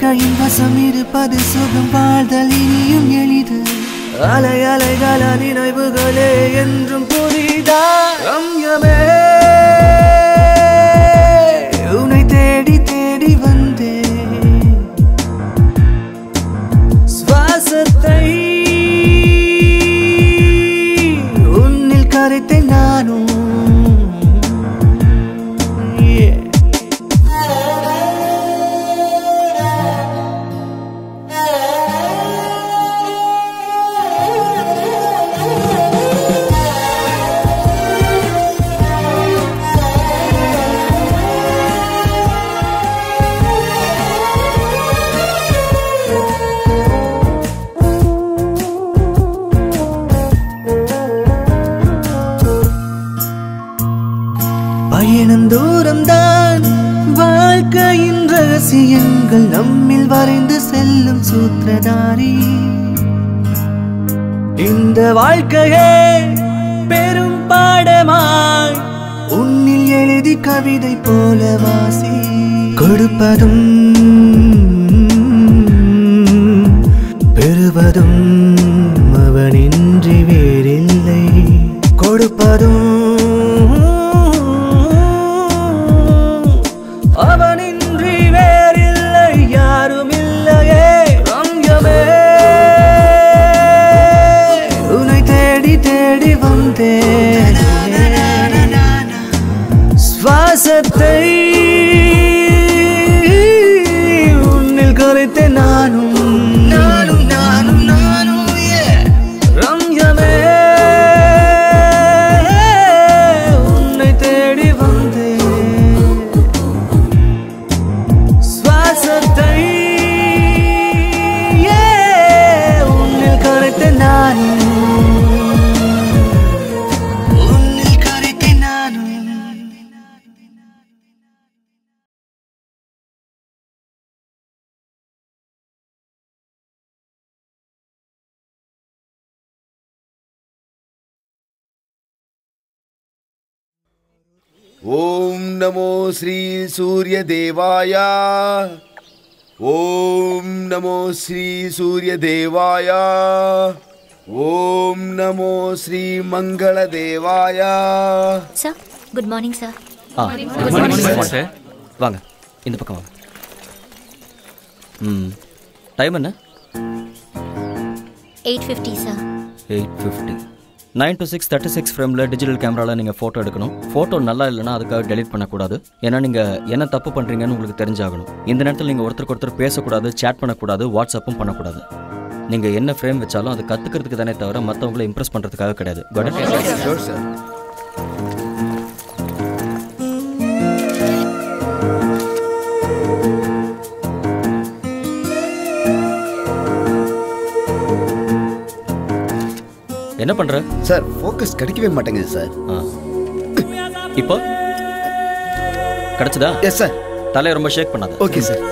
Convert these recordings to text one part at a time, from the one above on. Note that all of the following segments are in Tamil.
வாழ்க்கையின் வசம் இருப்பது சுகம் வாழ்தல் இனியும் எளிது அலை அலைகள நினைவுகளே என்றும் புரிதா ரம்யமே உன்னை தேடி தேடி வந்தேன் சுவாசத்தை உன்னில் கரைத்தேன் நானும் Yeah. பயணம் தூரம்தான் வாழ்க்கையின் ரகசியங்கள் நம்மில் வரைந்து செல்லும் சூத்திரதாரி இந்த வாழ்க்கையே பெரும் பாடமாய் உன்னில் எழுதி கவிதை போல வாசி கொடுப்பதும் பெறுவதும் அவனின்றி வேறில்லை கொடுப்பதும் அவனின்றி வேறில்லை யாரும் இல்லையே ரம்யமே உன்னை தேடி தேடி வந்தேன் சுவாசத்தை உன்னில் கரைத்தேன் நானும் நானும் நானும் நானும் ரம்யமே உன்னை தேடி வந்தேன் சுவாசத்தை உன்னில் கரைத்தேன் நானும் உன்னில் கரைத்தேன் நானும் ஓம் நமோ ஸ்ரீ சூரிய தேவாய ஓம் நமோ ஸ்ரீ சூரிய தேவாய ஓம் நமோ ஸ்ரீ மங்கள தேவாய சார் குட் மார்னிங் சார் ஆ குட் மார்னிங் சார் வாங்க இந்த பக்கம் வாங்க ம் டைம் என்ன eight fifty sir eight fifty nine to six thirty six ஃப்ரேமில் டிஜிட்டல் கேமராவில் நீங்கள் ஃபோட்டோ எடுக்கணும் ஃபோட்டோ நல்லா இல்லைன்னா அதுக்காக டெலிட் பண்ணக்கூடாது ஏன்னா நீங்கள் என்ன தப்பு பண்ணுறீங்கன்னு உங்களுக்கு தெரிஞ்சாகணும் இந்த நேரத்தில் நீங்கள் ஒருத்தருக்கு ஒருத்தர் பேசக்கூடாது சேட் பண்ணக்கூடாது வாட்ஸ்அப்பும் பண்ணக்கூடாது நீங்கள் என்ன ஃப்ரேம் வச்சாலும் அது கற்றுக்கிறதுக்கு தானே தவிர மற்றவங்களை இம்ப்ரெஸ் பண்ணுறதுக்காக கிடையாது Got it? ஷோர் சார் என்ன பண்ணுற சார் ஃபோக்கஸ் கிடைக்கவே மாட்டேங்குது சார் ஆ இப்போ கிடச்சதா எஸ் சார் தலையை ரொம்ப ஷேக் பண்ணாத ஓகே சார்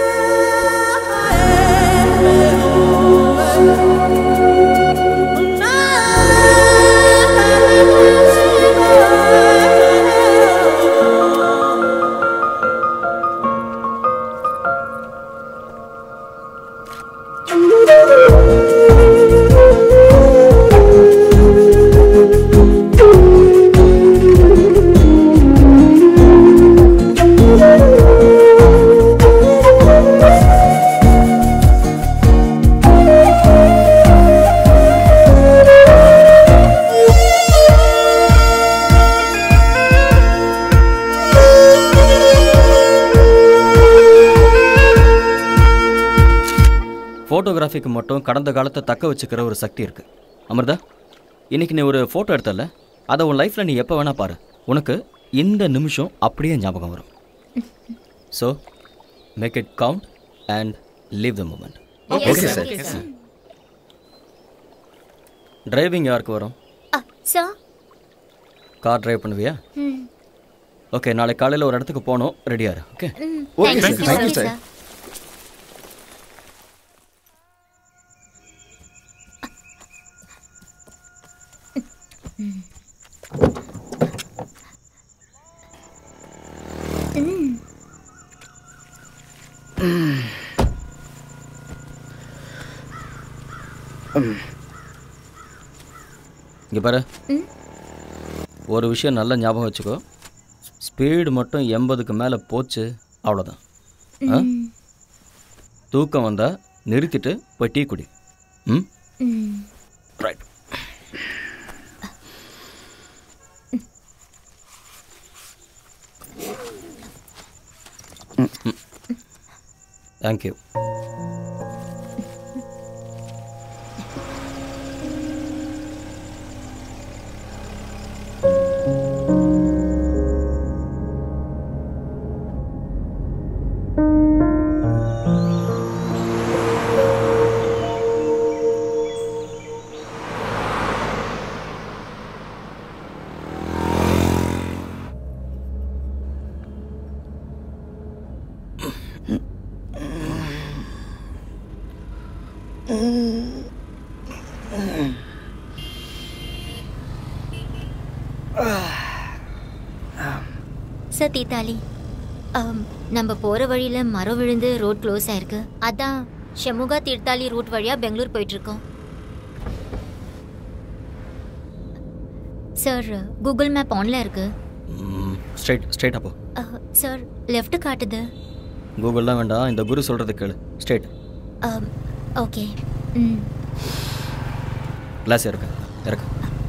ஃபோட்டோகிராஃபிக்கு மட்டும் கடந்த காலத்தை தக்க வச்சுக்கிற ஒரு சக்தி இருக்கு அமிர்தா இன்னைக்கு நீ ஒரு ஃபோட்டோ எடுத்தல அதை உன் லைஃப்பில் நீ எப்போ வேணா பாரு உனக்கு இந்த நிமிஷம் அப்படியே ஞாபகம் வரும் so make it count and leave the moment okay sir driving யாருக்கு வரும் சார் கார் டிரைவ் பண்ணுவியா ஓகே நாளை காலையில் ஒரு இடத்துக்கு போகணும் ரெடியாரு okay okay sir thank you sir இங்கே பாரு ம். ஒரு விஷயம் நல்லா ஞாபகம் வச்சுக்கோ ஸ்பீடு மட்டும் எண்பதுக்கு மேலே போச்சு அவ்வளோதான் ஆ? ம், தூக்கம் வந்தால் நிறுத்திட்டு போய் டீ குடி ம் ம். ரைட் தேங்க்யூ சார் தீத்தாலி ஆம், நம்ம போற வழியில மரம் விழுந்து ரோட் க்ளோஸ் ஆயிருக்கு அதான் ஷமுகா தீர்த்தாலி ரூட் வழியா பெங்களூர் போயிட்டு இருக்கோம் சார் கூகுள் மேப் ஆன்ல இருக்கு ஸ்ட்ரைட் ஸ்ட்ரைட்டாக போ அஹ், சார் லெஃப்ட் காட்டுது கூகுள்லாம் வேண்டாம் இந்த குரு சொல்கிறது கேளு ஸ்ட்ரைட் ஆம், ஓகே ம் கிளாஸ் இறக்கு இறக்கு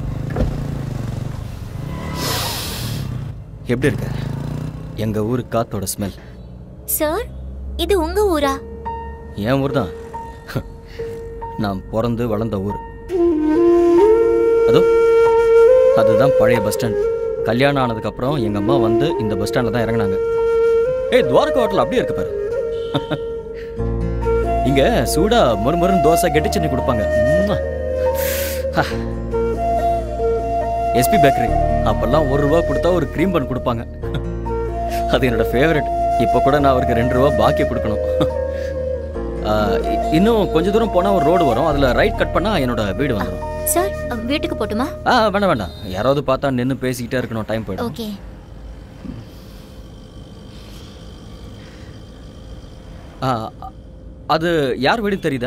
எப்படி இருக்க எங்கள் ஊர் காத்தோட ஸ்மெல் சார் இது உங்க ஊரா என் ஊர் தான் நான் பிறந்து வளர்ந்த ஊர் அதோ அதுதான் பழைய பஸ் ஸ்டாண்ட் கல்யாணம் ஆனதுக்கப்புறம் எங்கள் அம்மா வந்து இந்த பஸ் ஸ்டாண்டில் தான் இறங்குனாங்க ஏய் துவாரகா ஹோட்டல் அப்படியே இருக்கு பாரு இங்கே சூடா மொறுமொறுன்னு தோசை கெட்டி சட்னி கொடுப்பாங்க எஸ்பி பேக்கரி அப்பெல்லாம் ஒரு ரூபா கொடுத்தா ஒரு க்ரீம் பன் கொடுப்பாங்க அது என்னோட ஃபேவரட் இப்போ கூட நான் அவருக்கு ரெண்டு ரூபா பாக்கி கொடுக்கணும் ஆ, இ- இன்னும் கொஞ்ச தூரம் போனால் ஒரு ரோடு வரும் அதில் ரைட் கட் பண்ணால் என்னோட வீடு வந்துடும் சார் அஹ், வீட்டுக்கு போட்டுமா ஆ வேண்டாம் வேண்டாம் யாராவது பார்த்தா நின்று பேசிக்கிட்டே இருக்கணும் டைம் போயிடும் ஓகே ஆ, அது யார் வீடு தெரியுதா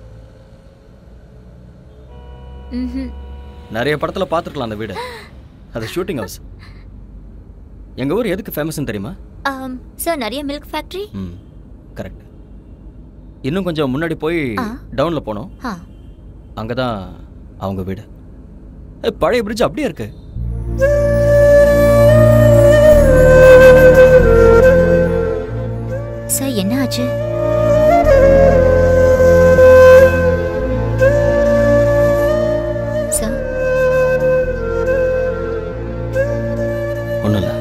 ம் நிறைய படத்தில் பார்த்துருக்கலாம் அந்த வீடு அது ஷூட்டிங் ஹவுஸ் எங்கள் ஊர் எதுக்கு ஃபேமஸ்னு தெரியுமா ஆம், சார் நிறைய மில்க் ஃபேக்ட்ரி ம் கரெக்ட் இன்னும் கொஞ்சம் முன்னாடி போய் ஆ. டவுனில் போனோம் ஆ அங்கே தான் அவங்க வீடு ஏய், பழைய பிரிட்ஜ் அப்படியே இருக்கு சார் என்ன ஆச்சு சார் ஒன்றும் இல்லை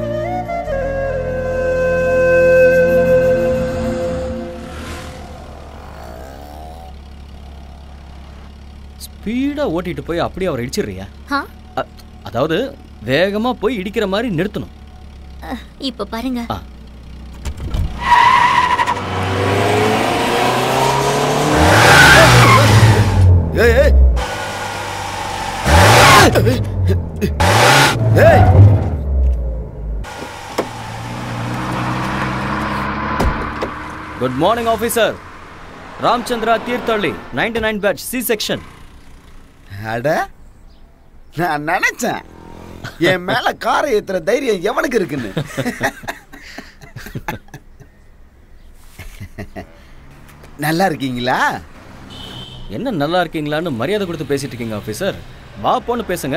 ஸ்பீடாக ஓட்டிட்டு போய் அப்படியே அவரை இடிச்சிடுறியா ஆ அ- அதாவது வேகமாக போய் இடிக்கிற மாதிரி நிறுத்தணும் அஹ், இப்ப பாருங்க ஆ ஏய் ஏய் ஏய் good morning officer Ramchandra Thirthahalli ninety nine batch C section அட நான் நினைச்சேன் என் மேல காரை ஏத்துற தைரியம் எவனுக்கு இருக்குன்னு நல்லா இருக்கீங்களா என்ன நல்லா இருக்கீங்களான்னு மரியாதை கொடுத்து பேசிட்டு இருக்கீங்க ஆஃபீஸர் வா போன்னு பேசுங்க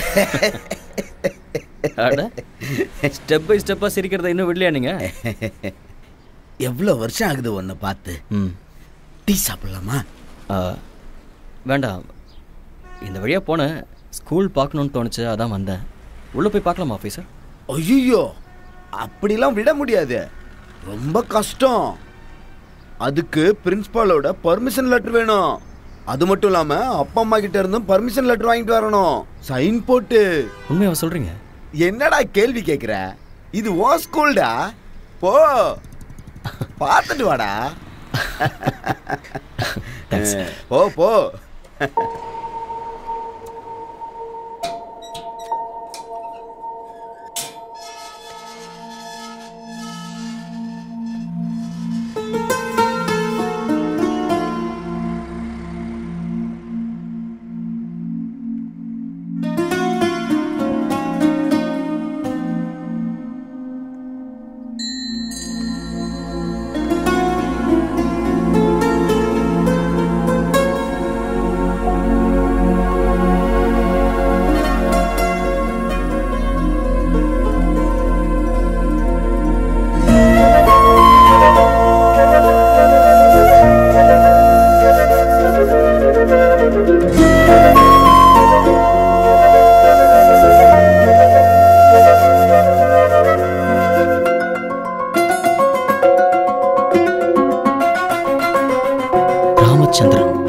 அட ஸ்டெப் பை ஸ்டெப்பாக சிரிக்கிறத இன்னும் விடலையா நீங்க எவ்வளோ வருஷம் ஆகுது உன்னை பார்த்து ம் டீ சாப்பிடலாமா ஆ, வேண்டாம் இந்த வழியாக போனேன் ஸ்கூல் பார்க்கணுன்னு தோணுச்சு அதான் வந்தேன் உள்ளே போய் பார்க்கலாமா ஆஃபீஸர் ஐயோ அப்படிலாம் விட முடியாது ரொம்ப கஷ்டம் அதுக்கு பிரின்ஸ்பாலோட பர்மிஷன் லெட்டர் வேணும் அது மட்டும் இல்லாம அப்பா அம்மா கிட்ட இருந்தும் பர்மிஷன் லெட்டர் வாங்கிட்டு வரணும் சைன் போட்டு உண்மையாக சொல்கிறீங்க என்னடா கேள்வி கேக்குற இது ஓ ஸ்கூல்டா போ பார்த்துட்டு வாடா போ போ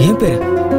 என் பேரு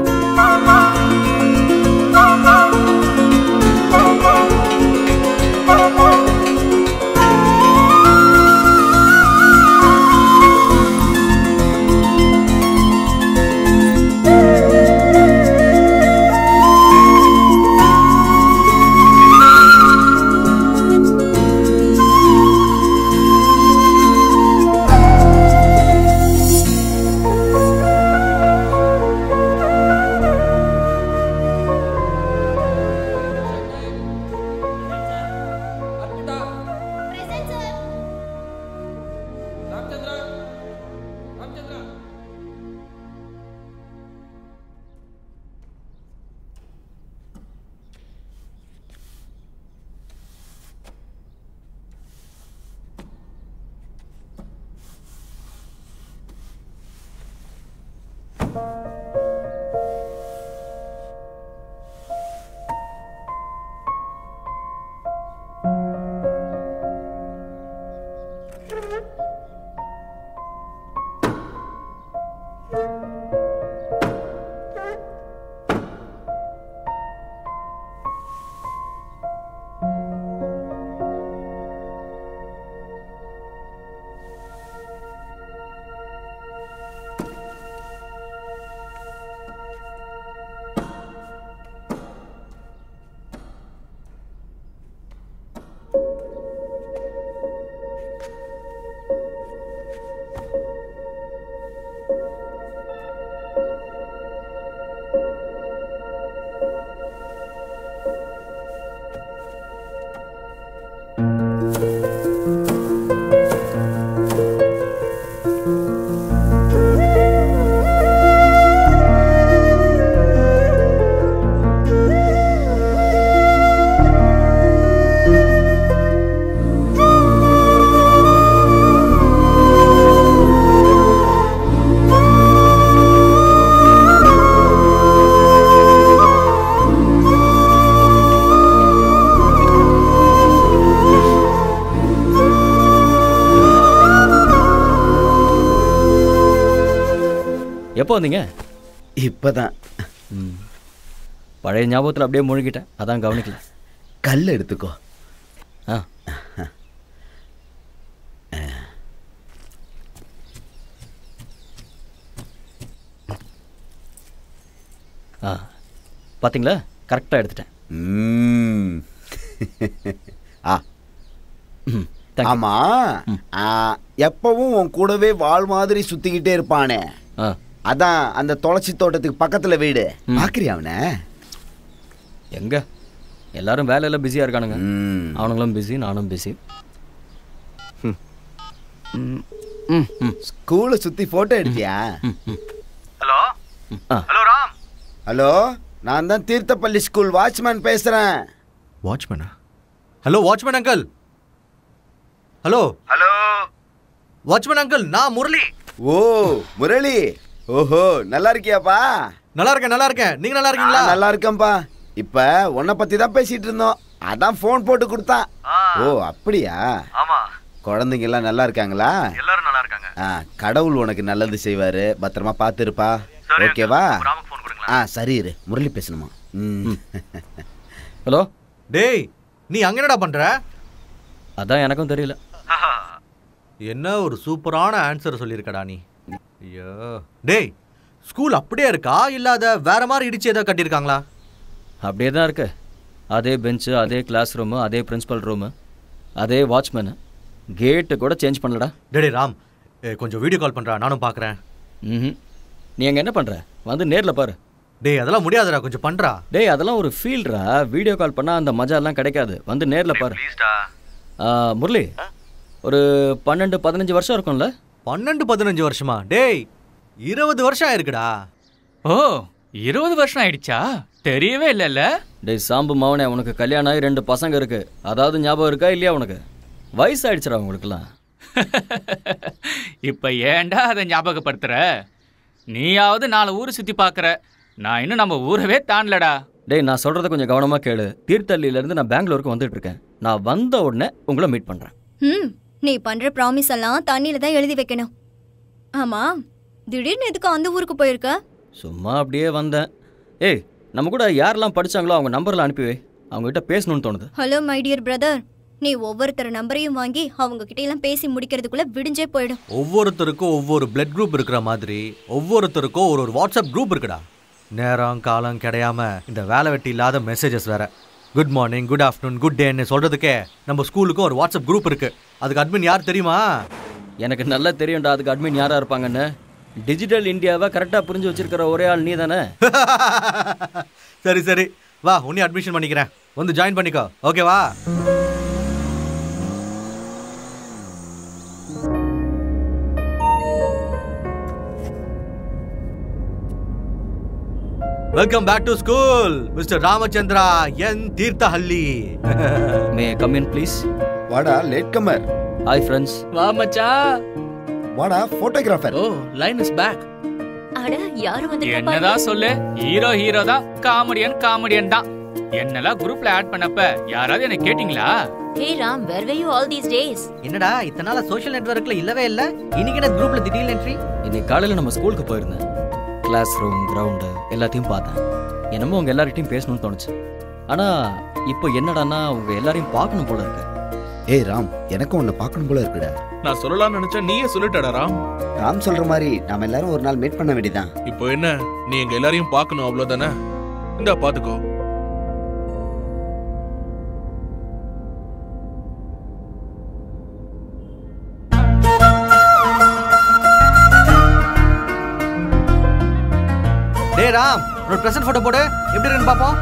எப்போ வந்தீங்க இப்பதான் ம். பழைய ஞாபகத்தில் அப்படியே முழுகிட்டேன் அதான் கவனிக்கல கல் எடுத்துக்கோ ஆ ஆ பார்த்தீங்களா கரெக்டாக எடுத்துட்டேன் ம். ஆ ம் தேங்க்யூ ஆமா ஆ, எப்பவும் உன் கூடவே வாள் மாதிரி சுத்திக்கிட்டே இருப்பானே ஆ அதான் அந்த துளசி தோட்டத்துக்கு பக்கத்துல வீடு பாக்குறியா அவனை எங்க எல்லாரும் வேலையில பிஸியாக இருக்கானுங்க ம். அவனுங்களும் பிஸி நானும் பிஸி ஸ்கூலை சுத்தி போட்டோ எடுத்தியா ஹலோ ஆ ஹலோ ராம் ஹலோ நான் தான் தீர்த்தப்பள்ளி ஸ்கூல் வாட்ச்மேன் பேசுறேன் வாட்ச்மேனா hello watchman uncle hello hello watchman uncle நான் முரளி ஓ முரளி ஓஹோ நல்லா இருக்கியாப்பா நல்லா இருக்கேன் நல்லா இருக்கேன் நீங்க நல்லா ஆ, இருக்கீங்களா நல்லா இருக்கேன்ப்பா இப்ப உன்னை பத்தி தான் பேசிட்டு இருந்தோம் அதான் ஃபோன் போட்டு கொடுத்தான் ஓ அப்படியா ஆமா குழந்தைங்க எல்லாம் நல்லா இருக்காங்களா எல்லாரும் நல்லா இருக்காங்க ஆ கடவுள் உனக்கு நல்லது செய்வாரு பத்திரமா பார்த்து இருப்பா ஓகேவா ராமுக்கு ஃபோன் கொடுங்களேன் ஆ சரி இரு முரளி பேசணுமா ம் ஹலோ டேய் நீ அங்க என்னடா பண்ற அதான் எனக்கும் தெரியல என்ன ஒரு சூப்பரான ஆன்சர் சொல்லியிருக்கடா நீ ஐயோ டேய் ஸ்கூல் அப்படியே இருக்கா இல்ல அத வேற மாதிரி இடிச்சு ஏதாவது கட்டியிருக்காங்களா அப்படியே தான் இருக்கு அதே பெஞ்சு அதே கிளாஸ் ரூமு அதே பிரின்சிபல் ரூமு அதே வாட்ச்மேனு கேட்டு கூட சேஞ்ச் பண்ணலடா டேய் டேய் ராம் ஏ, கொஞ்சம் வீடியோ கால் பண்றா நானும் பார்க்கறேன் ம் நீ அங்கே என்ன பண்ணுற வந்து நேரில் பாரு டேய் அதெல்லாம் முடியாதுடா கொஞ்சம் பண்றா டேய் அதெல்லாம் ஒரு ஃபீல்டா வீடியோ கால் பண்ணால் அந்த மஜாலாம் கிடைக்காது வந்து நேரில் பாரு ஆ, முரளி ஒரு பன்னெண்டு பதினஞ்சு வருஷம் இருக்கும்ல பன்னெண்டு பதினஞ்சு வருஷமா டேய் இருபது வருஷம் ஆயிருக்குடா ஓ இருபது வருஷம் ஆயிடுச்சா தெரியவே இல்லைல்ல டேய் சாம்பு மவனே உனக்கு கல்யாணம் ஆகி ரெண்டு பசங்க இருக்கு அதாவது ஞாபகம் இருக்கா இல்லையா உனக்கு வயசாயிடுச்சுடா உங்களுக்குலாம் இப்ப ஏன்டா அதை ஞாபகப்படுத்துற நீயாவது நாலு ஊர் சுத்தி பார்க்கற நான் இன்னும் நம்ம ஊரவே தாண்டலடா டேய் நான் சொல்கிறத கொஞ்சம் கவனமாக கேளு தீர்த்தள்ளியிலேருந்து நான் பெங்களூருக்கு வந்துட்டு இருக்கேன் நான் வந்த உடனே உங்களை மீட் பண்ணுறேன் ம் நீ பண்ற ப்ராமிஸ் எல்லாம் தண்ணியில தான் எழுதி வைக்கணும் ஆமா திடீர்னு எதுக்கு அந்த ஊருக்கு போயிருக்க சும்மா அப்படியே வந்தேன் ஏய் நம்ம கூட யாரெல்லாம் படிச்சாங்களோ அவங்க நம்பரில் அனுப்பி வை அவங்ககிட்ட பேசணும்னு தோணுது ஹலோ மை டியர் பிரதர் நீ ஒவ்வொருத்தர் நம்பரையும் வாங்கி அவங்க கிட்ட எல்லாம் பேசி முடிக்கிறதுக்குள்ள விடிஞ்சே போயிடும் ஒவ்வொருத்தருக்கும் ஒவ்வொரு பிளட் குரூப் இருக்கிற மாதிரி ஒவ்வொருத்தருக்கும் ஒரு ஒரு வாட்ஸ்அப் குரூப் இருக்குடா நேரம் காலம் கிடையாம இந்த வேலை வெட்டி இல்லாத மெசேஜஸ் வேற good morning good afternoon good டேன்னு சொல்றதுக்கே நம்ம ஸ்கூலுக்கும் ஒரு வாட்ஸ்அப் குரூப் இருக்கு அதுக்கு அட்மின் யார் தெரியுமா எனக்கு நல்லா தெரியும்டா அதுக்கு அட்மின் யாராக இருப்பாங்கன்னு டிஜிட்டல் இந்தியாவை கரெக்டாக புரிஞ்சு வச்சிருக்கிற ஒரே ஆள் நீ தானே சரி சரி வா உன்னையும் அட்மிஷன் பண்ணிக்கிறேன் வந்து ஜாயின் பண்ணிக்கோ ஓகேவா welcome back to school mister Ramachandra என் Thirthahalli may come in please வாடா லேட் கமர் ஹாய் ஃப்ரெண்ட்ஸ் வா மச்சான் வாடா photographer oh line is back அட யாரு வந்து என்னதான் சொல்லு ஹீரோ ஹீரோ தான் காமெடியன் காமெடியன் தான் என்னெல்லாம் குரூப்ல ஆட் பண்ணப்ப யாராவது என்ன கேட்டிங்களா hey Ram where were you all these days என்னடா இத்தனை நாளா சோஷியல் நெட்வொர்க்ல இல்லவே இல்ல இன்னைக்கு என்ன குரூப்ல திடீர் என்ட்ரி இன்னைக்கு காலையில் நம்ம ஸ்கூலுக்கு போயிருந்தேன் கிளாஸ் ரூம் கிரவுண்டு எல்லாத்தையும் பார்த்தேன் என்னமோ உங்க எல்லார்கிட்டையும் பேசணும்னு தோணுச்சு ஆனால் இப்போ என்னடான்னா உங்க எல்லாரையும் பார்க்கணும் போல இருக்கு ஏய் ராம் எனக்கும் உன்னை பார்க்கணும் போல இருக்குடா நான் சொல்லலாம்னு நினைச்சா நீயே சொல்லிட்டடா ராம் ராம் சொல்ற மாதிரி நாம எல்லாரும் ஒரு நாள் மீட் பண்ண வேண்டியதான் இப்போ என்ன நீ எங்க எல்லாரையும் பார்க்கணும் அவ்வளவுதானே இந்தா பாத்துக்கோ டேய் ராம் ஒரு பிரசன்ட் போட்டோ போடு எப்படி இருக்குன்னு பாப்போம்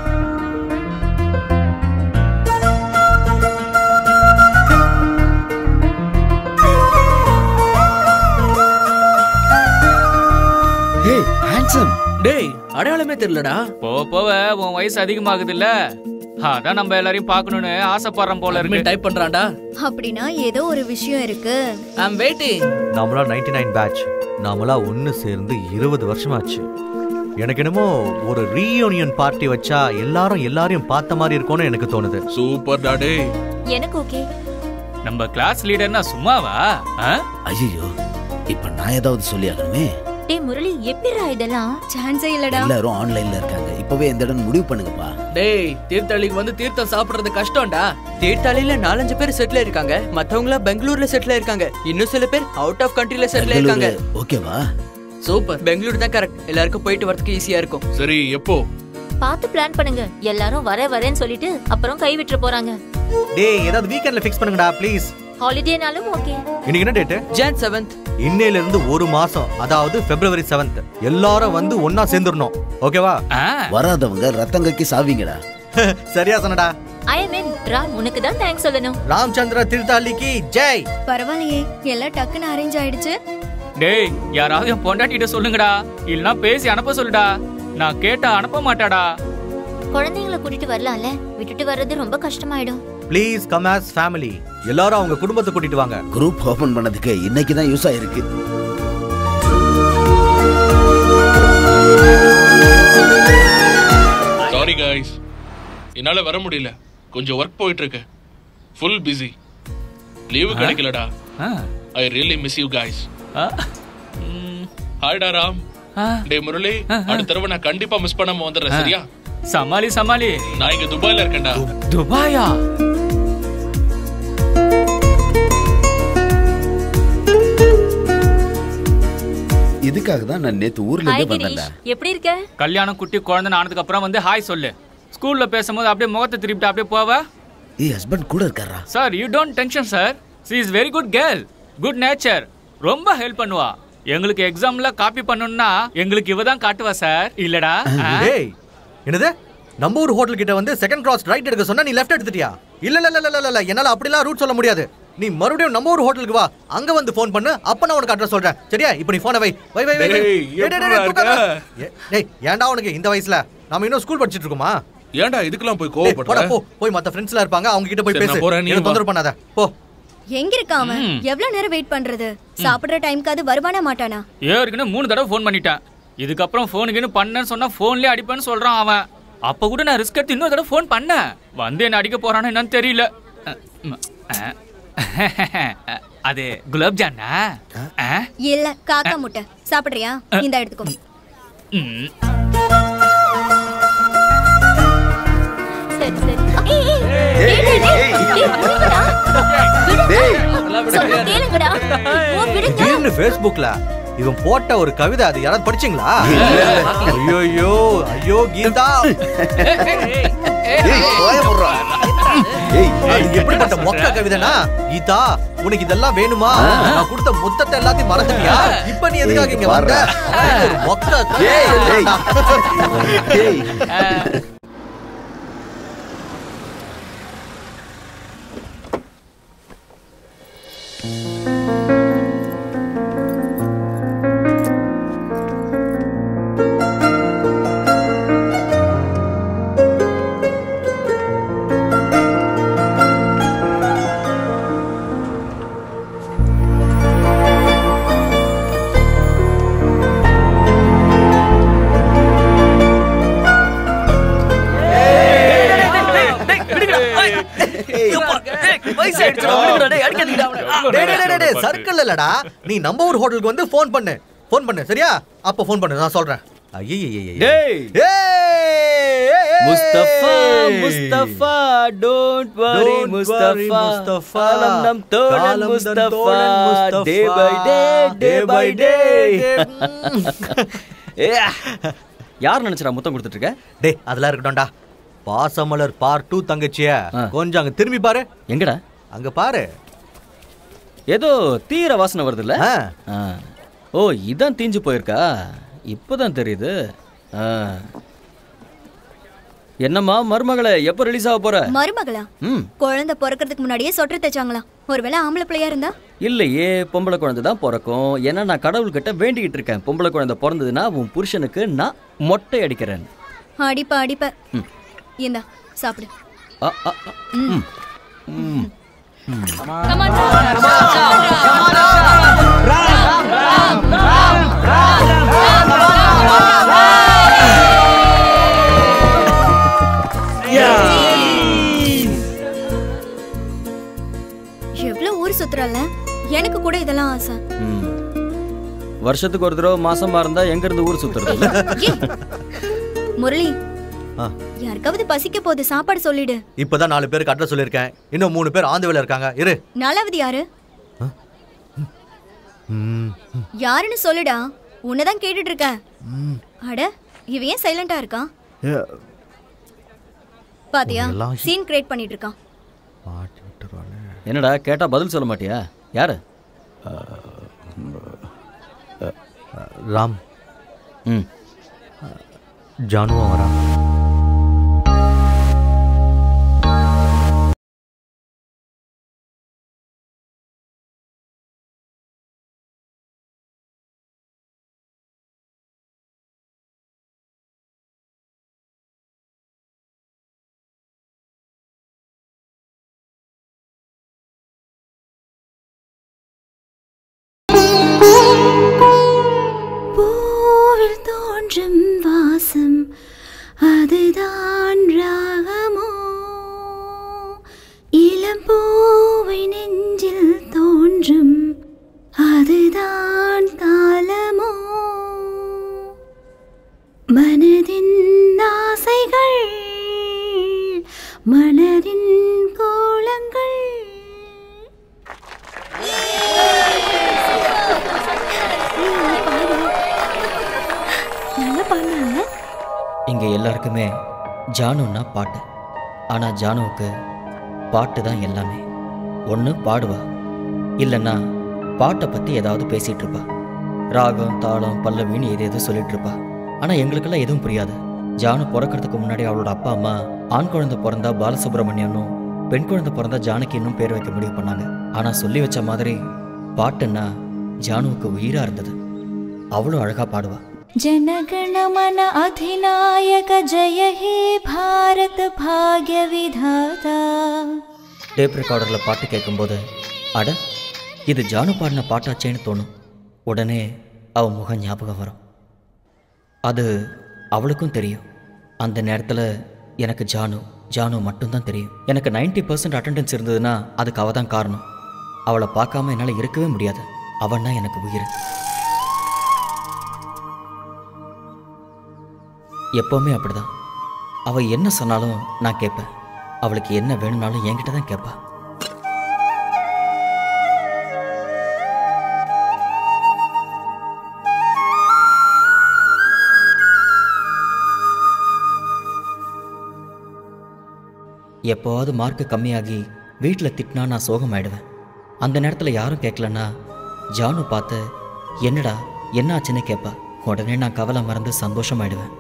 ஏய் ஹேண்ட்ஸம் டேய் அடையாளமே தெரியலடா போக போக உன் வயசு அதிகமாகுது இல்ல அதான் நம்ம எல்லாரையும் பார்க்கணும்னு ஆசைப்படுறோம் போல இருக்கு டைப் பண்றான்டா அப்படின்னா ஏதோ ஒரு விஷயம் இருக்கு ஐ அம் வெயிட்டிங் நாமளா நைன்டி நைன் பேட்ச் நாமளா ஒன்று சேர்ந்து இருபது வருஷமாச்சு எனக்கு என்னமோ ஒரு ரீயூனியன் பார்ட்டி வச்சா எல்லாரும் எல்லாரையும் பார்த்த மாதிரி இருக்கும்னு எனக்கு தோணுது சூப்பர் டா டேய் எனக்கு ஓகே நம்ம கிளாஸ் லீடர்னா சும்மாவா ஆ? ஐயோ இப்ப நான் ஏதாவது சொல்லி ஆகணுமே டே முரளி எப்படிரா இதெல்லாம் சான்ஸே இல்லடா எல்லாரும் ஆன்லைன்ல இருக்காங்க இப்பவே எந்த இடம் முடிவு பண்ணுங்கப்பா டேய் தீர்த்தளிக்கு வந்து தீர்த்தம் சாப்பிடுறது கஷ்டம்டா தீர்த்தாளில நாலஞ்சு பேர் செட்டில் இருக்காங்க மத்தவங்க பெங்களூர்ல செட்டில் இருக்காங்க இன்னும் சில பேர் அவுட் ஆஃப் கண்ட்ரில செட்டில் இருக்காங்க பெங்களூரு ஓகேவா சூப்பர் பெங்களூர் தான் கரெக்ட் எல்லாருக்கும் போயிட்டு வரதுக்கு ஈஸியா இருக்கும் சரி எப்போ பார்த்து பிளான் பண்ணுங்க எல்லாரும் வர வரேன்னு சொல்லிட்டு அப்புறம் கை விட்டுற போறாங்க டேய் ஏதாவது வீக்கெண்ட்ல ஃபிக்ஸ் பண்ணுங்கடா ப்ளீஸ் ஹாலிடேனாலும் ஓகே இன்னைக்கு என்ன டேட்டு ஜான் செவன்த் இன்னையில இருந்து ஒரு மாசம் அதாவது பிப்ரவரி செவன்த் எல்லாரும் வந்து ஒன்னா சேர்ந்துடணும் ஓகேவா ஆ, வராதவங்க ரத்தங்கைக்கு சாவீங்கடா சரியா சொன்னடா ஐ மீன் ராம் உனக்கு தான் தேங்க்ஸ் சொல்லணும் ராமச்சந்திர தீர்த்தாளிக்கு ஜெய் பரவாயில்லையே எல்லாம் டக்குன்னு அரேஞ்ச் ஆயிடுச்சு டேய் யாராவது என் பொண்டாட்டிட்ட சொல்லுங்கடா இல்லனா பேசி அனுப்ப சொல்லுடா நான் கேட்டா அனுப்ப மாட்டாடா குழந்தைங்களை கூட்டிட்டு வரலாம்ல விட்டுட்டு வர்றது ரொம்ப கஷ்டமாயிடும் ப்ளீஸ் கம் ஆஸ் ஃபேமிலி எல்லாரும் அவங்க குடும்பத்தை கூட்டிட்டு வாங்க குரூப் ஓபன் பண்ணதுக்கு இன்னைக்கு தான் யூஸ் ஆயிருக்கு சாரி காய்ஸ் என்னால வர முடியல கொஞ்சம் ஒர்க் போயிட்டு இருக்கு ஃபுல் பிஸி லீவு கிடைக்கலடா ஆ, I really miss you guys ஆ, ம், ஹாய்டா ராம் ஆ, டேய் முரளி அடுத்த தடவை நான் கண்டிப்பா மிஸ் பண்ணாம வந்துடுறேன் சரியா சமாளி சமாளி நான் இங்க துபாயில இருக்கேன்டா துபாயா இதுக்காக தான் நான் நேத்து ஊர்ல ஹாய் இருந்தே கிரீஷ் வந்தேன்டா எப்படி இருக்க கல்யாணம் குட்டி குழந்தை ஆனதுக்கு அப்புறம் வந்து ஹாய் சொல்லு ஸ்கூல்ல பேசும்போது அப்படியே முகத்தை திருப்பிட்டு அப்படியே போவ ஏய் ஹஸ்பண்ட் கூட இருக்காரா sir you don't tension sir she is very good girl good nature ரொம்ப ஹெல்ப் பண்ணுவா எங்களுக்கு எக்ஸாம்ல காப்பி பண்ணணும்னா எங்களுக்கு இவ தான் காட்டுவா சார் இல்லடா ஆ? டேய் என்னது நம்ம ஊர் ஹோட்டல் கிட்ட வந்து செகண்ட் கிராஸ் ரைட் எடுக்க சொன்னா நீ லெஃப்ட் எடுத்துட்டியா இல்ல இல்ல இல்ல இல்ல இல்ல என்னால அப்படிலாம் ரூட் சொல்ல முடியாது நீ மறுபடியும் நம்ம ஊர் ஹோட்டலுக்கு வா அங்க வந்து ஃபோன் பண்ணு அப்ப நான் உனக்கு அட்ரஸ் சொல்றேன் சரியா இப்போ நீ போனை வை வை வை வை வை. டேய், டேய், டேய், எப்படிடா டேய், தூக்காத. இருக்க? ஏ- டேய் ஏன்டா உனக்கு இந்த வயசுல நாம இன்னும் ஸ்கூல் படிச்சிட்டு இருக்கோமா ஏன்டா இதுக்கெல்லாம் போய் டேய், போடா கோவப்படுற போ போய் மத்த ஃப்ரெண்ட்ஸ்ல இருப்பாங்க அவங்க கிட்ட போய் சரி, நான் பேசு போறேன், நீ என்ன வா. தொந்தரவு பண்ணாத போ எங்க இருக்கான் அவன் ம். எவ்வளவு நேரம் வெயிட் பண்றது சாப்பிடுற டைம்க்காவது வருவானா மாட்டானா ஏற்கனவே மூணு தடவை ஃபோன் பண்ணிட்டேன் இதுக்கப்புறம் ஃபோனுக்குன்னு பண்ணேன்னு சொன்னா ஃபோன்லயே அடிப்பேன்னு சொல்றான் அவன் அப்ப கூட நான் ரிஸ்க் எடுத்து இன்னொரு தடவை ஃபோன் பண்ணேன் வந்து என்ன அடிக்க போறானோ என்னன்னு தெரியல அஹ், ம், அஹ். அது குலாப் ஜானா அஹ்? இல்ல காக்கா முட்டை சாப்பிடுறியா இந்த எடுத்துக்கோ ம். சரி சரி ஏய், ஏய், டேய், டேய், டேய், டேய், விடுங்கடா. விடுங்க. சொன்னா கேளுங்கடா. ஓ, விடுங்க. திடீர்னு Facebookல இவன் போட்ட ஒரு கவிதை அது யாராவது படிச்சீங்களா ஐயோ ஐயோ ஐயோ கீதா ஏய் வாய போடுறா ஏய் அது எப்படிப்பட்ட மொக்க கவிதைனா கீதா உனக்கு இதெல்லாம் வேணுமா நான் கொடுத்த மொத்தத்தை எல்லாத்தையும் மறந்துட்டியா இப்ப நீ எதுக்காக இங்க வந்த ஒரு மொக்க ஏய் கவிதை. ஏய் டேய், டேய், டேய், டேய், சர்க்கிள் இல்லடா நீ நம்ம ஊர் ஹோட்டலுக்கு வந்து ஃபோன் பண்ணு ஃபோன் பண்ணு சரியா அப்ப ஃபோன் பண்ணு நான் சொல்றேன் ஐயையையையே. டேய் ஏய், ஏய், ஏய். Mustafa Mustafa don't worry Don't worry, Mustafa Mustafa. காலம் நம் தோழன் காலம் நம் முஸ்தபா தோழன் Mustafa. Day by day day by day யார் நினைச்சடா முத்தம் கொடுத்துட்டு இருக்க டேய் அதெல்லாம் இருக்கட்டும்டா பாசமலர் பார்ட் டூ தங்கச்சிய ஆ. கொஞ்சம் அங்க திரும்பி பாரு எங்கடா அங்க பாரு ஏதோ தீர வாசனை வருது இல்ல ஆ. ஓ இதான் தீஞ்சு போயிருக்கா இப்போதான் தெரியுது ஆ. என்னம்மா மருமகளே எப்போ ரிலீஸ் ஆக போற மருமகளா ம் குழந்தை பிறக்கிறதுக்கு முன்னாடியே சொட்டர் தைச்சாங்களா ஒருவேளை ஆம்பளை பிள்ளையா இருந்தா இல்லையே பொம்பளை குழந்தை தான் பிறக்கும் ஏன்னா நான் கடவுள்கிட்ட வேண்டிக்கிட்டு இருக்கேன் பொம்பளை குழந்தை பிறந்ததுன்னா உன் புருஷனுக்கு நான் மொட்டை அடிக்கிறேன் அடிப்ப அடிப்ப இந்தா சாப்பிடு ஆ, ஆ, ஆ. ம். ம். எவ்வளவு ஊர் சுத்துறல எனக்கு கூட இதெல்லாம் ஆசை ம். வருஷத்துக்கு ஒரு தடவை மாசமா இருந்தா எங்க இருந்து ஊர் சுத்துறது இல்ல ஏய், முரளி ஆ. யாருக்காவது பசிக்க போகுது சாப்பாடு சொல்லிடு இப்பதான் நாலு பேருக்கு அட்ரஸ் சொல்லியிருக்கேன் இன்னும் மூணு பேர் ஆந்து வேலை இருக்காங்க இரு நாலாவது யாரு ம், யாருன்னு சொல்லுடா உன்னதான் கேட்டுட்டு இருக்கேன் அட இவன் ஏன் சைலண்டா இருக்கான் பாத்தியா உன்னெல்லாம் சீன் கிரியேட் பண்ணிட்டு இருக்கான் மாட்டி விட்டுருவாளே. என்னடா கேட்டா பதில் சொல்ல மாட்டியா யாரு ராம் ம் ஜானுவா வரா பூவில் தோன்றும் வாசம் அதுதான் ராகமோ இளம் பூவை நெஞ்சில் தோன்றும் அதுதான் காலமோ மனதின் ஆசைகள் மலரின் கோலங்கள் நல்லா பண்ணாங்க இங்க எல்லாருக்குமே ஜானுன்னா பாட்டு ஆனா ஜானுவுக்கு பாட்டு தான் எல்லாமே ஒன்று பாடுவா இல்லைன்னா பாட்டை பத்தி ஏதாவது பேசிட்டு இருப்பா ராகம் தாளம் பல்லவின்னு எது எது சொல்லிட்டு இருப்பா ஆனா எங்களுக்கெல்லாம் எதுவும் புரியாது ஜானு பிறக்கறதுக்கு முன்னாடி அவளோட அப்பா அம்மா ஆண் குழந்தை பிறந்தா பாலசுப்ரமணியனும் பெண் குழந்தை பிறந்தா ஜானகின்னும் பேர் வைக்க முடிவு பண்ணாங்க ஆனா சொல்லி வச்ச மாதிரி பாட்டுன்னா ஜானுவுக்கு உயிரா இருந்தது அவ்வளோ அழகா பாடுவா जनगणमन अधिनायक जय हे भारत भाग्य विधाता டேப் ரெக்கார்டரில் பாட்டு கேட்கும்போது அட இது ஜானு பாடின பாட்டாச்சேன்னு தோணும் உடனே அவ முகம் ஞாபகம் வரும் அது அவளுக்கும் தெரியும் அந்த நேரத்தில் எனக்கு ஜானு ஜானு மட்டும்தான் தெரியும் எனக்கு 90% பர்சன்ட் அட்டெண்டன்ஸ் இருந்ததுன்னா அதுக்கு அவள் தான் காரணம் அவளை பார்க்காம என்னால் இருக்கவே முடியாது அவன்னா எனக்கு உயிர் எப்போவுமே அப்படிதான் அவள் என்ன சொன்னாலும் நான் கேட்பேன் அவளுக்கு என்ன வேணும்னாலும் என்கிட்ட தான் கேட்பா எப்போவாவது மார்க்கு கம்மியாகி வீட்டில் திட்டினா நான் சோகமாயிடுவேன் அந்த நேரத்தில் யாரும் கேட்கலன்னா ஜானு பார்த்து என்னடா என்ன ஆச்சுன்னு கேட்பா உடனே நான் கவலை மறந்து சந்தோஷமாயிடுவேன்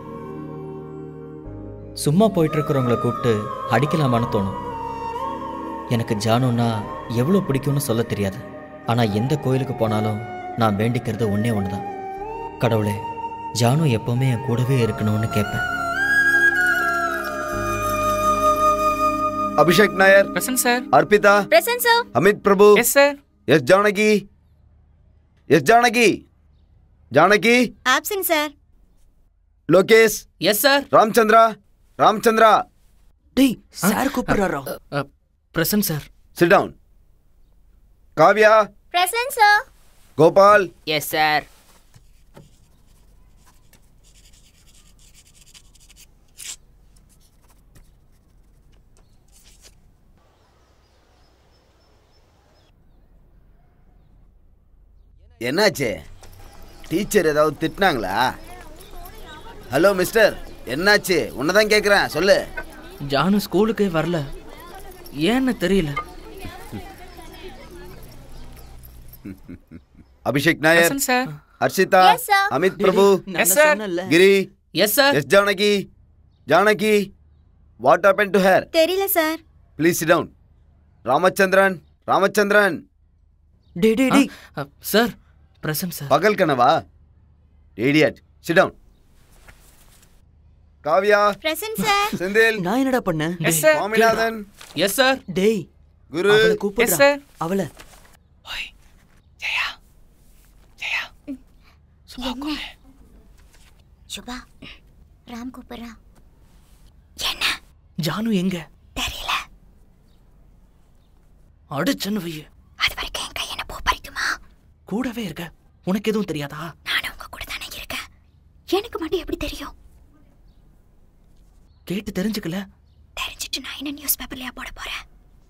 சும்மா போயிட்டு இருக்கிறவங்கள கூப்பிட்டு அடிக்கலாமான்னு தோணும் எனக்கு ஜானுன்னா எவ்வளோ பிடிக்கும்னு சொல்ல தெரியாது ஆனால் எந்த கோயிலுக்கு போனாலும் நான் வேண்டிக்கிறது ஒன்றே ஒன்று தான் கடவுளே ஜானு எப்போவுமே என் கூடவே இருக்கணும்னு கேட்பேன் Abhishek Nair present sir Arpitha present sir Amit Prabhu yes sir yes Janaki yes Janaki Janaki absent sir Lokesh yes sir Ramachandra Ramachandra டேய் சார் கூப்பிடுறாரா present sir sit down Kavya present sir Gopal yes sir என்னாச்சு டீச்சர் ஏதாவது திட்டினாங்களா ஹலோ மிஸ்டர் என்னாச்சு உன்னை தான் கேட்குறேன் சொல்லு ஜானு ஸ்கூலுக்கே வரல ஏன்னு தெரியல Abhishek Nair present sir Harshitha Yes, sir. Amit Prabhu yes sir Giri yes sir yes Janaki Janaki what happen to her தெரியல sir please sit down Ramachandran Ramachandran டேய் டேய் டேய் சார் பிரசன்ட் சார் பகல் கனவா idiot sit down Kavya present sir Senthil நான் என்னடா பண்ணேன் yes sir Swaminathan yes sir டேய் குரு அவளை எஸ் கூப்பிடுறா சார் அவளை சுபா ராம் கூப்பிடுறா ஜானு எங்க தெரியல அடிச்சன்னு வைய அது வரைக்கும் என் கையனை பூ பறிக்குமா கூடவே இருக்க உனக்கு எதுவும் தெரியாதா நானும் உங்க கூட தானே இருக்கேன் எனக்கு மட்டும் எப்படி தெரியும் கேட்டு தெரிஞ்சுக்கல தெரிஞ்சிட்டு நான் என்ன நியூஸ் பேப்பர்லயா போட போறேன்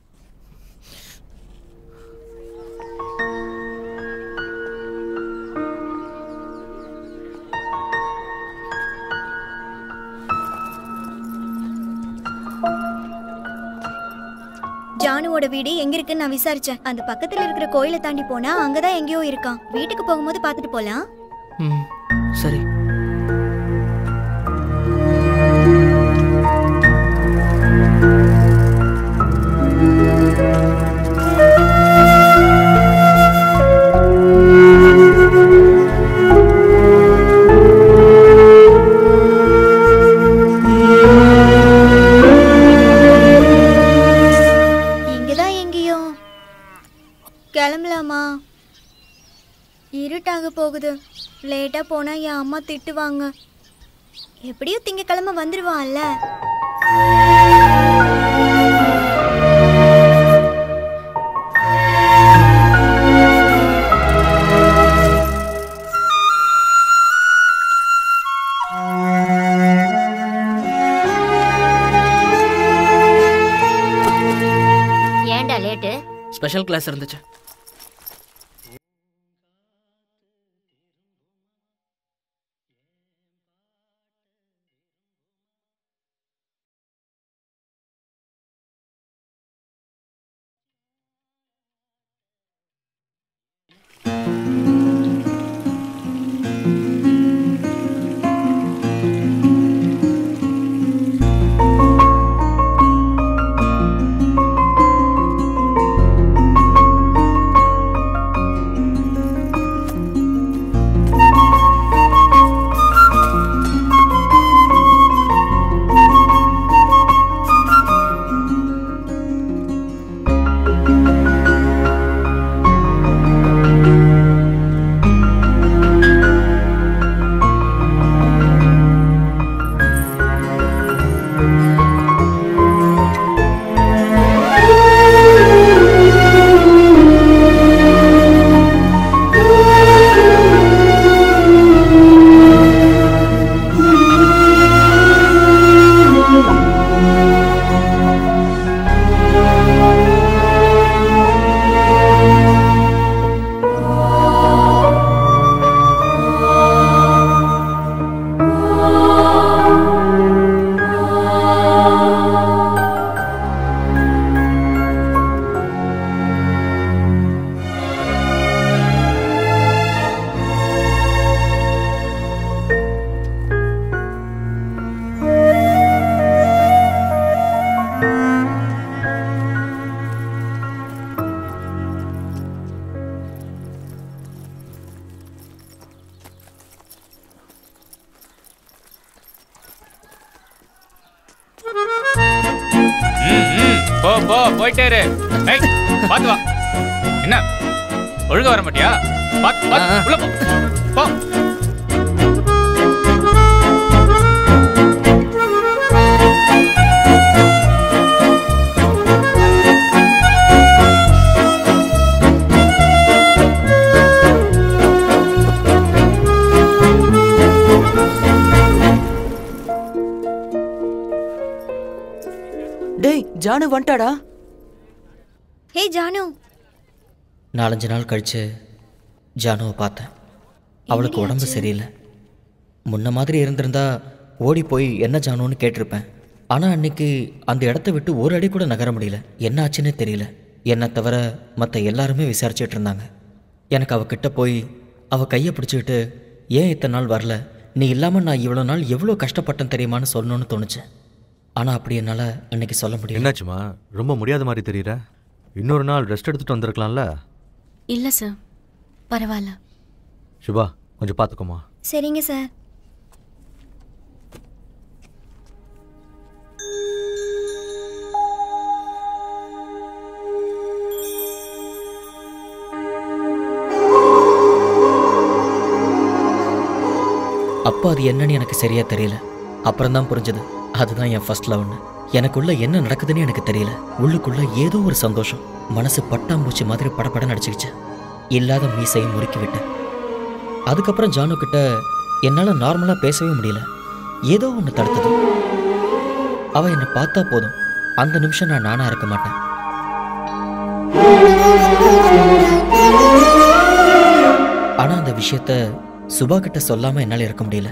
ஜானுவோட வீடு எங்க இருக்குன்னு நான் விசாரிச்சேன் அந்த பக்கத்துல இருக்கிற கோயிலை தாண்டி போனா அங்கதான் எங்கேயோ இருக்கான் வீட்டுக்கு போகும்போது பார்த்துட்டு போலாம் ம் சரி இங்கதான் எங்கேயோ கிளம்பலாமா இருட்டாக போகுது லேட்டா போனா என் அம்மா திட்டுவாங்க எப்படியும் திங்கக்கிழமை வந்துருவான்ல ஏன்டா லேட்டு ஸ்பெஷல் கிளாஸ் இருந்துச்சு போ போயிட்டே இரு ஏய் பாத்து வா என்ன ஒழுங்கா வர மாட்டியா பாத்து பாத்து உள்ள போ போ டேய் ஜானு வந்துட்டாடா ஹே ஜானு நாலஞ்சு நாள் கழிச்சு ஜானுவை பார்த்தேன் அவளுக்கு உடம்பு சரியில்லை முன்ன மாதிரி இருந்திருந்தா ஓடி போய் என்ன ஜானுன்னு கேட்டிருப்பேன் ஆனால் அன்னைக்கு அந்த இடத்த விட்டு ஒரு அடி கூட நகர முடியல என்ன ஆச்சுன்னே தெரியல என்னை தவிர மற்ற எல்லாருமே விசாரிச்சுட்டு இருந்தாங்க எனக்கு அவகிட்ட போய் அவள் கையை பிடிச்சிக்கிட்டு ஏன் இத்தனை நாள் வரல நீ இல்லாமல் நான் இவ்வளோ நாள் எவ்வளோ கஷ்டப்பட்டேன் தெரியுமான்னு சொல்லணும்னு தோணுச்சு ஆனால் அப்படி என்னால் அன்னைக்கு சொல்ல முடியல என்னாச்சுமா ரொம்ப முடியாத மாதிரி தெரியுற இன்னொரு நாள் ரெஸ்ட் எடுத்துட்டு வந்திருக்கலாம்ல இல்ல சார் பரவாயில்ல சுபா கொஞ்சம் பார்த்துக்கோமா சரிங்க சார் அப்போ அது என்னன்னு எனக்கு சரியா தெரியல அப்புறம் தான் புரிஞ்சது அதுதான் என் ஃபர்ஸ்ட் லவ்னு எனக்குள்ள என்ன நடக்குதுன்னு எனக்கு தெரியல உள்ளுக்குள்ள ஏதோ ஒரு சந்தோஷம் மனசு பட்டாம்பூச்சி மாதிரி படபட நடிச்சுக்கிச்சு இல்லாத மீசையை முறுக்கி விட்டேன் அதுக்கப்புறம் ஜானு கிட்ட என்னால் நார்மலாக பேசவே முடியல ஏதோ ஒன்று தடுத்தது அவ என்னை பார்த்தா போதும் அந்த நிமிஷம் நான் நானா இருக்க மாட்டேன் ஆனா அந்த விஷயத்த சுபா கிட்ட சொல்லாம என்னால இருக்க முடியல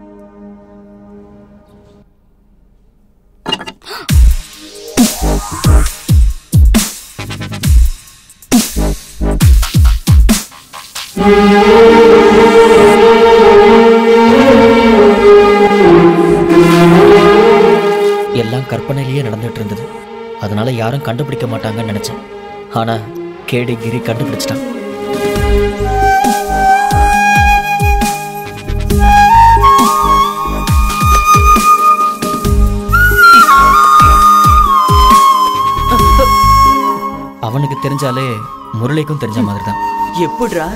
எல்லாம் கற்பனையிலேயே நடந்துட்டு இருந்தது அதனால யாரும் கண்டுபிடிக்க மாட்டாங்கன்னு நினைச்சேன் ஆனா கேடி கிரி கண்டுபிடிச்சிட்டான் அவனுக்கு தெரிஞ்சாலே முரளிக்கும் தெரிஞ்ச மாதிரி தான் எப்படிரா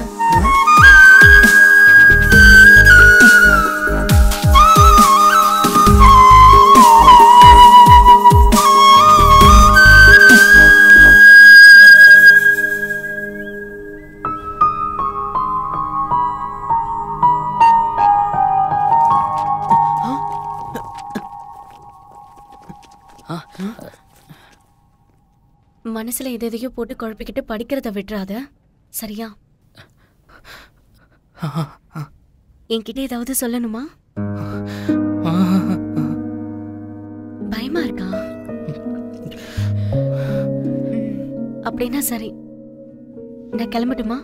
மனசுல எதை எதையோ போட்டு குழப்பிக்கிட்டு படிக்கிறத விட்டுறாத சரியா என்கிட்ட ஏதாவது சொல்லணுமா பயமா இருக்கா ம், அப்படின்னா சரி நான் கிளம்பட்டுமா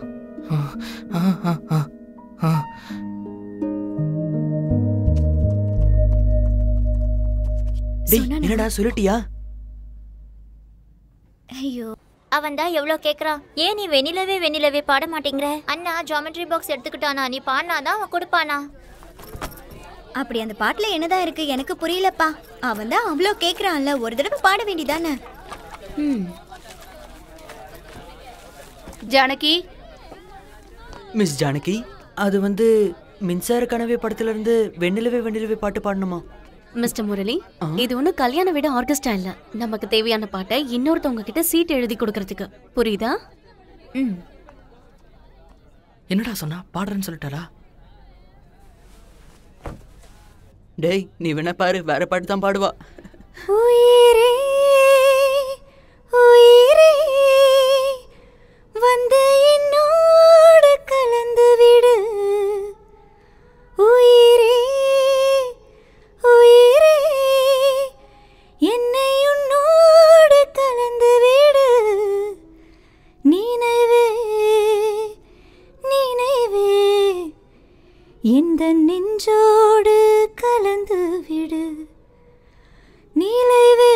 டேய் என்னடா சொல்லிட்டியா ஐயோ அவன் தான் எவ்வளோ கேட்குறான் ஏன் நீ வெண்ணிலவே வெண்ணிலவே பாட மாட்டேங்கிற அண்ணா ஜாமெட்ரி பாக்ஸ் எடுத்துக்கிட்டானா நீ பாடினாதான் அவன் கொடுப்பானா அப்படி அந்த பாட்டுல என்னதான் இருக்கு எனக்கு புரியலப்பா அவன் தான் அவ்வளோ கேக்குறான்ல ஒரு தடவை பாட வேண்டியதானே ஜானகி மிஸ் ஜானகி அது வந்து மின்சார கனவே படத்துல இருந்து வெண்ணிலவே வெண்ணிலவே பாட்டு பாடணுமா மிஸ்டர் முரளி இது ஒன்றும் கல்யாண வீடு ஆர்கெஸ்ட்ரா இல்ல நமக்கு தேவையான பாட்டை இன்னொருத்தவங்க கிட்ட சீட் எழுதி கொடுக்கறதுக்கு புரியுதா ம் என்னடா சொன்னா பாடுறேன்னு சொல்லிட்டாரா டேய் நீ வேணா பாரு வேற பாட்டு தான் பாடுவா உயிரே உயிரே வந்து என்னோடு கலந்து விடு உயிரே உயிரே என்னை உன்னோடு கலந்து விடு நினைவே நினைவே இந்த நெஞ்சோடு கலந்து விடு நிலைவே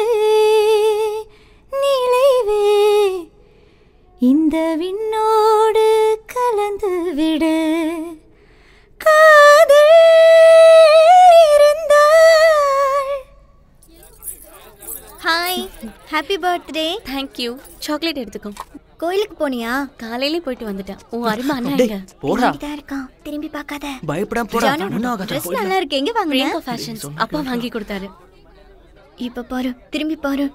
நிலைவே இந்த விண்ணோடு கலந்து விடு காதல் இருந்தால் hi happy birthday thank you chocolate எடுத்துக்கோ கோயிலுக்கு போனியா காலையிலே போயிட்டு வந்துட்டேன் உன் அருமை அண்ணா டேய், எங்க போடா தான் இருக்கான் திரும்பி பார்க்காத பயப்படாம போடா ஜானு ஒன்னும் ஆகாது ட்ரெஸ் நல்லா இருக்கு எங்க பிரியங்கா வாங்குன ஃபேஷன்ஸ் அப்பா வாங்கி கொடுத்தாரு இப்ப பாரு திரும்பி பாரு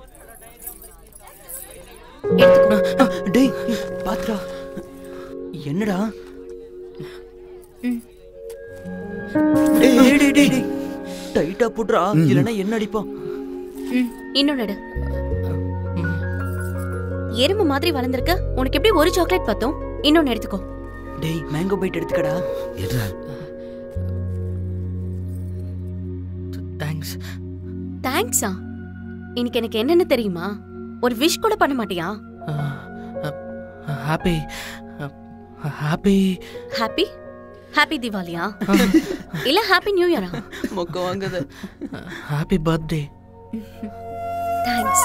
டேய் பாத்துடா என்னடா டேய் டேய், டேய் டேய் டேய் டைட்டா புட்றா இல்லனா என்ன அடிப்பான் ம் இன்னொன்னு எடு. எறும்பு மாதிரி வளர்ந்துருக்க உனக்கு எப்படி ஒரு சாக்லேட் பார்த்தோம் இன்னொன்னு எடுத்துக்கோ டேய் மேங்கோ பைட் எடுத்துக்கடா தேங்க்ஸ் தேங்க்ஸா இன்னைக்கு எனக்கு என்னன்னு தெரியுமா ஒரு விஷ் கூட பண்ண மாட்டியா ஹாப்பி ஹாப்பி ஹாப்பி ஹாப்பி தீபாவளியா இல்ல ஹாப்பி நியூ இயரா மொக்க வாங்குது ஹாப்பி பர்த்டே தேங்க்ஸ்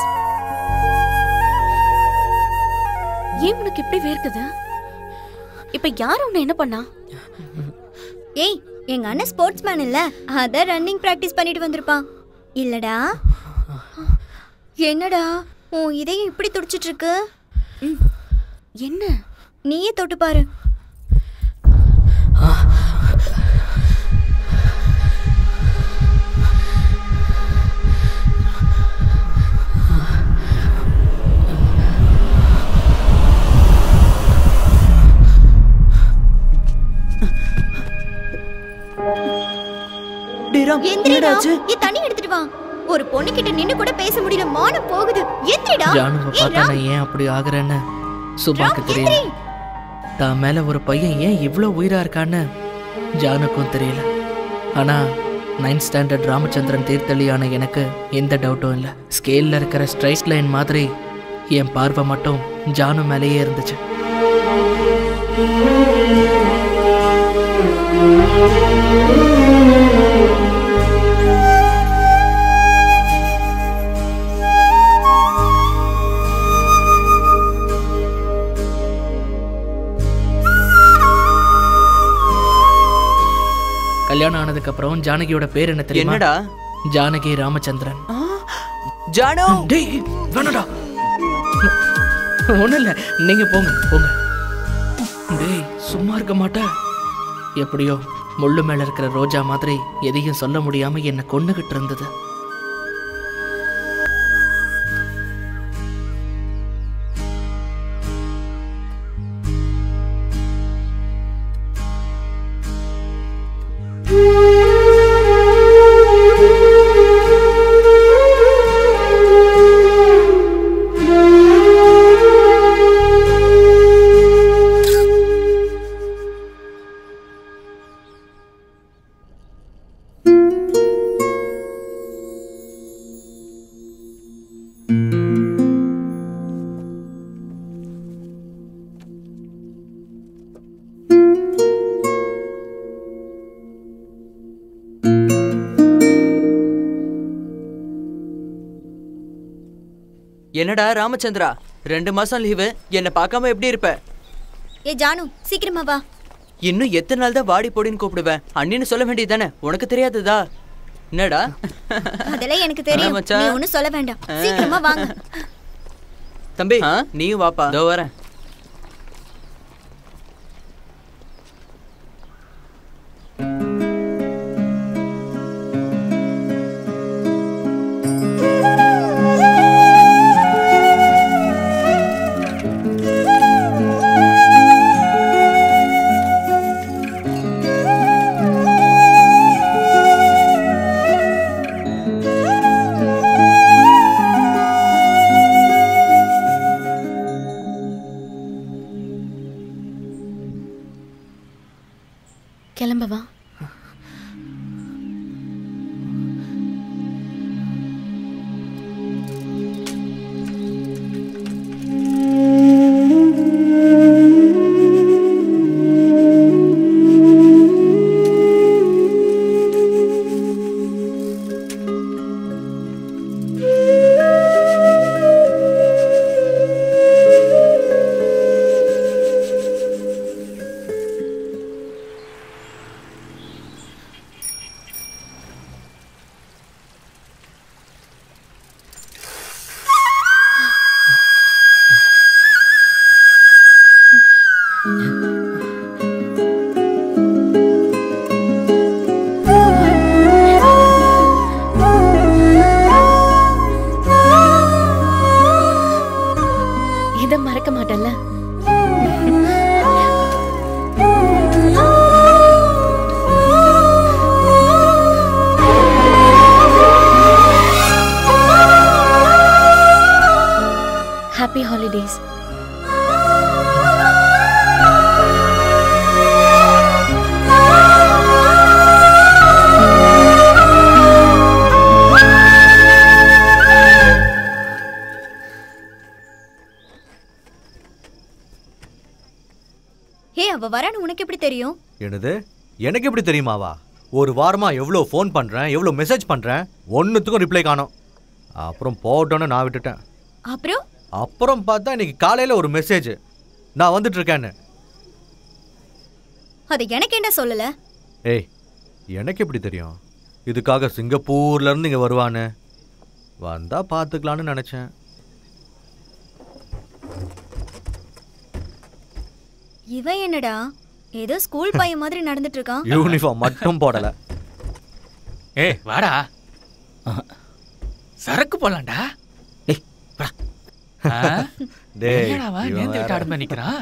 ஏன் உனக்கு இப்படி வேர்க்குது இப்ப யார் உன்னை என்ன பண்ணா ஏய் எங்க அண்ணன் ஸ்போர்ட்ஸ் மேன் இல்ல அத ரன்னிங் பிராக்டிஸ் பண்ணிட்டு வந்திருப்பான் இல்லடா என்னடா உன் இதயம் இப்படி துடிச்சிட்டு இருக்கு என்ன நீயே தொட்டு பாரு டேய் ராம் எந்திரிடா என்னடாச்சு ஏ தண்ணி எடுத்துட்டு வா ஒரு பொண்ணு கிட்ட நின்னு கூட பேச முடியல மானம் போகுது எந்திரிடா ஜானுவை ஏய், பார்த்தா ராம், நான் ஏன் அப்படி ஆகுறேன்னு சுபாக்கு ராம், தெரியல எந்திரி. தான் மேல ஒரு பையன் ஏன் இவ்வளோ உயிரா இருக்கான்னு ஜானுக்கும் தெரியல ஆனா நைன்த் ஸ்டாண்டர்ட் ராமச்சந்திரன் தீர்த்தளியான எனக்கு எந்த டவுட்டும் இல்லை ஸ்கேல்ல இருக்கிற ஸ்ட்ரைட் லைன் மாதிரி என் பார்வை மட்டும் ஜானு மேலேயே இருந்துச்சு கல்யாணம் ஆனதுக்கு அப்புறம் ஜானகியோட பேர் என்ன தெரியுமா என்னடா ஜானகி ராமச்சந்திரன் ஜானு டேய் வேணாடா ஒன்றும் இல்லை நீங்கள் போங்க போங்க டேய் சும்மா இருக்க மாட்டா எப்படியோ முள்ளு மேல இருக்கிற ரோஜா மாதிரி எதையும் சொல்ல முடியாம என்னை கொன்னுகிட்டு இருந்தது என்னடா ராமச்சந்திரா ரெண்டு மாசம் லீவு என்ன பார்க்காம எப்படி இருப்ப ஏ ஜானு சீக்கிரமா வா இன்னும் எத்தனை நாள் தான் வாடி போடின்னு கூப்பிடுவேன் அண்ணின்னு சொல்ல வேண்டியதானே உனக்கு தெரியாததா என்னடா அதெல்லாம் எனக்கு தெரியும் அதான் மச்சான். நீ ஒண்ணும் சொல்ல வேண்டாம் சீக்கிரமா வாங்க தம்பி நீயும் வாப்பா இதோ வரேன் கிளம்பவா வரான்னு உனக்கு எப்படி தெரியும் என்னது எனக்கு எப்படி தெரியுமாவா ஒரு வாரமா எவ்வளோ ஃபோன் பண்றேன் எவ்வளோ மெசேஜ் பண்றேன் ஒன்றுத்துக்கும் ரிப்ளை காணோம் அப்புறம் போட்டோன்னு நான் விட்டுட்டேன் அப்புறம் அப்புறம் பார்த்தா இன்னைக்கு காலையில ஒரு மெசேஜ் நான் வந்துட்டு இருக்கேன்னு அது எனக்கு என்ன சொல்லல ஏய் எனக்கு எப்படி தெரியும் இதுக்காக சிங்கப்பூர்ல இருந்து இங்க வருவான்னு வந்தா பார்த்துக்கலான்னு நினைச்சேன் இவன் என்னடா ஏதோ ஸ்கூல் பையன் மாதிரி நடந்துட்டு இருக்கான் யூனிஃபார்ம் மட்டும் போடல ஏய் வாடா சரக்கு போலாம்டா டேய் ஆ? டேய், என்னடா அவன் இவன் நேர்ந்து விட்டு வேற. ஆடுமே நிக்கிறான்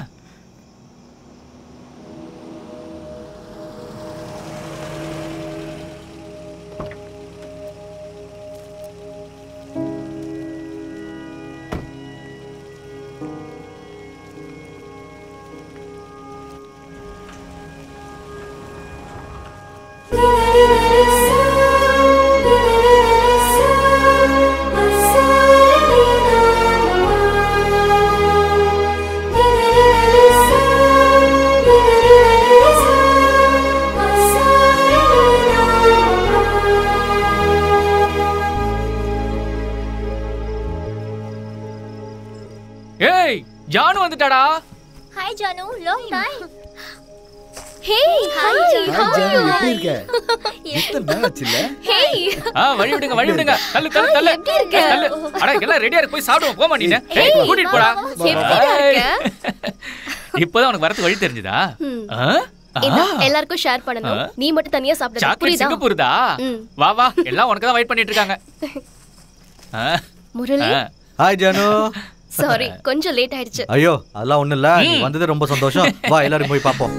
ஏய் ஜானு வந்துட்டாடா hi Janu long time hey hi hi Janu எப்படி இருக்க எத்தனை நாள் ஆச்சுல்ல ஹே ஆ வழி விடுங்க வழி விடுங்க தள்ளு தள்ளு தள்ளு எப்படி இருக்க? தள்ளு அட எல்லாம் ரெடியா இருக்கு போய் சாப்பிடுவோம் போமா நீ ஏய் கூட்டிட்டு போடா எப்படிடா இருக்க? இப்போதான் உனக்கு வரது வழி தெரிஞ்சுதா ம். ஆ? ஆ. இதோ, எல்லாருக்கும் ஷேர் பண்ணணும் ஆ. நீ மட்டும் தனியா சாப்பிட சாக்லேட் புரியுதா சிங்கப்பூர்தா ம். வா வா எல்லாம் உனக்கு தான் வெயிட் பண்ணிட்டு இருக்காங்க ஆ. முரளி ஆ. ஹாய் ஜானு சாரி கொஞ்சம் லேட் ஆயிடுச்சு ஐயோ அதெல்லாம் ஒண்ணும் இல்ல நீ வந்தது ரொம்ப சந்தோஷம் வா எல்லாரும் போய் பார்ப்போம்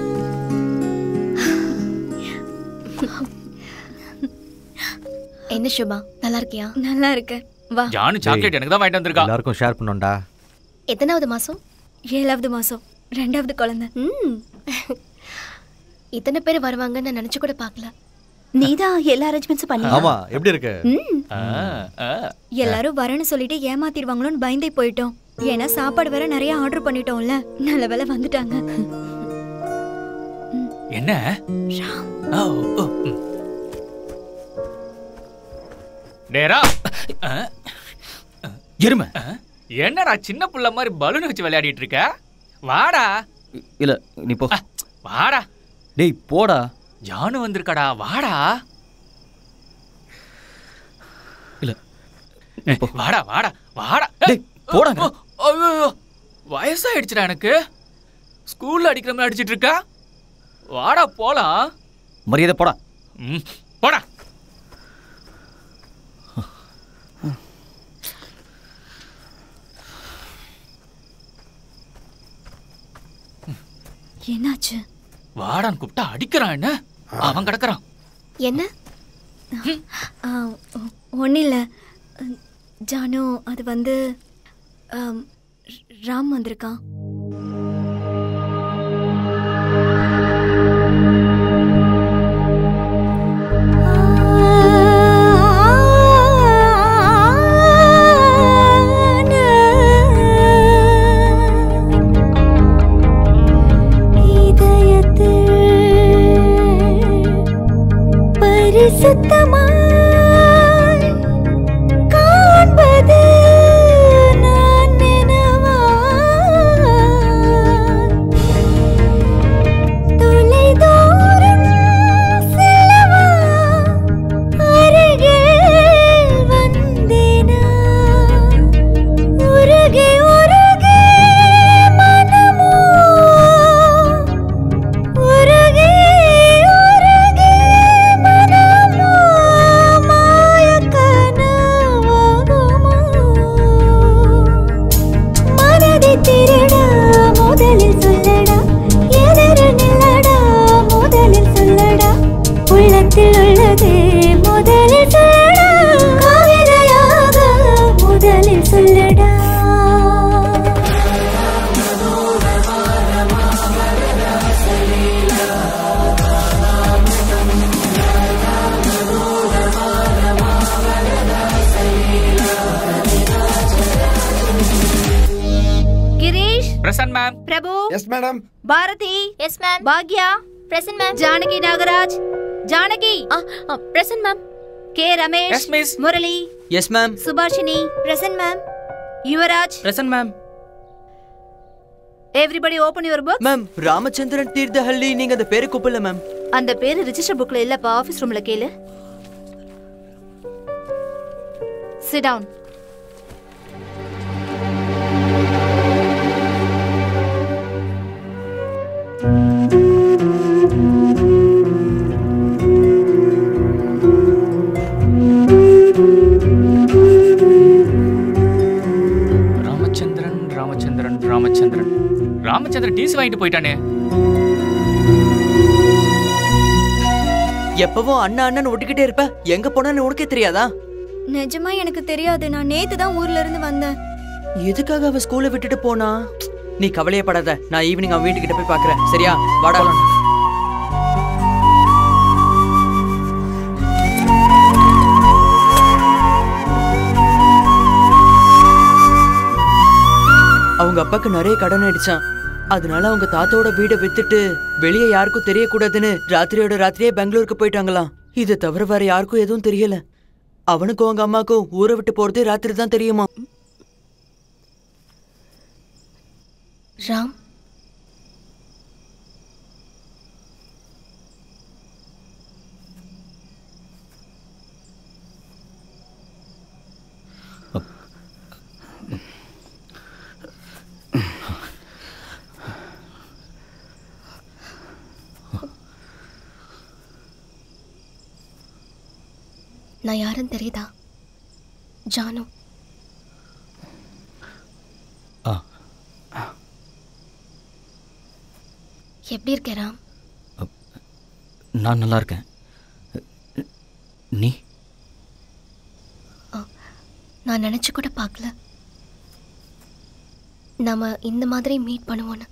என்ன சுபா நல்லா இருக்கியா நல்லா இருக்கு வா ஜானு சாக்லேட் எனக்கு தான் வாங்கிட்டு வந்திருக்கா எல்லாருக்கும் ஷேர் பண்ணோம்டா எத்தனாவது மாசம் ஏழாவது மாசம் ரெண்டாவது குழந்தை ம் இத்தனை பேர் வருவாங்கன்னு நான் நினைச்சு கூட பார்க்கல நீதான் எல்லா அரேஞ்ச்மெண்ட்ஸும் பண்ணி ஆமா எப்படி இருக்கு ம் ஆ, ஆ. எல்லாரும் வரேன்னு சொல்லிட்டு ஏமாத்திடுவாங்களோன்னு பயந்தே போயிட்டோம் ஏன்னா சாப்பாடு வேற நிறைய ஆர்டர் பண்ணிட்டோம்ல நல்ல வேலை வந்துட்டாங்க என்ன ஓ, ஓ, ம். டேரா ஆ? எருமை ஆ? என்னடா சின்ன புள்ள மாதிரி பலூன் வச்சு விளையாடிட்டு இருக்க வாடா இல்ல நீ போ வாடா டேய் போடா ஜானு வந்திருக்காடா வாடா இல்ல ஏய், வாடா வாடா வாடா டேய் போடாங்க ஐயோ வயசாயிடுச்சுடா எனக்கு ஸ்கூல்ல அடிக்கிற மாதிரி அடிச்சிட்டு இருக்கா வாடா போலாம் மரியாதை போடா ம், போடா என்னாச்சு வாடான்னு கூப்பிட்டா அடிக்கிறான் என்ன அவன் கிடக்குறான் என்ன ஒன்றும் இல்லை ஜானு அது வந்து ஆம், ராம் வந்திருக்கான் பரிசுத்தமாய் காண்பது நான் நினவா தொலைதூரம் செல்லவா அருகில் வந்தேனா உருகி உருகி மனமோ உருகி உருகி மனமோ Prabhu yes madam Bharathi yes ma'am பாக்யா present ma'am Janaki Nagaraj Janaki present ma'am K Ramesh Murali yes ma'am Subhashini present ma'am Yuvaraj present ma'am everybody open your book ma'am Ramachandran Thirthahalli நீங்க அந்த பேரை கூப்பிடல மேம் அந்த பேரு ரிஜிஸ்டர் புக்ல இல்லப்பா ஆபீஸ் ரூம்ல கேளு sit down Ramachandran Ramachandran Ramachandran Ramachandran TC வாங்கிட்டு போயிட்டானே எப்பவும் அண்ணா அண்ணன் ஒட்டிக்கிட்டே இருப்ப எங்க போனான்னு உனக்கே தெரியாதா நிஜமா எனக்கு தெரியாது நான் நேத்து தான் ஊர்ல இருந்து வந்தேன் எதுக்காக அவ ஸ்கூலை விட்டுட்டு போனா நீ கவலையப்படாத நான் ஈவினிங் அவன் வீட்டுக்கிட்ட போய் பாக்குறேன் சரியா வாடா அவங்க அப்பாக்கு நிறைய கடன் அடிச்சான் அதனால அவங்க தாத்தாவோட வீடை வித்துட்டு வெளியே யாருக்கும் தெரியக்கூடாதுன்னு ராத்திரியோட ராத்திரியே பெங்களூருக்கு போயிட்டாங்களாம் இதை தவிர வேற யாருக்கும் எதுவும் தெரியல அவனுக்கும் அவங்க அம்மாக்கும் ஊரை விட்டு போறது ராத்திரி தான் தெரியுமா ராம் நான் யாருன்னு தெரியுதா ஜானு ஆ எப்படி இருக்க ராம் நான் நல்லா இருக்கேன் நீ நான் நினைச்சு கூட பார்க்கல நாம இந்த மாதிரி மீட் பண்ணுவோன்னு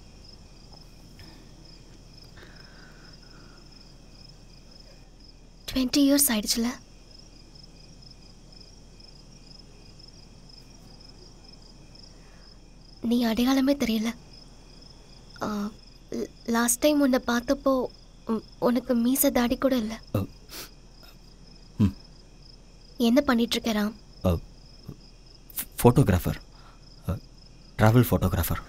டுவெண்ட்டி இயர்ஸ் ஆயிடுச்சுல நீ அடையாளமே தெரியல லாஸ்ட் டைம் உன்னை பார்த்தப்போ உம், உனக்கு மீச தாடி கூட இல்லை என்ன பண்ணிட்டு இருக்க ராம் ஃபோட்டோகிராஃபர் ட்ராவல் ஃபோட்டோகிராஃபர்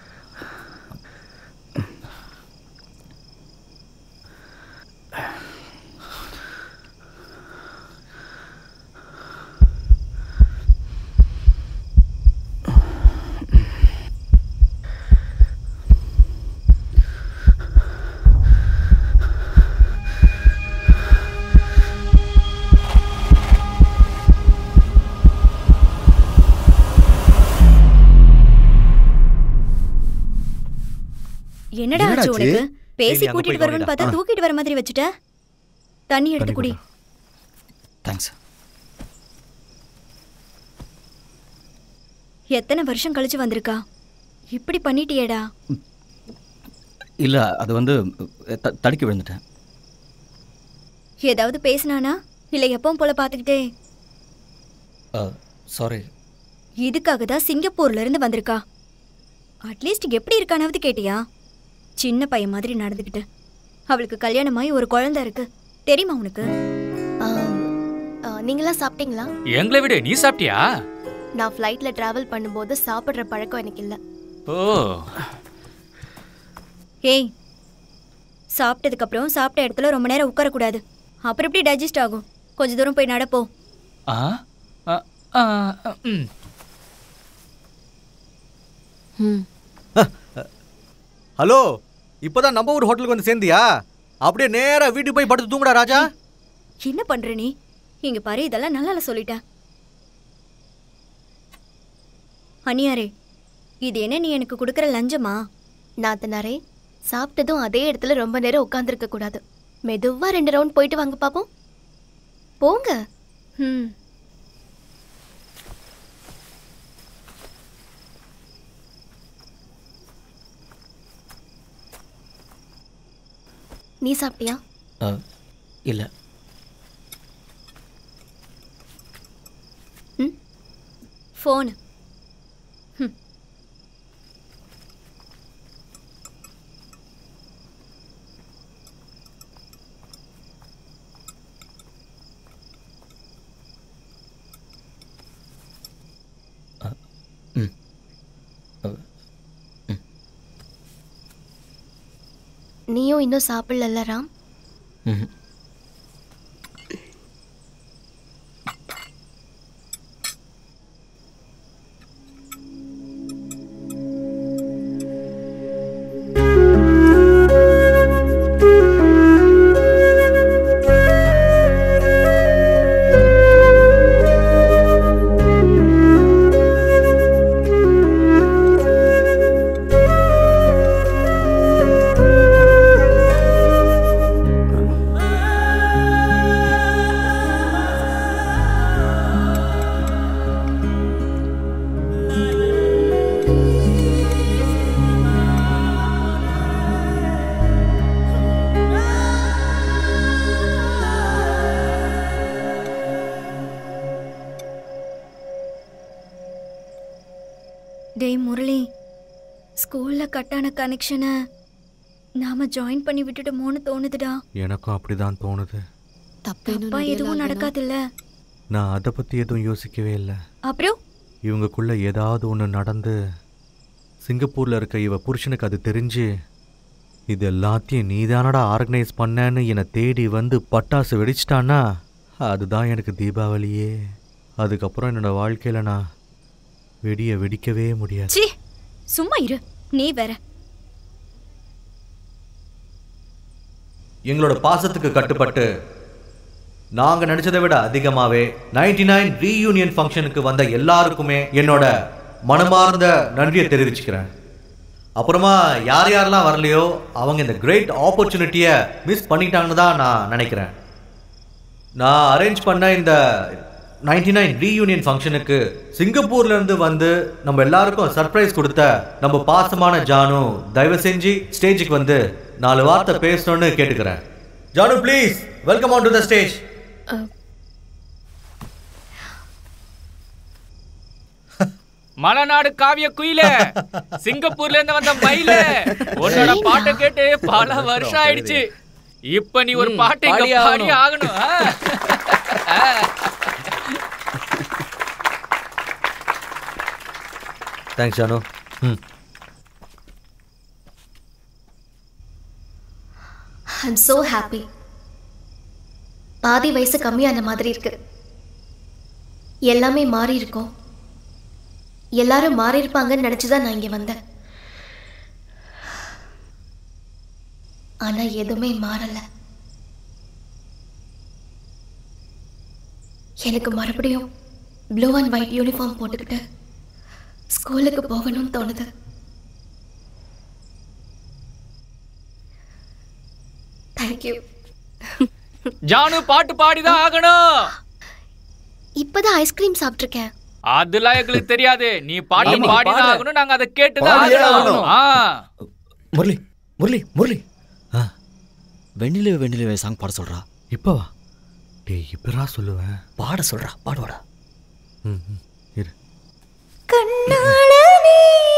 என்னடா ஆச்சு என்னடாச்சு? உனக்கு பேசி டேய், நீ அங்க கூட்டிட்டு போய் வருவேன்னு பார்த்தா கவனிடா. தூக்கிட்டு வர மாதிரி வச்சுட்ட தண்ணி எடுத்து குடி தேங்க்ஸ் எத்தனை வருஷம் கழிச்சு வந்திருக்கா இப்படி பண்ணிட்டியேடா இல்லை அது வந்து த- தடுக்கி விழுந்துட்டேன் ஏதாவது பேசினானா இல்லை எப்பவும் போல பார்த்துக்கிட்டே சாரி இதுக்காக தான் சிங்கப்பூர்ல இருந்து வந்திருக்கா அட்லீஸ்ட் எப்படி இருக்கானாவது கேட்டியா சின்ன பையன் மாதிரி நடந்துக்கிட்டு அவளுக்கு கல்யாணமாயி ஒரு குழந்தை இருக்கு தெரியுமா உனக்கு நீங்களாம் சாப்பிட்டீங்களா எங்களை விடு நீ சாப்பிட்டியா நான் ஃப்ளைட்ல டிராவல் பண்ணும்போது சாப்பிட்ற பழக்கம் எனக்கு இல்லை ஓ ஏய் சாப்பிட்டதுக்கு அப்புறம் சாப்பிட்ட இடத்துல ரொம்ப நேரம் உட்காரக்கூடாது அப்புறம் எப்படி டைஜஸ்ட் ஆகும் கொஞ்ச தூரம் போய் நடப்போ ஆ ஆ, ஆ, ம் ஹலோ இப்போதான் நம்ம ஊர் ஹோட்டலுக்கு வந்து சேர்ந்தியா அப்படியே நேரா வீட்டுக்கு போய் படுத்து தூங்குடா ராஜா என்ன பண்ற நீ இங்க பாரு இதெல்லாம் நல்லா இல்ல சொல்லிட்டேன் அனியாரே இது என்ன நீ எனக்கு கொடுக்குற லஞ்சமா நாத்தனாரே சாப்பிட்டதும் அதே இடத்துல ரொம்ப நேரம் உட்காந்துருக்க கூடாது மெதுவா ரெண்டு ரவுண்ட் போயிட்டு வாங்க பாப்போம் போங்க ம் நீ சாப்பிட்டியா இல்லை ஃபோன் இன்னும் சாப்பிடல ராம் ம்ஹும். டேய் முரளி ஸ்கூல்ல கட்டான கனெக்ஷனை நாம ஜாயின் பண்ணி விட்டுட்டோமோன்னு தோணுதுடா எனக்கும் அப்படிதான் தோணுது தப்பா எதுவும் நடக்காதுல்ல நான் அதை பற்றி எதுவும் யோசிக்கவே இல்லை அப்புறம் இவங்கக்குள்ள ஏதாவது ஒன்று நடந்து சிங்கப்பூரில் இருக்க இவ புருஷனுக்கு அது தெரிஞ்சு இது எல்லாத்தையும் நீதானடா ஆர்கனைஸ் பண்ணேன்னு என்னை தேடி வந்து பட்டாசு வெடிச்சிட்டான்னா அதுதான் எனக்கு தீபாவளியே அதுக்கப்புறம் என்னோட வாழ்க்கையில் நான் வெடிய வெடிக்கவே முடியாது ச்சீ சும்மா இரு நீ வேற எங்களோட பாசத்துக்கு கட்டுப்பட்டு நாங்க நினைச்சதை விட அதிகமாவே 99 நைன் ரீயூனியன் ஃபங்க்ஷனுக்கு வந்த எல்லாருக்குமே என்னோட மனமார்ந்த நன்றியை தெரிவிச்சுக்கிறேன் அப்புறமா யார் யாரெல்லாம் வரலையோ அவங்க இந்த கிரேட் ஆப்பர்ச்சுனிட்டியை மிஸ் பண்ணிட்டாங்கன்னு தான் நான் நினைக்கிறேன் நான் அரேஞ்ச் பண்ண இந்த 99 நைன் ரீயூனியன் ஃபங்க்ஷனுக்கு சிங்கப்பூர்ல இருந்து வந்து நம்ம எல்லாருக்கும் சர்ப்ரைஸ் கொடுத்த நம்ம பாசமான ஜானு தயவு செஞ்சு ஸ்டேஜுக்கு வந்து நாலு வார்த்தை பேசணும்னு கேட்டுக்கிறேன் Janu please welcome on to the stage மலைநாடு காவிய குயில சிங்கப்பூர்ல இருந்து வந்த மயில உன்னோட பாட்டை கேட்டு பல வருஷம் ஆயிடுச்சு இப்ப நீ ஒரு ம், பாட்டை இங்க பாடியே பாடி ஆகணும் ஆ? ஆ. தேங்க்ஸ் ஜானு ம் ஐம் so ஹாப்பி பாதி வயசு கம்மியான மாதிரி இருக்கு எல்லாமே மாறி இருக்கும் எல்லாரும் மாறி இருப்பாங்கன்னு நினைச்சுதான் நான் இங்க வந்தேன் ஆனா எதுவுமே மாறல எனக்கு மறுபடியும் ப்ளூ அண்ட் ஒயிட் யூனிஃபார்ம் போட்டுக்கிட்டு ஸ்கூலுக்கு போகணும்னு தோணுது தேங்க்யூ ஜானு பாட்டு பாடிதான் ஆகணும் இப்பதான் ஐஸ்கிரீம் சாப்பிட்டிருக்கேன் அதெல்லாம் எங்களுக்கு தெரியாது நீ பாட்டு ஆமா, பாடிதான் பாடு. ஆகணும் நாங்க அதை கேட்டுதான் பாடியே ஆகணும் ஆகணும். ஆ முரளி முரளி முரளி வெண்ணிலவே வெண்ணிலவே சாங் பாட சொல்றா இப்போவா டேய் இப்பரா சொல்லுவேன் பாட சொல்றா பாடுவாடா ம் ம், இரு கண்ணாளனே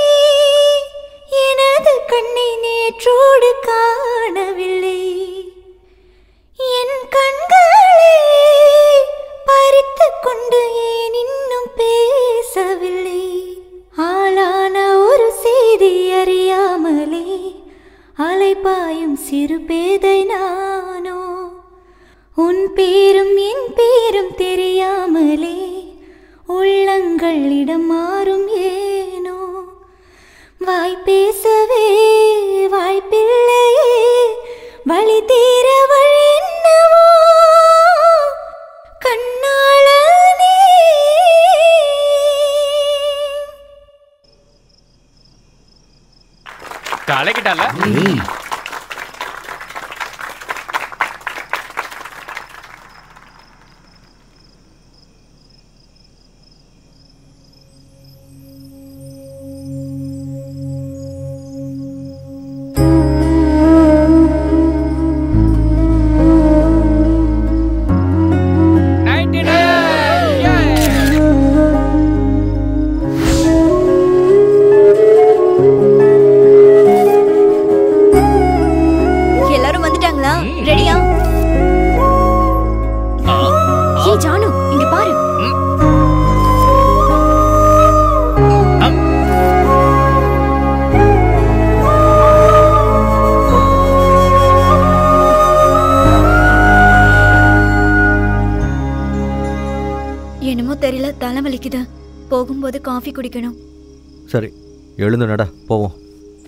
எனது கண்ணை நேற்றோடு காணவில்லை என் கண்களே பறித்து கொண்டு ஏன் இன்னும் பேசவில்லை ஆளான ஒரு செய்தி அறியாமலே அலைபாயும் சிறு பேதை நானோ உன் பேரும் என் பேரும் தெரியாமலே உள்ளங்களிடம் மாறும் ஏனோ வாய் பேசவே வாய்ப்பில்லையே வழி தீர வழி என்னவோ கண்ணாளனே கலக்கிட்டால ஆ நல்ல தலைவலிக்குது போகும்போது காஃபி குடிக்கணும் சரி எழுந்து நட போவோம்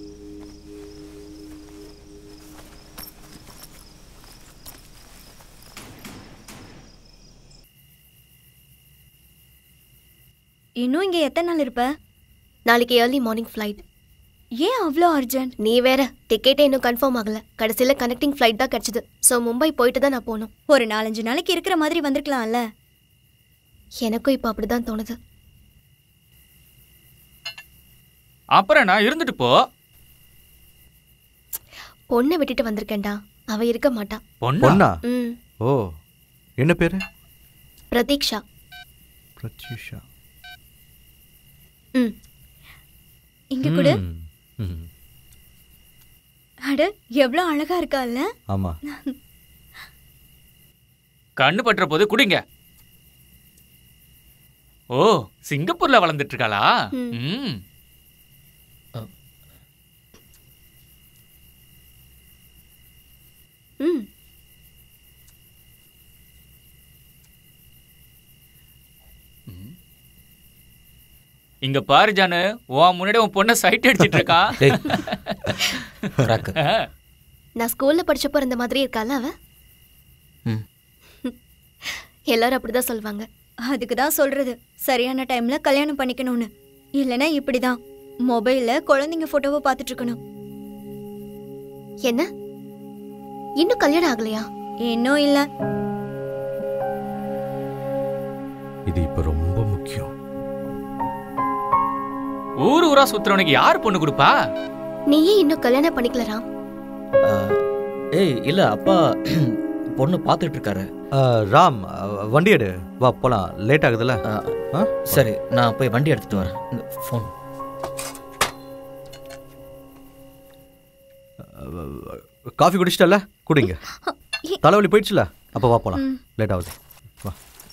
இன்னும் இங்க எத்தனை நாள் இருப்ப நாளைக்கு ஏர்லி மார்னிங் ஃப்ளைட் ஏன் அவ்வளோ அர்ஜென்ட் நீ வேற டிக்கெட்டே இன்னும் கன்ஃபார்ம் ஆகல கடைசியில கனெக்டிங் ஃப்ளைட் தான் கிடைச்சது ஸோ மும்பை போயிட்டு தான் நான் போகணும் ஒரு நாலஞ்சு நாளைக்கு இருக்கிற மாதிரி வந்திருக்கலாம்ல எனக்கும் இப்போ அப்படிதான் தோணுது அப்புறம் நான் இருந்துட்டு போ பொண்ணை விட்டுட்டு வந்திருக்கேன்டா அவ இருக்க மாட்டா பொண்ணா ம் ஓ என்ன பேரு பிரதீக்ஷா பிரத்யூஷா ம் இங்க கூட ம், ம், அட எவ்வளோ அழகா இருக்கால்ல ஆமா கண்ணு பட்டுற போது குடிங்க ஓ சிங்கப்பூர்ல வளர்ந்துட்டு இருக்காளா ம் ம் இங்க பாரு ஜானு உன் முன்னாடி உன் பொண்ணை சைட் அடிச்சிட்டு இருக்கான் டேய், ராக்கு. ஆ. நான் ஸ்கூல்ல படிச்சப்போ இருந்த மாதிரி இருக்கால அவ ம். எல்லாரும் அப்படிதான் சொல்லுவாங்க அதுக்கு தான் சொல்றது சரியான டைம்ல கல்யாணம் பண்ணிக்கணும்னு இல்லைன்னா இப்படிதான் மொபைல்ல குழந்தைங்க போட்டோவை பார்த்துட்டு இருக்கணும் என்ன இன்னும் கல்யாணம் ஆகலையா இன்னும் இல்ல இது இப்ப ரொம்ப முக்கியம் ஊர் ஊரா சுத்துறவனுக்கு யார் பொண்ணு கொடுப்பா நீ ஏன் இன்னும் கல்யாணம் பண்ணிக்கல ராம் ஆ, ஏய் இல்லை அப்பா பொண்ணு பார்த்துட்டு இருக்காரு ஆ, ராம் ஆ, வண்டி எடு வா போலாம் லேட் ஆகுதுல்ல ஆ? சரி நான் போய் வண்டி எடுத்துட்டு வரேன் இந்த ஃபோன் காஃபி குடிச்சிட்டல குடிங்க தலைவலி போயிடுச்சுல அப்போ வா போலாம் லேட் ஆகுது வா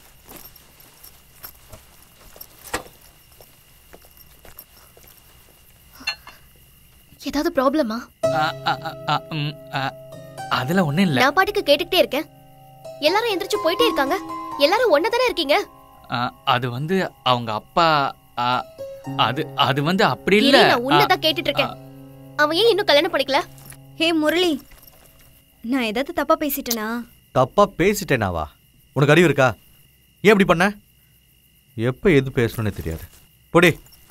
ஏதாவது ப்ராப்ளமா ஆ, ஆ, ஆ, ஆ, ம், ஆ, அதுல ஒண்ணும் இல்ல நான் பாட்டுக்கு கேட்டுக்கிட்டே இருக்கேன் எல்லாரும் எந்திரிச்சு போயிட்டே இருக்காங்க எல்லாரும் ஒன்னா தானே இருக்கீங்க ஆ, அது வந்து அவங்க அப்பா ஆ, அது அது வந்து அப்படி இல்ல இரு, நான் உன்னதான் கேட்டுட்டு இருக்கேன் அவன் ஏன் இன்னும் கல்யாணம் பண்ணிக்கல ஹே முரளி நான் ஏதாவது தப்பா பேசிட்டேனா தப்பா பேசிட்டேனாவா உனக்கு அறிவு இருக்கா ஏன் இப்படி பண்ண எப்போ எது பேசணும்னே தெரியாது போடி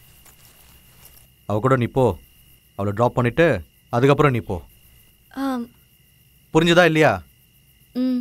அவ கூட நீ போ அவளை ட்ராப் பண்ணிட்டு அதுக்கப்புறம் நீ போ ஆம், புரிஞ்சுதா இல்லையா ம்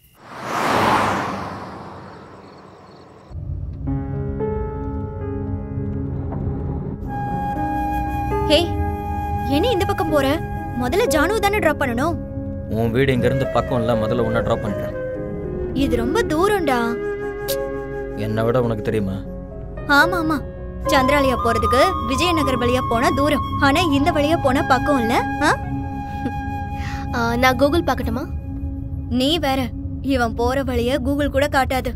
ஹே என்ன இந்த பக்கம் போற முதல்ல ஜானு தானே டிராப் பண்ணணும் உன் வீடு இங்கேருந்து பக்கம் இல்லை முதல்ல ஒன்றா ட்ராப் பண்ணிட்டேன் இது ரொம்ப தூரம்டா என்னை விட உனக்கு தெரியுமா ஆமா ஆமா சந்திராலயா போறதுக்கு விஜயநகர் வழியா போனா தூரம் ஆனா இந்த வழியா போனா பக்கம் இல்ல ஆ? ஆ, நான் கூகுள் பார்க்கட்டுமா நீ வேற இவன் போற வழிய கூகுள் கூட காட்டாது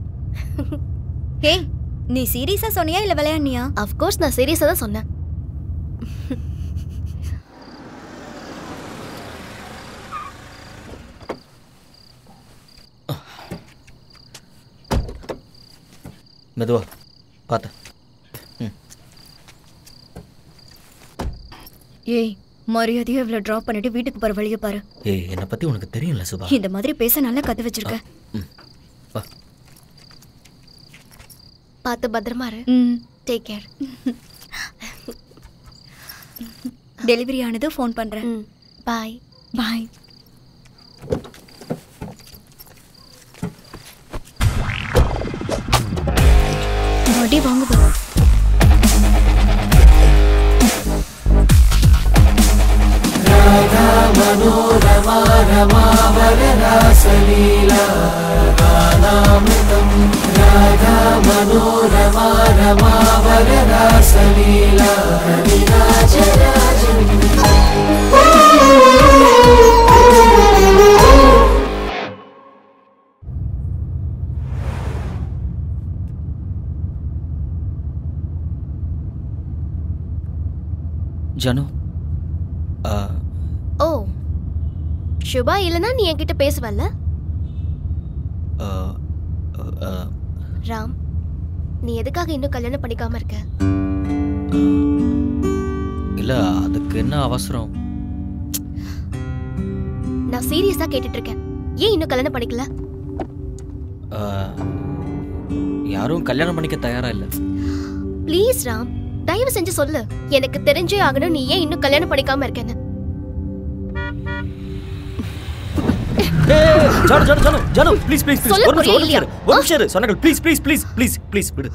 ஹே நீ சீரியஸா சொன்னியா இல்ல விளையாடுனியா அஃப்கோர்ஸ் நான் சீரியஸா தான் சொன்னேன் மெதுவா பார்த்தேன் ஏய் மரியாதையா இவ்வளவு டிராப் பண்ணிட்டு வீட்டுக்கு போற வழிய பாரு ஏய் என்னை பற்றி உனக்கு தெரியும்ல சுபா இந்த மாதிரி பேச நல்லா கத்து வச்சிருக்க வா பார்த்து பத்திரமா இரு ம் டேக் கேர் டெலிவரி ஆனது ஃபோன் பண்றேன் பாய் பாய் வண்டி வாங்க போ. మనోరమా రమావర రాసలీలా గానామృతం రాధా మనోరమా రమావర రాసలీలా కవిరాజరాజం ஜனு ஆ, ஓ சுபா இல்லனா நீ என்கிட்ட பேசுவல்ல ஆ, ஆ, ராம் நீ எதுக்காக இன்னும் கல்யாணம் பண்ணிக்காம இருக்க இல்லை அதுக்கு என்ன அவசரம் நான் சீரியஸா கேட்டுட்டு இருக்கேன் ஏன் இன்னும் கல்யாணம் பண்ணிக்கல ஆ, யாரும் கல்யாணம் பண்ணிக்க தயாரா இல்லை ப்ளீஸ் ராம் தயவு செஞ்சு சொல்லு எனக்கு தெரிஞ்சே ஆகணும் நீ ஏன் இன்னும் கல்யாணம் பண்ணிக்காம இருக்கேன்னு Janu Janu Janu Janu please please please சொல்ல ஒரு நிமிஷம் ஒரு போறியா நிமிஷம் இரு. ஒரு நிமிஷம் இரு. சொன்னாங்க please please please please please விடு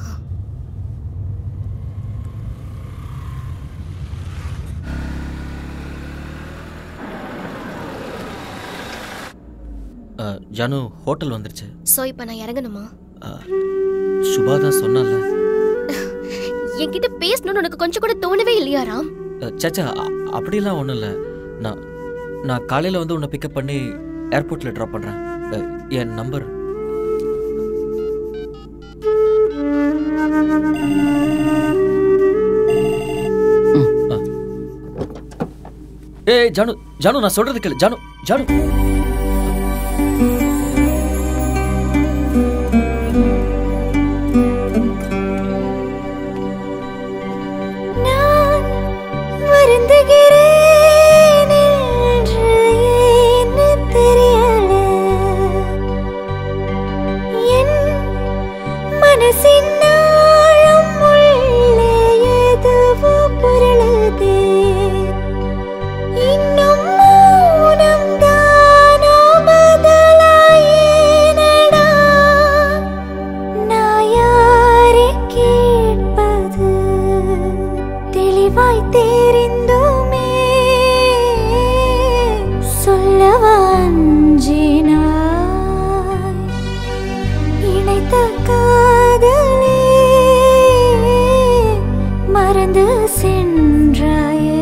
ஆ, ஜானு ஹோட்டல் வந்துருச்சு சோ இப்ப நான் இறங்கணுமா ஆ, சுபா தான் சொன்னால என்கிட்ட பேசணும்னு உனக்கு கொஞ்சம் கூட தோணவே இல்லையா ராம் சச்சா அ- அப்படிலாம் ஒன்றும் இல்லை நான் நான் காலையில் வந்து உன்னை பிக்கப் பண்ணி ஏர்போர்ட்டில் ட்ராப் பண்ணுறேன் என் நம்பர் ஏய் ஜானு ஜானு நான் சொல்றது கேளு ஜானு ஜானு நான் வருந்துகிறேன் என்று ஏன்னு தெரியல என் மனசின் ஆழம் உள்ளே எதுவோ புரளுதே இன்னும் மௌனம் தானோ பதிலாயேனடா நான் யாரை கேட்பது தெளிவாய் தெரிந்துமே சொல்ல வாஞ்சினாய் இணைத்த காதலே மறந்து சென்றாயே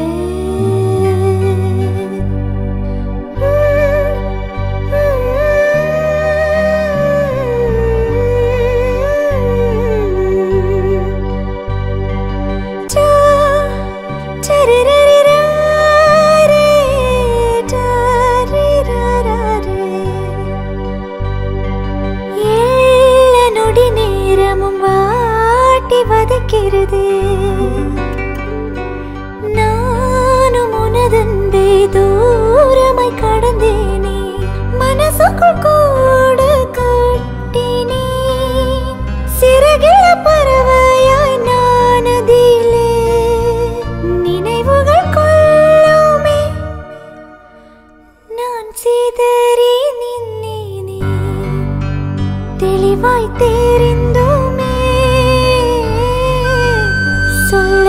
எல்லா நொடி நேரமும் வாட்டி வதக்கிறது நானும் உனதன்பே தூரமாய் கடந்தேனே மனசுக்குள் கூடு கட்டினே சிறகில பறவையாய் நானதிலே நினைவுகள் கொள்ளுமே நான் சிதறி நின்னேனே தெளிவாய் தெரிந்துமே சொல்ல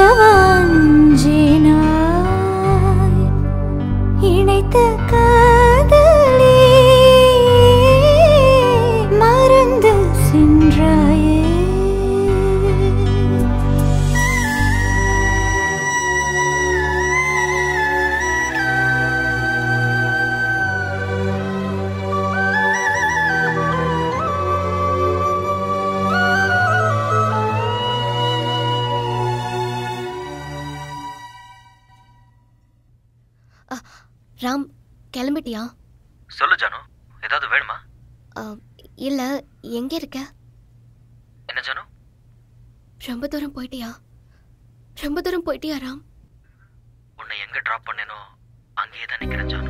வாஞ்சினாய் இணைத்த காதலே மறந்து சென்றாயே ராம் கிளம்பிட்டியா சொல்லு ஜானு ஏதாவது வேணுமா அ, இல்ல எங்க இருக்க என்ன ஜானு ரொம்ப தூரம் போயிட்டியா ரொம்ப தூரம் போயிட்டியா ராம் உன்னை எங்க ட்ராப் பண்ணேனோ அங்கேயே தான் நிக்கிறேன் ஜானு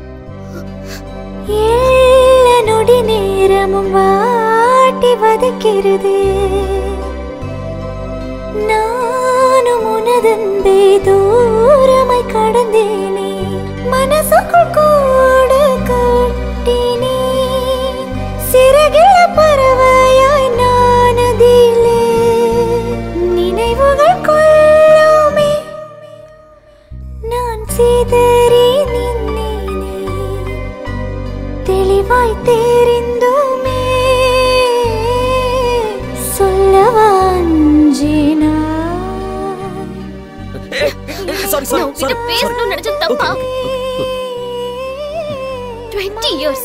எல்லா நொடி நேரமும் வாட்டி வதக்கிறது நானும் உனதன்பே தூரமாய் கடந்தேனே மனசுக்குள் கூடு கட்டினே சிறகில பறவையாய் நானதிலே நினைவுகள் கொள்ளுமே நான் சிதறி நின்னேனே தெளிவாய் தெரிந்துமே சொல்ல வாஞ்சினாய் சாரி நான் உன்கிட்ட பேசணும்னு நினைச்ச தப்பா டுவெண்ட்டி இயர்ஸ்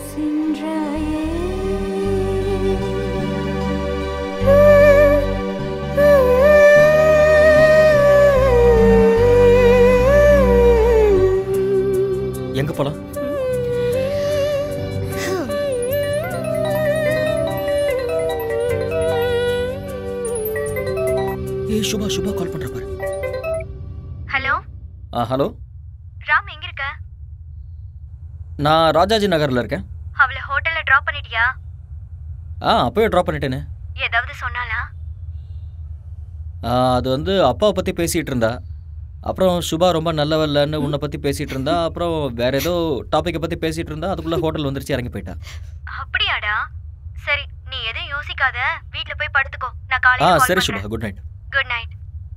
எங்க போலாம் ஏய் சுபா சுபா கால் பண்ற பாரு ஹலோ ஆ ஹலோ ராம் எங்க இருக்க நான் ராஜாஜி நகரில் இருக்கேன் அவளை ஹோட்டல்ல டிராப் பண்ணிட்டியா ஆ அப்போயே ட்ராப் பண்ணிட்டேனே ஏதாவது சொன்னாலா ஆ, அது வந்து அப்பாவை பற்றி பேசிகிட்டு இருந்தா அப்புறம் சுபா ரொம்ப நல்லவல்லன்னு உன்னை பற்றி பேசிகிட்டு இருந்தா அப்புறம் வேற ஏதோ டாப்பிக்கை பற்றி பேசிகிட்டு இருந்தா அதுக்குள்ளே ஹோட்டல் வந்துருச்சு இறங்கி போயிட்டா அப்படியாடா சரி நீ எதையும் யோசிக்காத வீட்ல போய் படுத்துக்கோ நான் ஆ காலையில சரி Subha good night good night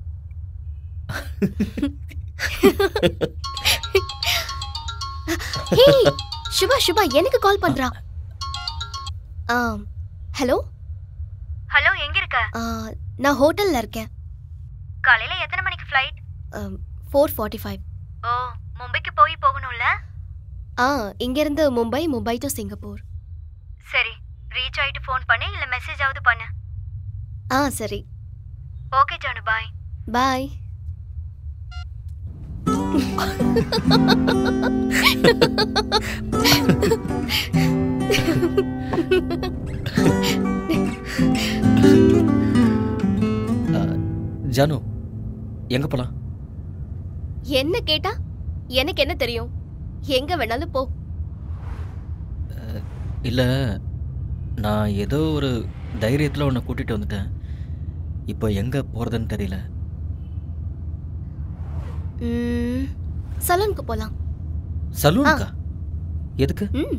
hey Subha Subha எனக்கு கால் பண்றா ஆ ஹலோ ஹலோ எங்க இருக்க ஆ, நான் ஹோட்டல்ல இருக்கேன் காலையில எத்தனை மணிக்கு flight four forty five oh மும்பைக்கு போய் போகணும்ல ஆ இங்கேருந்து மும்பை மும்பை டு சிங்கப்பூர் சரி ரீச் ஆயிட்டு ஃபோன் பண்ணு இல்ல மெசேஜ் ஆவது பண்ணு ஆ சரி okay Janu bye bye Janu எங்கே போகலாம் என்ன கேட்டா எனக்கு என்ன தெரியும் எங்க வேணாலும் போ இல்லை நான் ஏதோ ஒரு தைரியத்தில் உன்னை கூட்டிகிட்டு வந்துட்டேன் இப்போ எங்கே போகிறதுன்னு தெரியல ம், சலூனுக்கு போலாம் சலூனுக்கா எதுக்கு ம்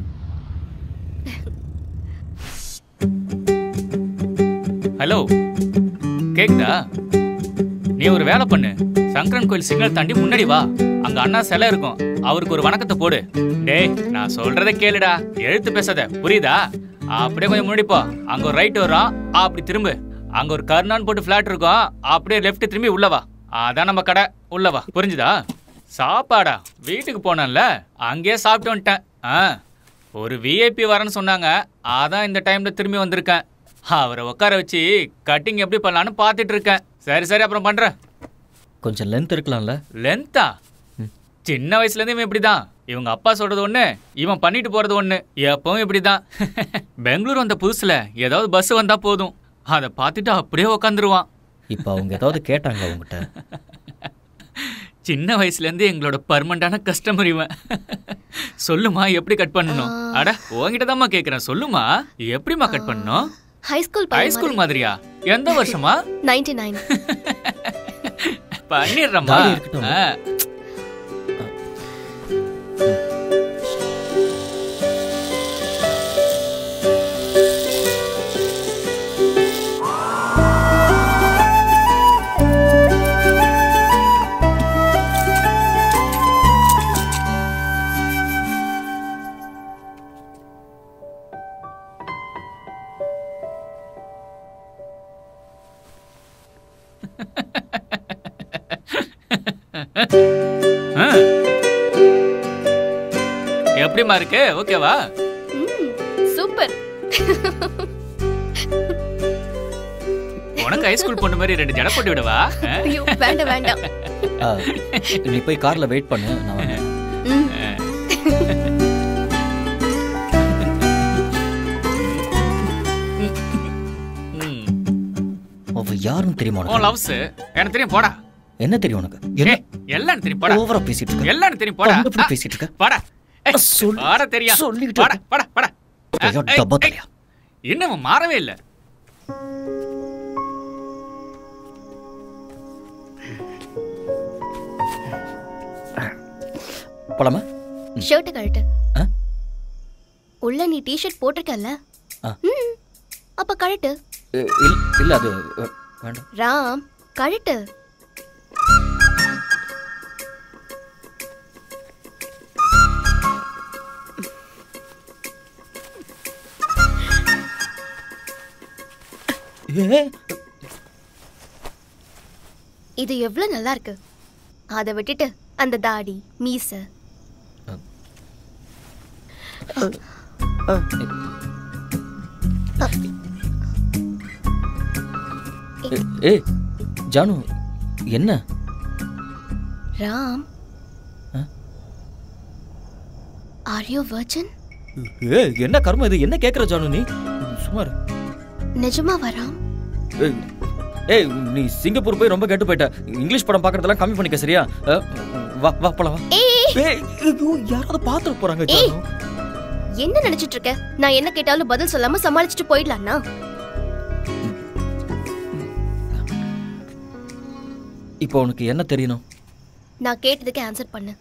ஹலோ கேக்குதா நீ ஒரு வேலை பண்ணு சங்கரன் கோயில் சிக்னல் தாண்டி முன்னாடி வா அங்க அண்ணா சிலை இருக்கும் அவருக்கு ஒரு வணக்கத்தை போடு டேய் நான் சொல்றத கேளுடா எழுத்து பேசாத புரியுதா அப்படியே கொஞ்சம் முன்னாடி போ அங்க ஒரு ரைட் வரும் அப்படி திரும்பு அங்க ஒரு கர்ணான் போட்டு ஃபிளாட் இருக்கும் அப்படியே லெஃப்ட் திரும்பி உள்ள வா அதான் நம்ம கடை உள்ள வா புரிஞ்சுதா சாப்பாடா வீட்டுக்கு போனேன்ல அங்கேயே சாப்பிட்டு வந்துட்டேன் ஆ ஒரு விஐபி வரேன்னு சொன்னாங்க அதான் இந்த டைம்ல திரும்பி வந்திருக்கேன் அவரை உட்கார வச்சு கட்டிங் எப்படி பண்ணலான்னு பார்த்துட்டு இருக்கேன் சரி சரி அப்புறம் பண்றேன் கொஞ்சம் லென்த் இருக்கலாம்ல லென்த்தா சின்ன வயசுல இருந்து இவன் இப்படிதான் இவங்க அப்பா சொல்றது ஒண்ணு இவன் பண்ணிட்டு போறது ஒண்ணு எப்பவும் இப்படிதான் பெங்களூர் வந்த புதுசுல ஏதாவது பஸ் வந்தா போதும் அதை பார்த்துட்டு அப்படியே உக்காந்துருவான் இப்போ அவங்க ஏதாவது கேட்டாங்க உங்ககிட்ட சின்ன வயசுல இருந்து எங்களோட பர்மனண்டான கஸ்டமர் இவன் சொல்லுமா எப்படி கட் பண்ணணும் அட உன்கிட்ட தாம்மா கேக்குறேன் சொல்லுமா எப்படிமா கட் பண்ணணும் ஹை ஸ்கூல் ஹை ஸ்கூல் மாதிரியா எந்த வருஷமா நைன்டி நைன் பண்ணிடுறேம்மா தாடி இருக்கட்டும். ஆ. ஆ. எப்படிம்மா இருக்கு ஓகேவா சூப்பர் உனக்கு ஹைஸ்கூல் பொண்ணு மாதிரி ரெண்டு ஜடை போட்டு விடவா ஆ? ஐயோ வேண்டாம் வேண்டாம் ஆ, நீ போய் காரில் வெயிட் பண்ணு நான் வரேன். அவ யாருன்னு தெரியுமா உன் உனக்கு லவ்ஸ் எனக்கு தெரியும் போடா என்ன தெரியும் உனக்கு ஏய், எல்லாம் தெரியும் போடா ஓவரா பேசிட்டு இருக்க எல்லாம் தெரியும் போடா அவங்க எப்படி ஆ, பேசிட்டு இருக்க போடா ஏய், போடா தெரியும் சொல்லிக்கிட்டு போடா போடா போடா ஐயோ, ஏய், டப்பா ஏய், தலையா. இன்னும் அவன் மாறவே இல்லை போலாமா ஷர்ட்டை கழட்டு ஆ? உள்ள நீ டிஷர்ட் போட்டிருக்கல்ல ஆ. ம் அப்ப கழட்டு இ- இல்- இல்ல அது அ, வேண்டாம் ராம் கழட்டு இது எவ்வளவு நல்லா இருக்கு அதை விட்டுட்டு அந்த தாடி மீச ஏ- ஏய் ஜானு என்ன ராம் ஆ? ஆர் யூ வர்ஜன் ஏய் என்ன கர்மம் இது என்ன கேக்குற ஜானு நீ சுமார் நிஜமாவா ராம் ஏய் நீ சிங்கப்பூர் போய் ரொம்ப கெட்டு போயிட்ட இங்கிலீஷ் படம் பார்க்கறதெல்லாம் கம்மி பண்ணிக்க சரியா அஹ், வா வா போலாம் வா ஏய் ஏய் ஐயோ, யாராவது பார்த்துட்டு போறாங்க ஏய் ஜானு. என்ன நினைச்சிட்டு இருக்க நான் என்ன கேட்டாலும் பதில் சொல்லாம சமாளிச்சுட்டு போயிடலாம்னா இப்போ உனக்கு என்ன தெரியணும் நான் கேட்டதுக்கு ஆன்சர் பண்ணு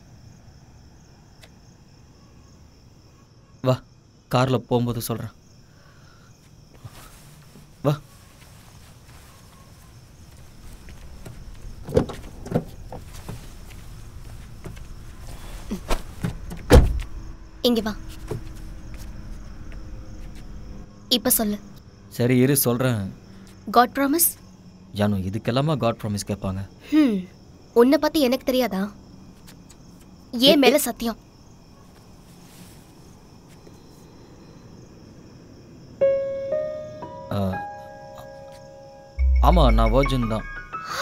வா கார்ல போகும்போது சொல்றேன் வா இங்க வா இப்ப சொல்லு சரி இரு சொல்றேன் காட் ப்ராமிஸ் ஜானு இதுக்கெல்லாமா காட் ப்ராமிஸ் கேட்பாங்க ஹம் உன்னை பத்தி எனக்கு தெரியாதா ஏன் மேல சத்தியம் அஹ், ஆமா நான் வர்ஜின் தான்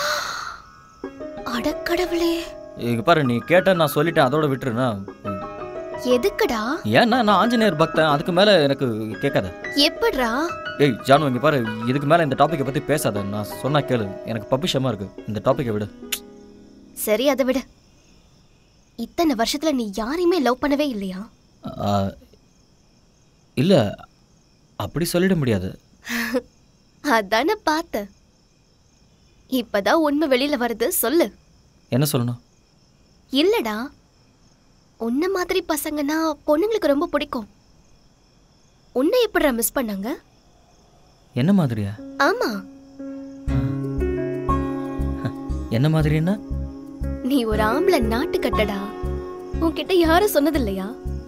அடக்கடவுளே இங்க பாரு நீ கேட்ட நான் சொல்லிட்டேன் அதோட விட்டுருனா எதுக்குடா ஏன்னா நான் ஆஞ்சநேயர் பக்தன் அதுக்கு மேல எனக்கு கேட்காத எப்படிடா ஏய் ஜானு இங்க பாரு இதுக்கு மேல இந்த டாபிக்கை பத்தி பேசாத நான் சொன்னா கேளு எனக்கு பப்பிஷமா இருக்கு இந்த டாபிக்கை விடு சரி அதை விடு இத்தனை வருஷத்துல நீ யாரையுமே லவ் பண்ணவே இல்லையா அஹ், இல்ல அப்படி சொல்லிட முடியாது அதானே பார்த்த இப்பதான் உண்மை வெளியில வருது சொல்லு என்ன சொல்லணும் இல்லடா உன்ன மாதிரி பசங்கன்னா பொண்ணுங்களுக்கு ரொம்ப பிடிக்கும் உன்னை எப்படிடா மிஸ் பண்ணாங்க என்ன மாதிரியா ஆமா என்ன மாதிரின்னா நீ ஒரு ஆம்பளை நாட்டு கட்டடா உன்கிட்ட யாரும் சொன்னதில்லையா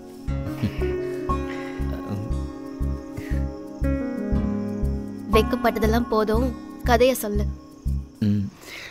வெக்கப்பட்டதெல்லாம் போதும் கதைய சொல்லு ம்.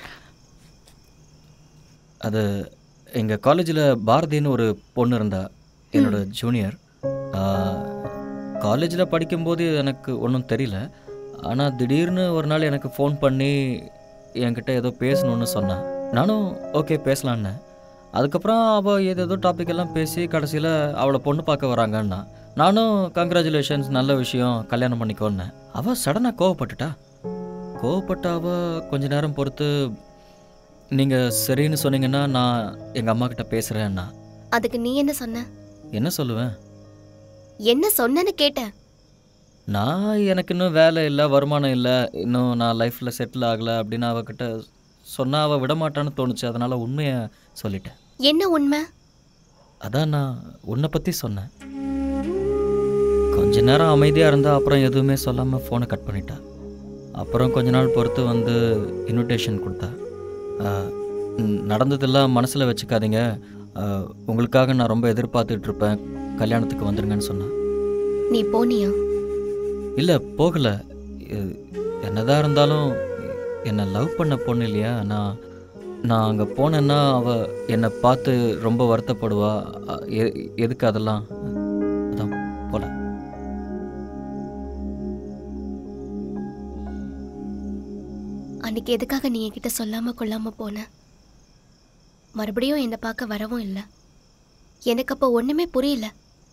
அது எங்கள் காலேஜில் பாரதின்னு ஒரு பொண்ணு இருந்தா என்னோட ஜூனியர் காலேஜில் படிக்கும்போது எனக்கு ஒன்றும் தெரியல ஆனால் திடீர்னு ஒரு நாள் எனக்கு ஃபோன் பண்ணி என்கிட்ட ஏதோ பேசணும்னு சொன்னான் நானும் ஓகே பேசலான்னு அதுக்கப்புறம் அவள் ஏதேதோ டாபிக் எல்லாம் பேசி கடைசியில் அவளை பொண்ணு பார்க்க வராங்கன்னா நானும் கங்க்ராச்சுலேஷன்ஸ் நல்ல விஷயம் கல்யாணம் பண்ணிக்கோன்னு அவள் சடனாக கோவப்பட்டுட்டா கோவப்பட்ட அவள் கொஞ்ச நேரம் பொறுத்து நீங்கள் சரின்னு சொன்னீங்கன்னா நான் எங்கள் அம்மா கிட்ட பேசுகிறேன்னா அதுக்கு நீ என்ன சொன்ன என்ன சொல்லுவேன் என்ன சொன்னேன்னு கேட்டேன் நான் எனக்கு இன்னும் வேலை இல்லை வருமானம் இல்லை இன்னும் நான் லைஃப்பில் செட்டில் ஆகலை அப்படின்னு அவகிட்ட சொன்னால் அவள் விடமாட்டான்னு தோணுச்சு அதனால் உண்மையை சொல்லிட்டேன் என்ன உண்மை அதான் நான் உன்னை பற்றி சொன்னேன் கொஞ்ச நேரம் அமைதியாக இருந்தால் அப்புறம் எதுவுமே சொல்லாமல் ஃபோனை கட் பண்ணிட்டா அப்புறம் கொஞ்ச நாள் பொறுத்து வந்து இன்விடேஷன் கொடுத்தா ஆஹ், ம், நடந்ததெல்லாம் மனசில் வச்சுக்காதீங்க ஆஹ், உங்களுக்காக நான் ரொம்ப எதிர்பார்த்துட்டு இருப்பேன் கல்யாணத்துக்கு வந்துருங்கன்னு சொன்னேன் நீ போனியா இல்லை போகலை என்னதான் இருந்தாலும் என்னை லவ் பண்ண பொண்ணு இல்லையா நான் நான் அங்கே போனேன்னா அவள் என்னை பார்த்து ரொம்ப வருத்தப்படுவா அ- எ- எதுக்கு அதெல்லாம் அதான் போல அன்னைக்கு எதுக்காக நீ என்கிட்ட சொல்லாம கொள்ளாம போன மறுபடியும் என்னை பார்க்க வரவும் இல்லை எனக்கு அப்போ ஒண்ணுமே புரியல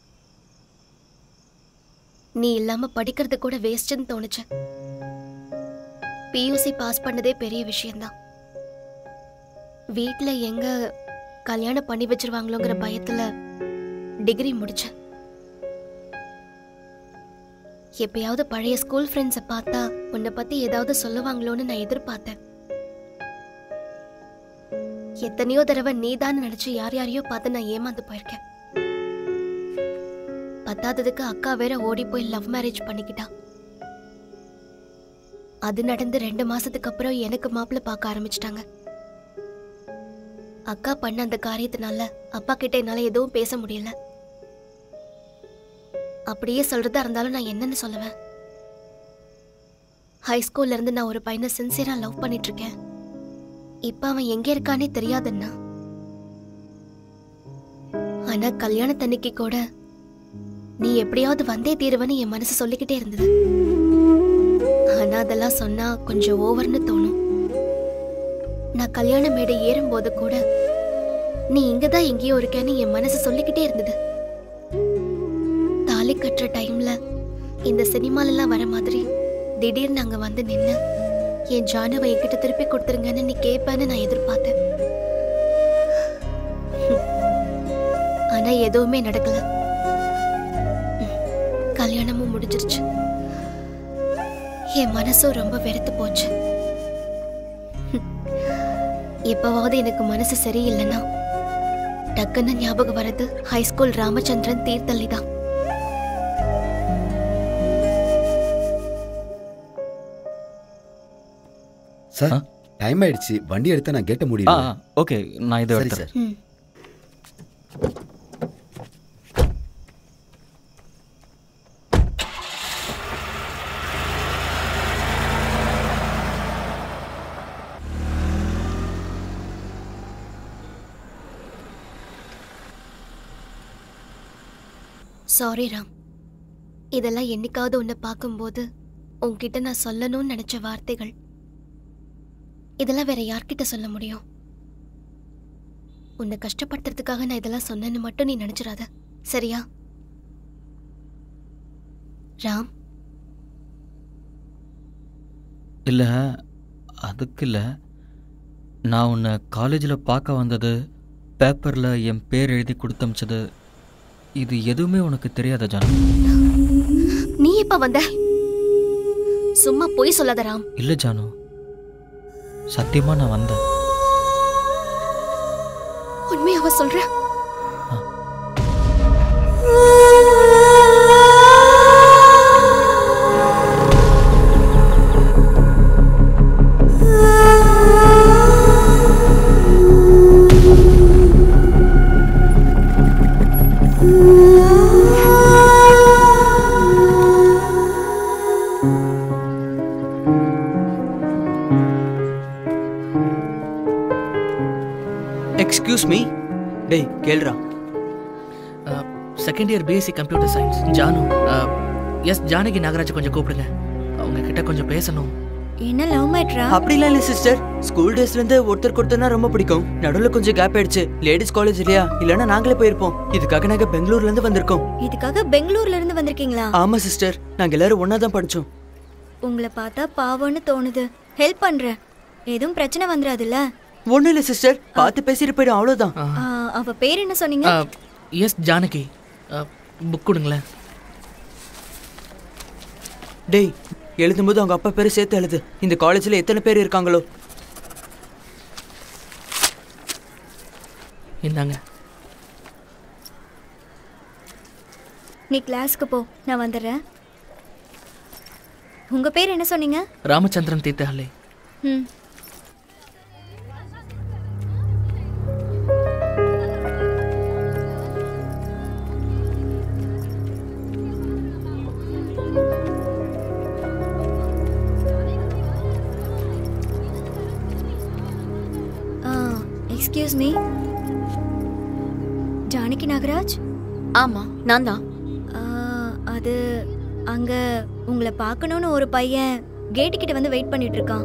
நீ இல்லாம படிக்கிறது கூட வேஸ்ட்னு தோணுச்சு பியூசி பாஸ் பண்ணதே பெரிய விஷயம்தான் வீட்ல எங்க கல்யாணம் பண்ணி வச்சிருவாங்களோங்கிற பயத்துல டிகிரி முடிச்சேன் எப்பயாவது பழைய ஸ்கூல் ஃப்ரெண்ட்ஸை பார்த்தா உன்னை பத்தி ஏதாவது சொல்லுவாங்களோன்னு நான் எதிர்பார்த்தேன் எத்தனையோ தடவை நீதான் நினைச்சு யார் யாரையோ பார்த்து நான் ஏமாந்து போயிருக்கேன் பத்தாததுக்கு அக்கா வேற ஓடி போய் லவ் மேரேஜ் பண்ணிக்கிட்டா அது நடந்து ரெண்டு மாசத்துக்கு அப்புறம் எனக்கு மாப்பிள்ளை பார்க்க ஆரம்பிச்சிட்டாங்க அக்கா பண்ண அந்த காரியத்தினால அப்பா கிட்ட என்னால எதுவும் பேச முடியல அப்படியே சொல்றதா இருந்தாலும் நான் என்னன்னு சொல்லுவேன் ஹை ஸ்கூல்ல இருந்து நான் ஒரு பையனை சின்சியரா லவ் பண்ணிட்டு இருக்கேன் இப்ப அவன் எங்க இருக்கானே தெரியாதுன்னா ஆனா கல்யாணத்தன்னைக்கு கூட நீ எப்படியாவது வந்தே தீருவன்னு என் மனசு சொல்லிக்கிட்டே இருந்தது ஆனா அதெல்லாம் சொன்னா கொஞ்சம் ஓவர்னு தோணும் நான் கல்யாண மேடை ஏறும்போது கூட நீ இங்கதான் எங்கேயோ இருக்கேன்னு என் மனசு சொல்லிக்கிட்டே இருந்தது தாலி கட்டுற டைம்ல இந்த சினிமாலெல்லாம் வர மாதிரி திடீர்னு அங்க வந்து நின்னு என் ஜானுவை என்கிட்ட திருப்பி கொடுத்துருங்கன்னு நீ கேட்பேன்னு நான் எதிர்பார்த்தேன் ஆனா எதுவுமே நடக்கல கல்யாணமும் முடிஞ்சிருச்சு என் மனசும் ரொம்ப வெறுத்து போச்சு எப்பவாவது எனக்கு மனசு சரியில்லைன்னா டக்குன்னு ஞாபகம் வர்றது ஹைஸ்கூல் ராமச்சந்திரன் தீர்த்தள்ளி தான் சார் டைம் ஆயிடுச்சு வண்டி எடுத்தா நான் கேட்ட ஆ முடியும் ஓகே நான் இதை சரி எடுத்துறேன் ம். சாரி ராம் இதெல்லாம் என்னைக்காவது உன்னை பார்க்கும்போது உன்கிட்ட நான் சொல்லணும்னு நினைச்ச வார்த்தைகள் இதெல்லாம் வேற யார்கிட்ட சொல்ல முடியும் உன்னை கஷ்டப்படுத்துறதுக்காக நான் இதெல்லாம் சொன்னேன்னு மட்டும் நீ நினைச்சிடாத சரியா ராம் இல்லை அதுக்கு இல்லை நான் உன்னை காலேஜில் பார்க்க வந்தது பேப்பரில் என் பேர் எழுதி கொடுத்தமிச்சது இது எதுவுமே உனக்கு தெரியாத ஜான் நீ எப்ப வந்த சும்மா பொய் சொல்லாத ராம் இல்லை ஜானு சத்தியமாக நான் வந்தேன் உண்மையாவ சொல்ற எக்ஸ்கியூஸ் மீ டேய் கேளுடா second year BSc computer science Janu yes Janaki Nagaraj கொஞ்சம் கூப்பிடுங்க அவங்க கிட்ட கொஞ்சம் பேசணும் என்ன லவ் மேட்ரா அப்படிலாம் இல்ல சிஸ்டர் ஸ்கூல் டேஸ்ல இருந்து ஒருத்தருக்கு ஒருத்தர்னா ரொம்ப பிடிக்கும் நடுவுல கொஞ்சம் கேப் ஆயிடுச்சு லேடிஸ் காலேஜ் இல்லையா இல்லனா நாங்களே போயிருப்போம் இதுக்காக நாங்க பெங்களூர்ல இருந்து வந்திருக்கோம் இதுக்காக பெங்களூர்ல இருந்து வந்திருக்கீங்களா ஆமா சிஸ்டர் நாங்க எல்லாரும் ஒண்ணா தான் படிச்சோம் உங்களை பார்த்தா பாவம்னு தோணுது ஹெல்ப் பண்றேன் எதுவும் பிரச்சனை வந்துடாதுல்ல ஒண்ணும் இல்ல சிஸ்டர் பார்த்து பேசிட்டு போயிடும் அவ்வளவுதான் ஆ, அவ பேர் என்ன சொன்னீங்க எஸ் ஜானகி புக் கொடுங்களேன் டேய் எழுதும்போது அவங்க அப்பா பேரு சேர்த்து எழுது இந்த காலேஜ்ல எத்தனை பேர் இருக்காங்களோ இந்தாங்க நீ கிளாஸ்க்கு போ நான் வந்துடுறேன் உங்க பேர் என்ன சொன்னீங்க ராமச்சந்திரன் தீர்த்தஹள்ளி ம் எக்ஸ்கியூஸ் மீ ஜானகி நாகராஜ் ஆமா நான் தான் ஆ, அது அங்க உங்களை பார்க்கணும்னு ஒரு பையன் கேட்டு கிட்ட வந்து வெயிட் பண்ணிட்டு இருக்கான்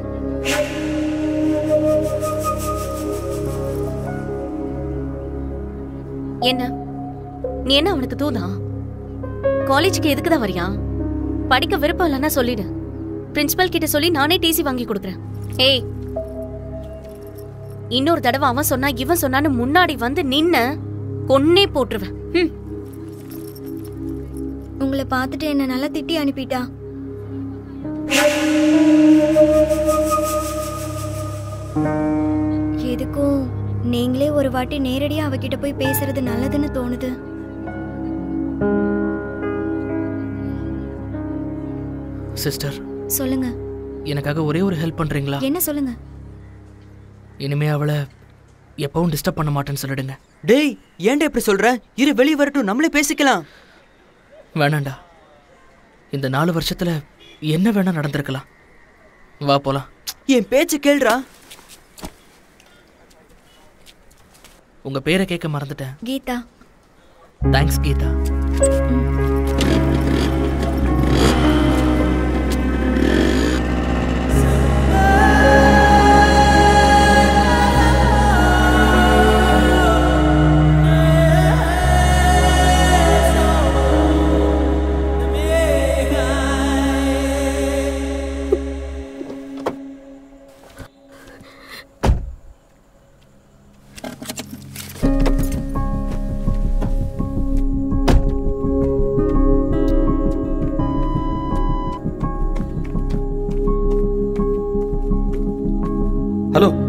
என்ன நீ என்ன அவனுக்கு தூதா காலேஜுக்கு எதுக்கு தான் வரியா படிக்க விருப்பம் இல்லைன்னா சொல்லிடு பிரின்சிபல் கிட்ட சொல்லி நானே டிசி வாங்கி கொடுக்குறேன் ஏய் இன்னொரு தடவை அவன் சொன்னா இவன் சொன்னான்னு முன்னாடி வந்து நின்ன கொன்னே போட்டுருவேன் ம் உங்களை பார்த்துட்டு என்ன நல்லா திட்டி அனுப்பிட்டா எதுக்கும் நீங்களே ஒரு வாட்டி நேரடியா அவகிட்ட போய் பேசுறது நல்லதுன்னு தோணுது சிஸ்டர் சொல்லுங்க எனக்காக ஒரே ஒரு ஹெல்ப் பண்றீங்களா என்ன சொல்லுங்க இனிமே அவளை எப்பவும் டிஸ்டர்ப் பண்ண மாட்டேன்னு சொல்லிடுங்க டேய் ஏன்டா இப்படி சொல்ற இரு வெளிய வரட்டும் நம்மளே பேசிக்கலாம் வேணாண்டா இந்த நாலு வருஷத்துல என்ன வேணா நடந்திருக்கலாம் வா போலாம் என் பேச்சு கேளுடா உங்க பேரை கேட்க மறந்துட்டேன் கீதா தேங்க்ஸ் கீதா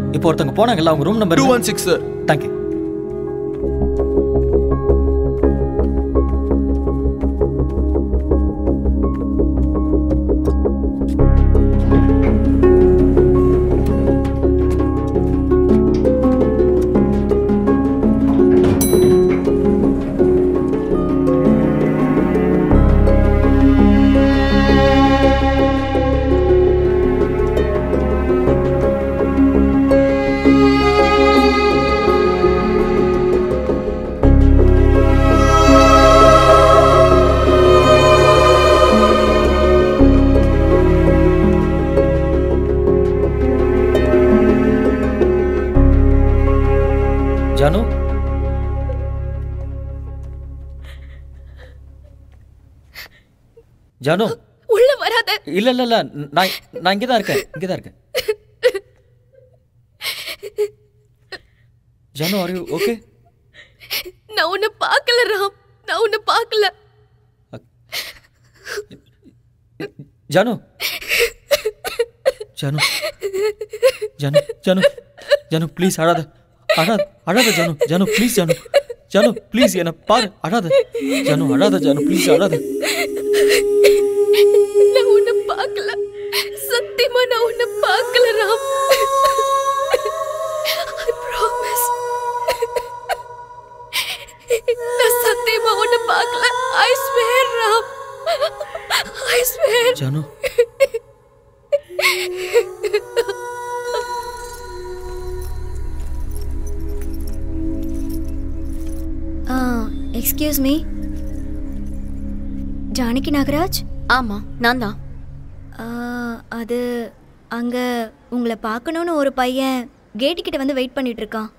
இப்போ ஒருத்தவங்க போனாங்கல்ல அவங்க room number two one six sir thank you Janu Janu உள்ள வராத இல்ல இல்ல இல்ல நான் நான் இங்கே தான் இருக்கேன் இங்கே தான் இருக்கேன் ஜானு ஆர் யூ ஓகே நான் உன்னை பார்க்கல ராம் நான் உன்னை பார்க்கல ஜானு ஜானு ஜானு ஜானு ஜானு ப்ளீஸ் அழாத அழாத அழாத ஜானு ஜானு ப்ளீஸ் ஜானு ஜானு ப்ளீஸ் என்ன பாரு அழாத ஜானு அழாத ஜானு ப்ளீஸ் அழாத நான் உன்னை பார்க்கல சத்தியமா நான் உன்னை பார்க்கல ராம் I promise. நான் சத்தியமா உன்னை பார்க்கல I swear Ram I swear Janu excuse me Janaki Nagaraj ஆமா நான் தான் அது அங்கே உங்களை பார்க்கணுன்னு ஒரு பையன் கேட்டு கிட்ட வந்து வெயிட் பண்ணிட்டு இருக்கான்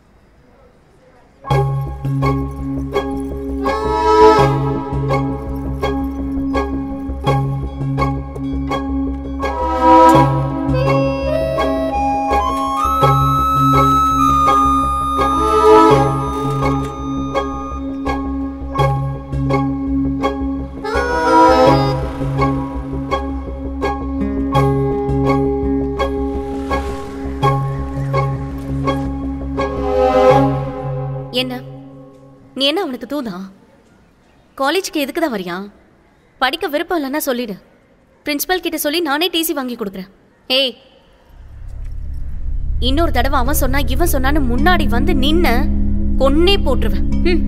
என்ன நீ என்ன அவனுக்கு தூதா காலேஜுக்கு எதுக்கு தான் வரியா படிக்க விருப்பம் இல்லைன்னா சொல்லிடு பிரின்சிபல் கிட்ட சொல்லி நானே டிசி வாங்கி கொடுக்குறேன் ஏய் இன்னொரு தடவை அவன் சொன்னா இவன் சொன்னான்னு முன்னாடி வந்து நின்ன கொன்னே போட்டுருவேன் ம்.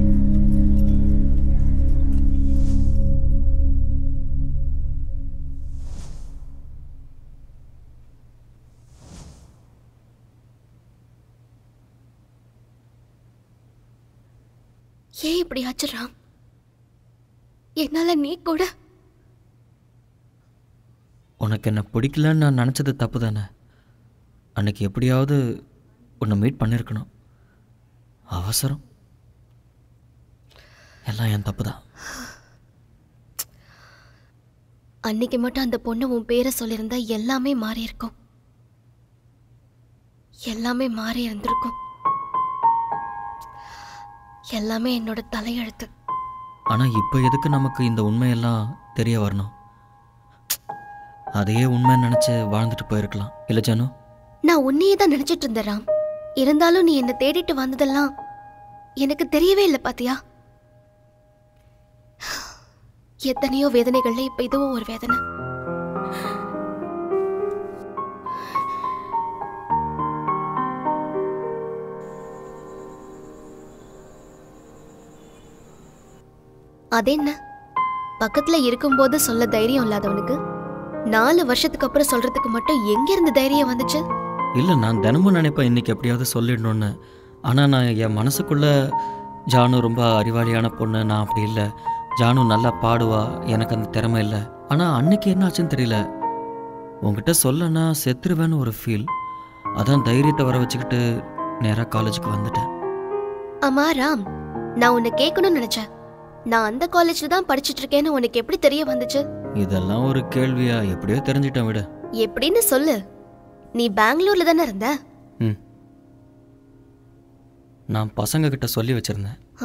ஏன் இப்படி ஆச்சு ராம் என்னால நீ கூட உனக்கு என்ன பிடிக்கலன்னு நான் நினச்சது தப்பு தானே அன்னைக்கு எப்படியாவது உன்னை மீட் பண்ணியிருக்கணும் அவசரம் எல்லாம் என் தப்பு தான் அன்னைக்கு மட்டும் அந்த பொண்ணு உன் பேரை சொல்லியிருந்தா எல்லாமே மாறி இருக்கும் எல்லாமே மாறி இருந்திருக்கும் எல்லாமே என்னோட தலையெழுத்து ஆனால் இப்போ எதுக்கு நமக்கு இந்த உண்மையெல்லாம் தெரிய வரணும் அதையே உண்மைன்னு நினச்சி வாழ்ந்துட்டு போயிருக்கலாம் இல்லை ஜானு நான் உன்னையே தான் நினைச்சிட்டு இருந்தேன் ராம் இருந்தாலும் நீ என்னை தேடிட்டு வந்ததெல்லாம் எனக்கு தெரியவே இல்லை பாத்தியா எத்தனையோ வேதனைகள்ல இப்ப இதுவும் ஒரு வேதனை அது என்ன பக்கத்துல இருக்கும்போது சொல்ல தைரியம் இல்லாதவனுக்கு நாலு வருஷத்துக்கு அப்புறம் சொல்றதுக்கு மட்டும் எங்க இருந்து தைரியம் வந்துச்சு இல்லை நான் தினமும் நினைப்பேன் இன்னைக்கு எப்படியாவது சொல்லிடணும்னு ஆனால் நான் என் மனசுக்குள்ள ஜானு ரொம்ப அறிவாளியான பொண்ணு நான் அப்படி இல்லை ஜானு நல்லா பாடுவா எனக்கு அந்த திறமை இல்லை ஆனால் அன்னைக்கு என்ன ஆச்சுன்னு தெரியல உங்ககிட்ட சொல்லனா செத்துருவேன்னு ஒரு ஃபீல் அதான் தைரியத்தை வர வச்சுக்கிட்டு நேராக காலேஜுக்கு வந்துட்டேன் அம்மா ராம் நான் உன்னை கேட்கணும்னு நினைச்சேன் நான் அந்த காலேஜ்ல தான் படிச்சிட்டு இருக்கேன்னு உனக்கு எப்படி தெரிய வந்துச்சு இதெல்லாம் ஒரு கேள்வியா எப்படியோ தெரிஞ்சிட்டேன் விடு எப்படின்னு சொல்லு நீ பெங்களூர்ல தானே இருந்த ம் நான் பசங்க கிட்ட சொல்லி வச்சிருந்தேன் ஆ?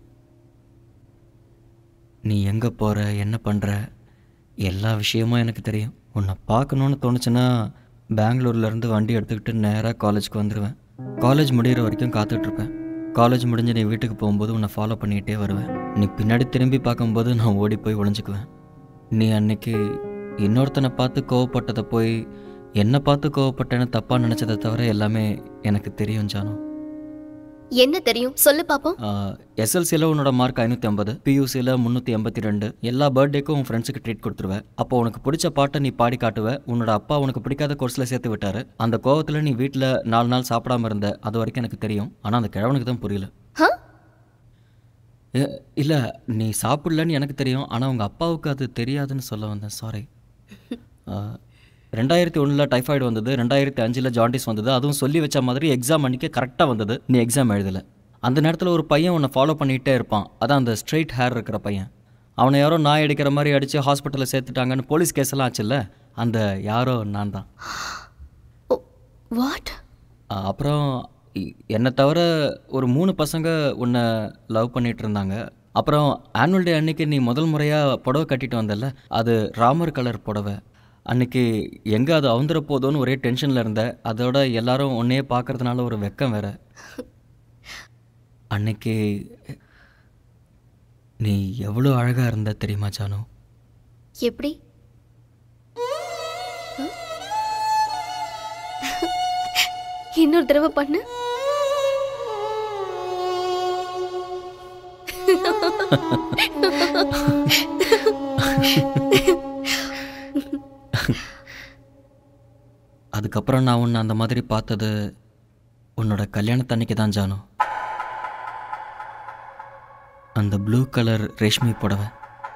நீ எங்கே போகிற என்ன பண்ணுற எல்லா விஷயமும் எனக்கு தெரியும் உன்னை பார்க்கணுன்னு தோணுச்சுன்னா பெங்களூர்லேருந்து வண்டி எடுத்துக்கிட்டு நேராக காலேஜ்க்கு வந்துடுவேன் காலேஜ் முடிகிற வரைக்கும் காத்துட்ருப்பேன் காலேஜ் முடிஞ்சு நீ வீட்டுக்கு போகும்போது உன்னை ஃபாலோ பண்ணிகிட்டே வருவேன் நீ பின்னாடி திரும்பி பார்க்கும்போது நான் ஓடி போய் ஒளிஞ்சுக்குவேன் நீ அன்னைக்கு இன்னொருத்தனை பார்த்து கோவப்பட்டதை போய் என்னை பார்த்து கோவப்பட்டேன்னு தப்பாக நினச்சதை தவிர எல்லாமே எனக்கு தெரியும் ஜானு என்ன தெரியும் சொல்லு பாப்போம் எஸ்எல்சியில் உன்னோட மார்க் ஐநூற்றி ஐம்பது பியூசியில் முந்நூற்றி எண்பத்தி ரெண்டு எல்லா பர்த்டேக்கும் உன் ஃப்ரெண்ட்ஸுக்கு ட்ரீட் கொடுத்துருவேன் அப்போ உனக்கு பிடிச்ச பாட்டை நீ பாடி காட்டுவ உன்னோட அப்பா உனக்கு பிடிக்காத கோர்ஸில் சேர்த்து விட்டாரு அந்த கோவத்தில் நீ வீட்டில் நாலு நாள் சாப்பிடாம இருந்த அது வரைக்கும் எனக்கு தெரியும் ஆனால் அந்த கிழவனுக்கு தான் புரியல ஹ? இல்லை நீ சாப்பிடலன்னு எனக்கு தெரியும் ஆனால் உங்கள் அப்பாவுக்கு அது தெரியாதுன்னு சொல்ல வந்தேன் சாரி ரெண்டாயிரத்தி ஒன்றில் டைஃபாய்டு வந்தது ரெண்டாயிரத்தி அஞ்சில் ஜாண்டிஸ் வந்தது அதுவும் சொல்லி வச்ச மாதிரி எக்ஸாம் அன்றைக்கி கரெக்டாக வந்தது நீ எக்ஸாம் எழுதலை அந்த நேரத்தில் ஒரு பையன் உன்னை ஃபாலோ பண்ணிகிட்டே இருப்பான் அதான் அந்த ஸ்ட்ரெயிட் ஹேர் இருக்கிற பையன் அவனை யாரோ நாய் அடிக்கிற மாதிரி அடித்து ஹாஸ்பிட்டலில் சேர்த்துட்டாங்கன்னு போலீஸ் கேஸ் எல்லாம் ஆச்சுல்ல அந்த யாரோ நான் தான் வாட் அஹ் அப்புறம் இ- என்னை தவிர ஒரு மூணு பசங்க உன்னை லவ் பண்ணிட்டு இருந்தாங்க அப்புறம் ஆனுவல் டே அன்னைக்கு நீ முதல் முறையாக புடவை கட்டிட்டு வந்தல்ல அது ராமர் கலர் புடவை அன்னைக்கு எங்கே அது அவுந்துற போதோன்னு ஒரே டென்ஷனில் இருந்தேன் அதோட எல்லாரும் உன்னையே பார்க்கறதுனால ஒரு வெக்கம் வேற அன்னைக்கு நீ எவ்வளோ அழகாக இருந்த தெரியுமா ஜானு எப்படி இன்னொரு தடவை பண்ணு அதுக்கப்புறம் நான் உன்னை அந்த மாதிரி பார்த்தது உன்னோட கல்யாணத்தன்னைக்கு தான் ஜானு அந்த ப்ளூ கலர் ரேஷ்மி புடவை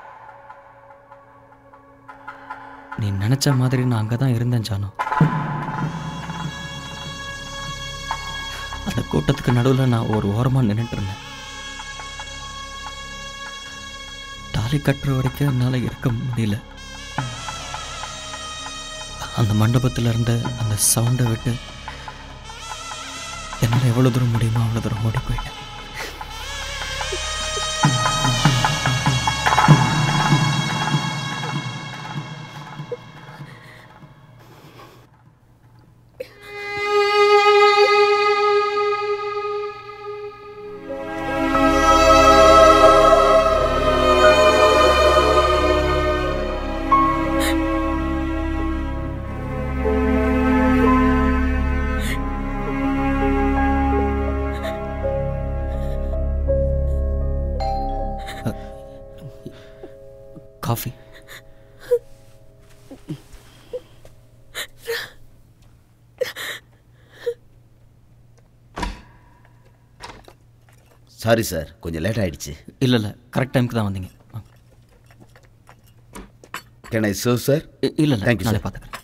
நீ நினச்ச மாதிரி நான் அங்கே தான் இருந்தேன் ஜானு அந்த கூட்டத்துக்கு நடுவில் நான் ஒரு ஓரமாக நின்றுட்டு இருந்தேன் தாலி கட்டுற வரைக்கும் என்னால் இருக்க முடியல அந்த மண்டபத்தில் இருந்த அந்த சவுண்டை விட்டு என்னால் எவ்வளோ தூரம் முடியுமோ அவ்வளோ தூரம் ஓடி போயிட்டேன் காஃபி சாரி சார் கொஞ்சம் லேட் ஆயிடுச்சு இல்லை இல்லை கரெக்ட் டைமுக்கு தான் வந்தீங்க கேன் ஐ சர்வ் சார் இல்லை இல்லை தேங்க்யூ நானே சார் பார்த்துக்கிறேன்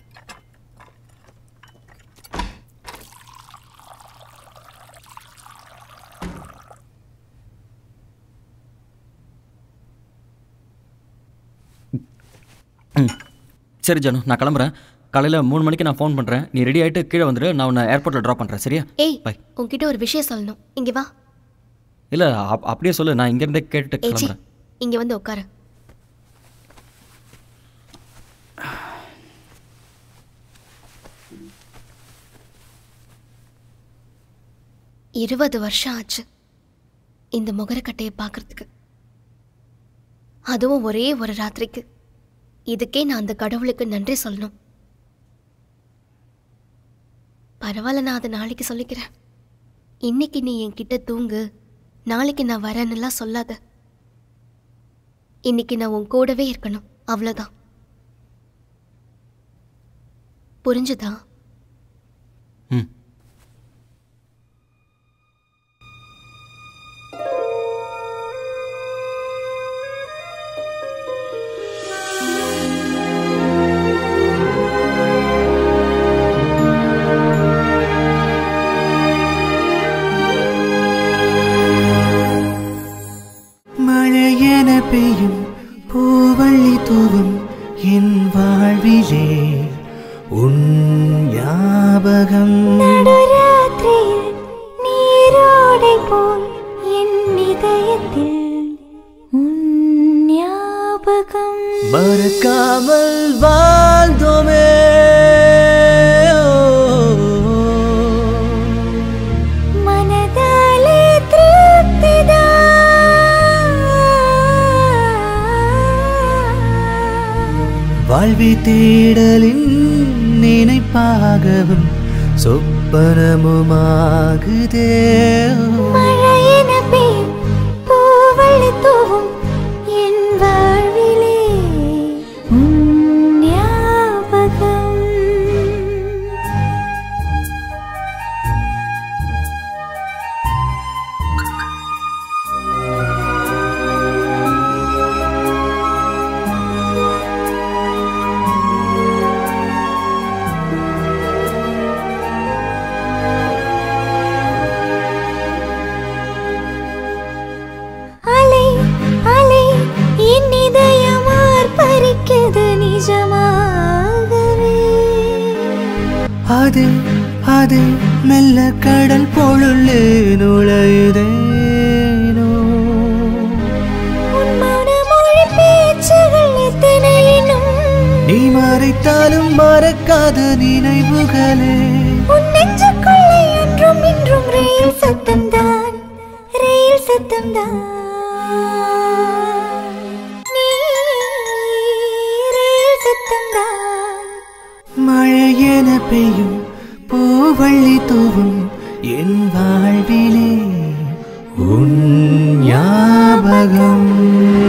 ம் சரி ஜானு நான் கிளம்புறேன் காலையில் மூணு மணிக்கு நான் ஃபோன் பண்ணுறேன் நீ ரெடி ஆகிட்டு கீழே வந்துடு நான் உன்னை ஏர்போர்ட்டில் ட்ராப் பண்ணுறேன் சரியா ஏய் பை உன்கிட்ட ஒரு விஷயம் சொல்லணும் இங்க வா இல்லை அப் அப்படியே சொல்லு நான் இங்கேருந்தே கேட்டுட்டு ஏச்சி கிளம்புறேன் இங்க வந்து உட்காரு இருபது வருஷம் ஆச்சு இந்த முகரக்கட்டையை பார்க்கறதுக்கு அதுவும் ஒரே ஒரு ராத்திரிக்கு இதுக்கே நான் அந்த கடவுளுக்கு நன்றி சொல்லணும் பரவாயில்ல நான் அதை நாளைக்கு சொல்லிக்கிறேன் இன்னைக்கு நீ என்கிட்ட தூங்கு நாளைக்கு நான் வரேன்னுலாம் சொல்லாத இன்னைக்கு நான் உன் கூடவே இருக்கணும் அவ்வளோதான் புரிஞ்சுதா ம் மழையென பெய்யும் பூவள்ளி தூவும் என் வாழ்விலே உன் ஞாபகம் நடுராத்திரியில் நீரோடை போல் என் இதயத்தில் உன் ஞாபகம் மறக்காமல் வாழ்ந்தோமே ஓ, வாழ்வி தேடலின் நினைப்பாகவும் சொப்பனமுமாகுதே மழையென பெய்யும் பூவள்ளி தூவும் என் வாழ்விலே உன் ஞாபகம் அலை அலை என் இதயம் ஆர்ப்பரிக்குது நிஜமாகவே அது அது மெல்ல கடல் பொழுள்ளே நுழையுதேனோ உன் மனமொழி பேச்சுகள் எத்தனையினும் நீ மறைத்தாலும் மறக்காத நினைவுகளே உன் நெஞ்சுக்குள்ளே என்றும் இன்றும் ரயில் சத்தம்தான் ரயில் சத்தம்தான் நீ ரயில் சத்தம்தான் மழையென பெய்யும் பூவள்ளி தூவும் என் வாழ்விலே உன் ஞாபகம்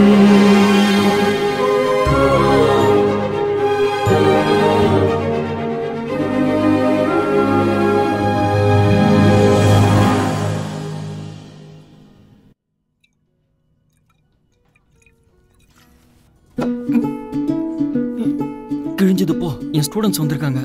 கிழிஞ்சது போ என் ஸ்டூடெண்ட்ஸ் வந்திருக்காங்க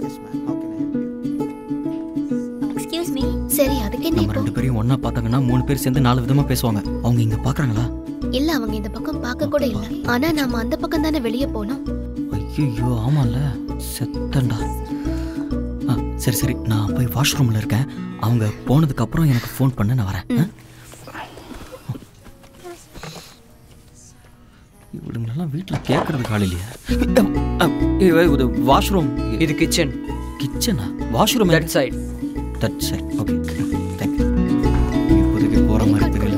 எக்ஸ்கியூஸ் மீ சரி அதுக்கு என்ன நம்ம இப்போ ரெண்டு பேரையும் ஒண்ணா பார்த்தாங்கன்னா மூணு பேர் சேர்ந்து நாலு விதமா பேசுவாங்க அவங்க இங்க பாக்குறாங்களா இல்ல அவங்க இந்த பக்கம் பார்க்க கூட இல்ல ஆனா நாம அந்த பக்கம் தானே வெளியே போனோம் ஐயோ ஆமால செத்தண்டா ஆ சரி சரி நான் போய் வாஷ்ரூம்ல இருக்கேன் அவங்க போனதுக்கு அப்புறம் எனக்கு ஃபோன் பண்ண நான் வரேன் ஆ? இவளுங்களெல்லாம் வீட்டில் கேட்கறதுக்கு ஆள் இல்லையா இது வாஷ்ரூம் இது கிச்சன் கிச்சனா washroom that side that side okay thank you இப்போதைக்கு போகிற மாதிரி தெரியல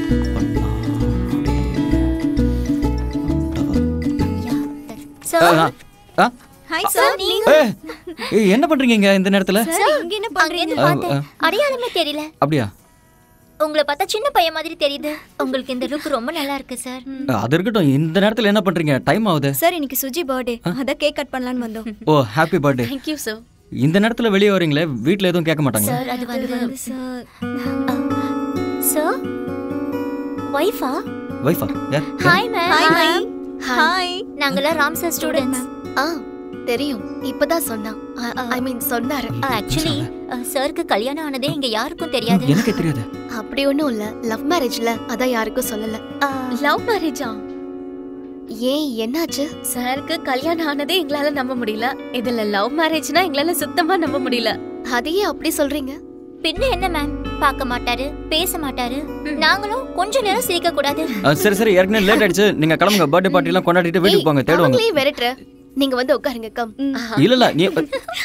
சார் ஆ, ஆ ஹாய் சார் நீங்க ஏய், ஏய், என்ன பண்றீங்க இங்க இந்த நேரத்துல சார் இங்க என்ன பண்றீங்க ஆ, பார்த்தேன் ஆ. அடையாளமே தெரியல அப்படியா உங்களை பார்த்தா சின்ன பையன் மாதிரி தெரியுது உங்களுக்கு இந்த லுக் ரொம்ப நல்லா இருக்கு சார் அது இருக்கட்டும் இந்த நேரத்துல என்ன பண்றீங்க டைம் ஆகுது சார் இன்னைக்கு சுஜி பர்த்டே அதான் கேக் கட் பண்ணலான்னு வந்தோம் ஓ ஹாப்பி பர்த்டே தேங்க்யூ சார் இந்த நேரத்துல வெளியே வரீங்களே வீட்ல எதுவும் கேட்க மாட்டாங்களா சார் அது வந்து சார் சார் ஒய்ஃபா வைஃபா யார் hi ma'am Hi, hi ma'am. Hi நாங்கலாம் ராம் சார் ஸ்டூடண்ட்ஸ் ஆ தெரியும் இப்பதான் சொன்னான் ஐ மீன் சொன்னாரு ஆக்சுவலி சருக்கு கல்யாணம் ஆனதே இங்க யாருக்கும் தெரியாது எனக்கே தெரியாது அப்படி ஒண்ணும் இல்ல லவ் மேரேஜ்ல அதான் யாருக்கும் சொல்லல லவ் மேரேஜா ஏன் என்னாச்சு சாருக்கு கல்யாணம் ஆனதே எங்களால நம்ப முடியல இதுல லவ் மேரேஜ்னா எங்களால சுத்தமா நம்ப முடியல அதையே அப்படி சொல்றீங்க பின்ன என்ன மேம் பார்க்க மாட்டாரு பேச மாட்டாரு நாங்களும் கொஞ்ச நேரம் சிரிக்க கூடாது ஆ, சரி சரி ஏற்கனவே லேட் ஆயிடுச்சு நீங்க கிளம்புங்க பர்த்டே பார்ட்டி எல்லாம் கொண்டாடிட்டு வீட்டுக்கு போங்க தேடுவாங்க அவங்களே விரட்டுற நீங்க வந்து உட்காருங்க கம் இல்ல இல்ல நீ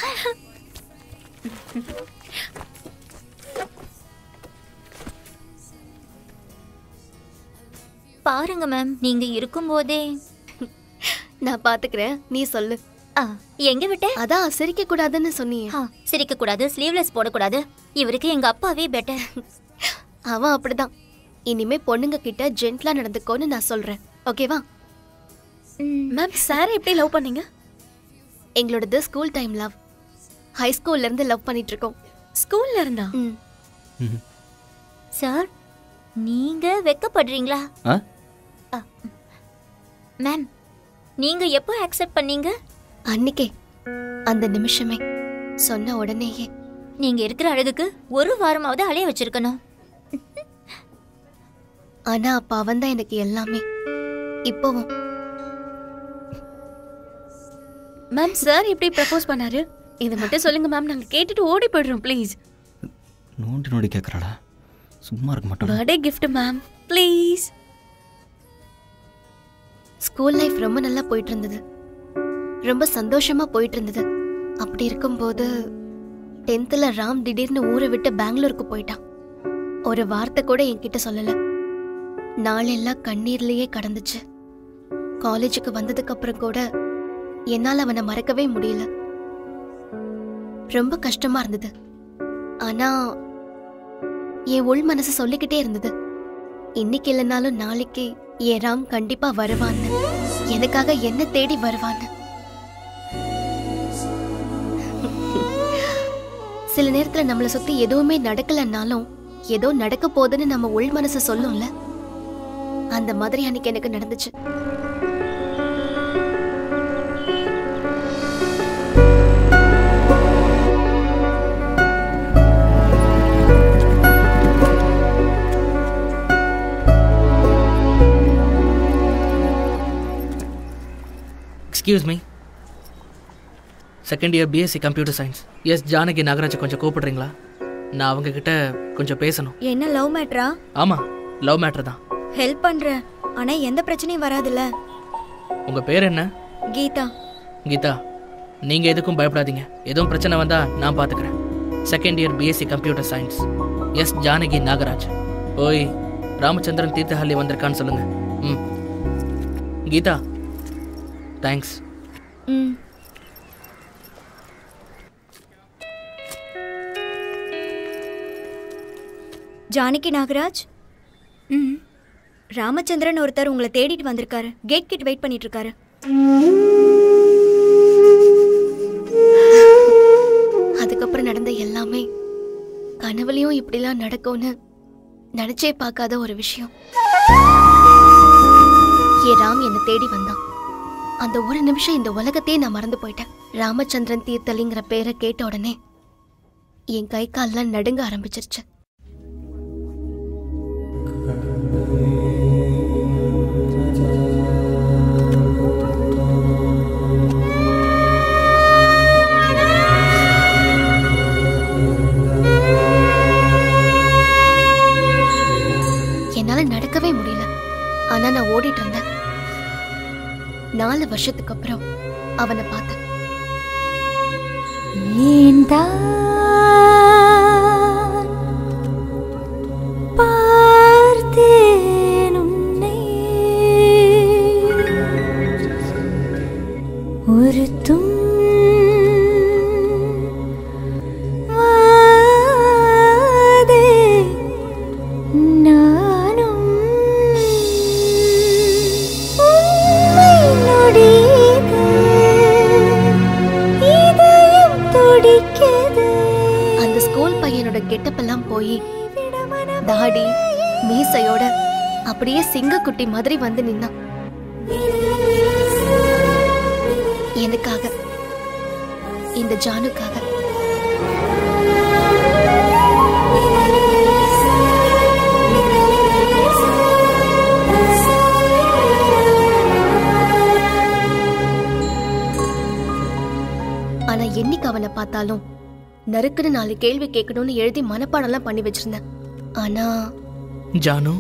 பாருங்க மேம் நீங்க இருக்கும்போதே நான் பாத்துக்கிறேன் நீ சொல்லு ஆ, எங்க விட்ட அதான் சிரிக்க கூடாதுன்னு சொன்னியே சிரிக்க கூடாது ஸ்லீவ்லெஸ் போடக்கூடாது இவருக்கு எங்க அப்பாவே பெட்டர் அவன் அப்படிதான் இனிமே பொண்ணுங்க கிட்ட ஜென்ட்லா நடந்துக்கோன்னு நான் சொல்றேன் ஓகேவா மேம் சார் எப்படி லவ் பண்ணீங்க எங்களோடது ஸ்கூல் டைம் லவ் ஹை ஸ்கூல்ல இருந்து லவ் பண்ணிட்டு இருக்கோம் ஸ்கூல்ல இருந்தா சார் நீங்க வெக்கப்படுறீங்களா ஆ? மேம் நீங்க எப்போ அக்செப்ட் பண்ணீங்க அன்னிக்கே அந்த நிமிஷமே சொன்ன உடனேயே நீங்க இருக்கிற அழகுக்கு ஒரு வாரமாவது அலைய வச்சிருக்கணும் ஆனா அப்ப அவன் தான் எனக்கு எல்லாமே இப்போவும் மேம் சார் எப்படி ப்ரப்போஸ் பண்ணாரு இது மட்டும் சொல்லுங்க மேம் நாங்க கேட்டுட்டு ஓடி போயிடுறோம் ப்ளீஸ் நோண்டி நோண்டி கேட்கறாடா சும்மா இருக்க மாட்டோம் birthday gift ma'am please school life ரொம்ப நல்லா போயிட்டு இருந்தது ரொம்ப சந்தோஷமா போயிட்டு இருந்தது அப்படி இருக்கும்போது டென்த்தில் ராம் திடீர்னு ஊரை விட்டு பெங்களூருக்கு போயிட்டான் ஒரு வார்த்தை கூட என்கிட்ட சொல்லல நாளெல்லாம் கண்ணீர்லயே கடந்துச்சு காலேஜுக்கு வந்ததுக்கு அப்புறம் கூட என்னால அவனை மறக்கவே முடியல ரொம்ப கஷ்டமா இருந்தது ஆனா என் உள் மனசு சொல்லிக்கிட்டே இருந்தது இன்னைக்கு இல்லைனாலும் நாளைக்கு என் ராம் கண்டிப்பா வருவான்னு எனக்காக என்ன தேடி வருவான்னு சில நேரத்துல நம்மளை சுத்தி எதுவுமே நடக்கலன்னாலும் ஏதோ நடக்க போகுதுன்னு நம்ம உள் மனசு சொல்லும்ல அந்த மாதிரி அன்னைக்கு எனக்கு நடந்துச்சு excuse me second year BSc computer science yes Janaki நாகராஜை கொஞ்சம் கூப்பிடுறீங்களா நான் அவங்க கிட்ட கொஞ்சம் பேசணும் என்ன லவ் மேட்ரா ஆமாம் லவ் மேட்ரு தான் ஹெல்ப் பண்றேன் ஆனா எந்த பிரச்சனையும் வராதுல்ல உங்கள் பேர் என்ன கீதா கீதா நீங்கள் எதுக்கும் பயப்படாதீங்க எதுவும் பிரச்சனை வந்தால் நான் பார்த்துக்கிறேன் second year BSc computer science yes Janaki Nagaraj ஓய் ராமச்சந்திரன் தீர்த்தஹள்ளி வந்திருக்கான்னு சொல்லுங்க ம் கீதா தேங்க்ஸ் ம் ஜானகி நாகராஜ் ம் ராமச்சந்திரன் ஒருத்தர் உங்களை தேடிட்டு வந்திருக்காரு கேட் கிட்ட வெயிட் பண்ணிட்டு இருக்காரு அதுக்கப்புறம் நடந்த எல்லாமே கனவுலயும் இப்படிலாம் நடக்கும்னு நினைச்சே பார்க்காத ஒரு விஷயம் என் ராம் என்னை தேடி வந்தான் அந்த ஒரு நிமிஷம் இந்த உலகத்தையே நான் மறந்து போயிட்டேன் ராமச்சந்திரன் தீர்த்தலிங்கிற பேரை கேட்ட உடனே என் கை கால்லாம் நடுங்க ஆரம்பிச்சிருச்சு என்னால நடக்கவே முடியல ஆனா நான் ஓடிட்டு இருந்தேன் நாலு வருஷத்துக்கு அப்புறம் அவனை பார்த்தேன் ஏன்தான் பார்த்தேன் உன்னை ஒரு தும்வாதே நானும் உன்னை நொடிகள் இதயம் துடிக்குது அந்த ஸ்கூல் பையனோட கெட்டப்பெல்லாம் போய் தாடி மீசையோட அப்படியே சிங்கக்குட்டி மாதிரி வந்து நின்னான் எனக்காக இந்த ஜானுக்காக ஆனா என்னைக்கு அவனை பார்த்தாலும் நறுக்குன்னு நாலு கேள்வி கேட்கணும்னு எழுதி மனப்பாடம்லாம் பண்ணி வச்சிருந்தேன் ஆனா ஜானு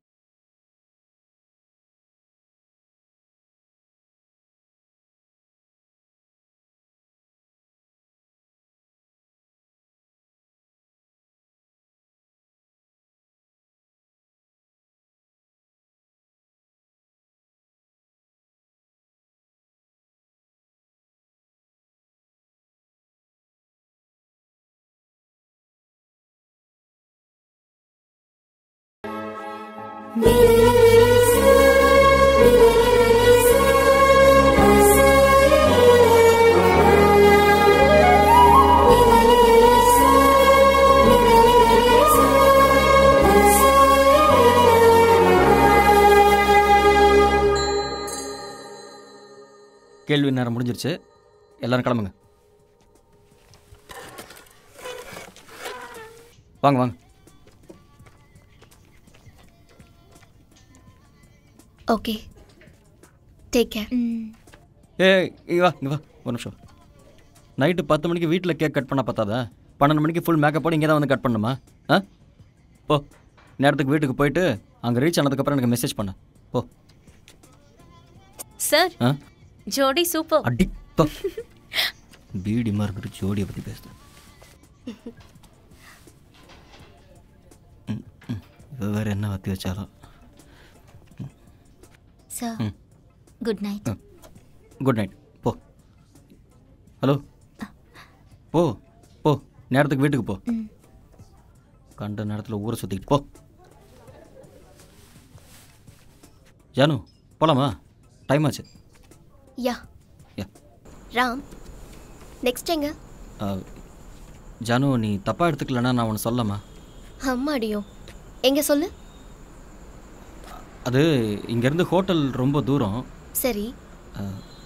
கேள்வி நேரம் முடிஞ்சிருச்சு எல்லாரும் கிளம்புங்க வாங்க வாங்க ஓகே டேக் கேர் ஏய் இங்க வா இங்க வா ஒரு நிமிஷம் நைட்டு பத்து மணிக்கு வீட்டில் கேக் கட் பண்ண பார்த்தாதா பன்னெண்டு மணிக்கு ஃபுல் மேக்கப்போடு இங்கே தான் வந்து கட் பண்ணுமா ஆ போ நேரத்துக்கு வீட்டுக்கு போயிட்டு அங்கே ரீச் ஆனதுக்கப்புறம் எனக்கு மெசேஜ் பண்ண போ சார் ஆ ஜோடி சூப்பர் அடி போ பீடி மார்க்கர் ஜோடியை பற்றி பேசுகிறேன் இவ வேறு என்ன வத்தி வச்சாலும் சார் ம். குட் நைட் குட் நைட் போ ஹலோ போ போ நேரத்துக்கு வீட்டுக்கு போ ம். கண்ட நேரத்தில் ஊரை சுற்றிக்கிட்டு போ ஜானு போலாமா டைம் ஆச்சு யா யா. ராம் நெக்ஸ்ட் எங்க ஆ, ஜானு நீ தப்பாக எடுத்துக்கலன்னா நான் ஒன்று சொல்லமா அம்மாடியோ எங்க சொல்லு அது இங்கேருந்து ஹோட்டல் ரொம்ப தூரம் சரி ஆ,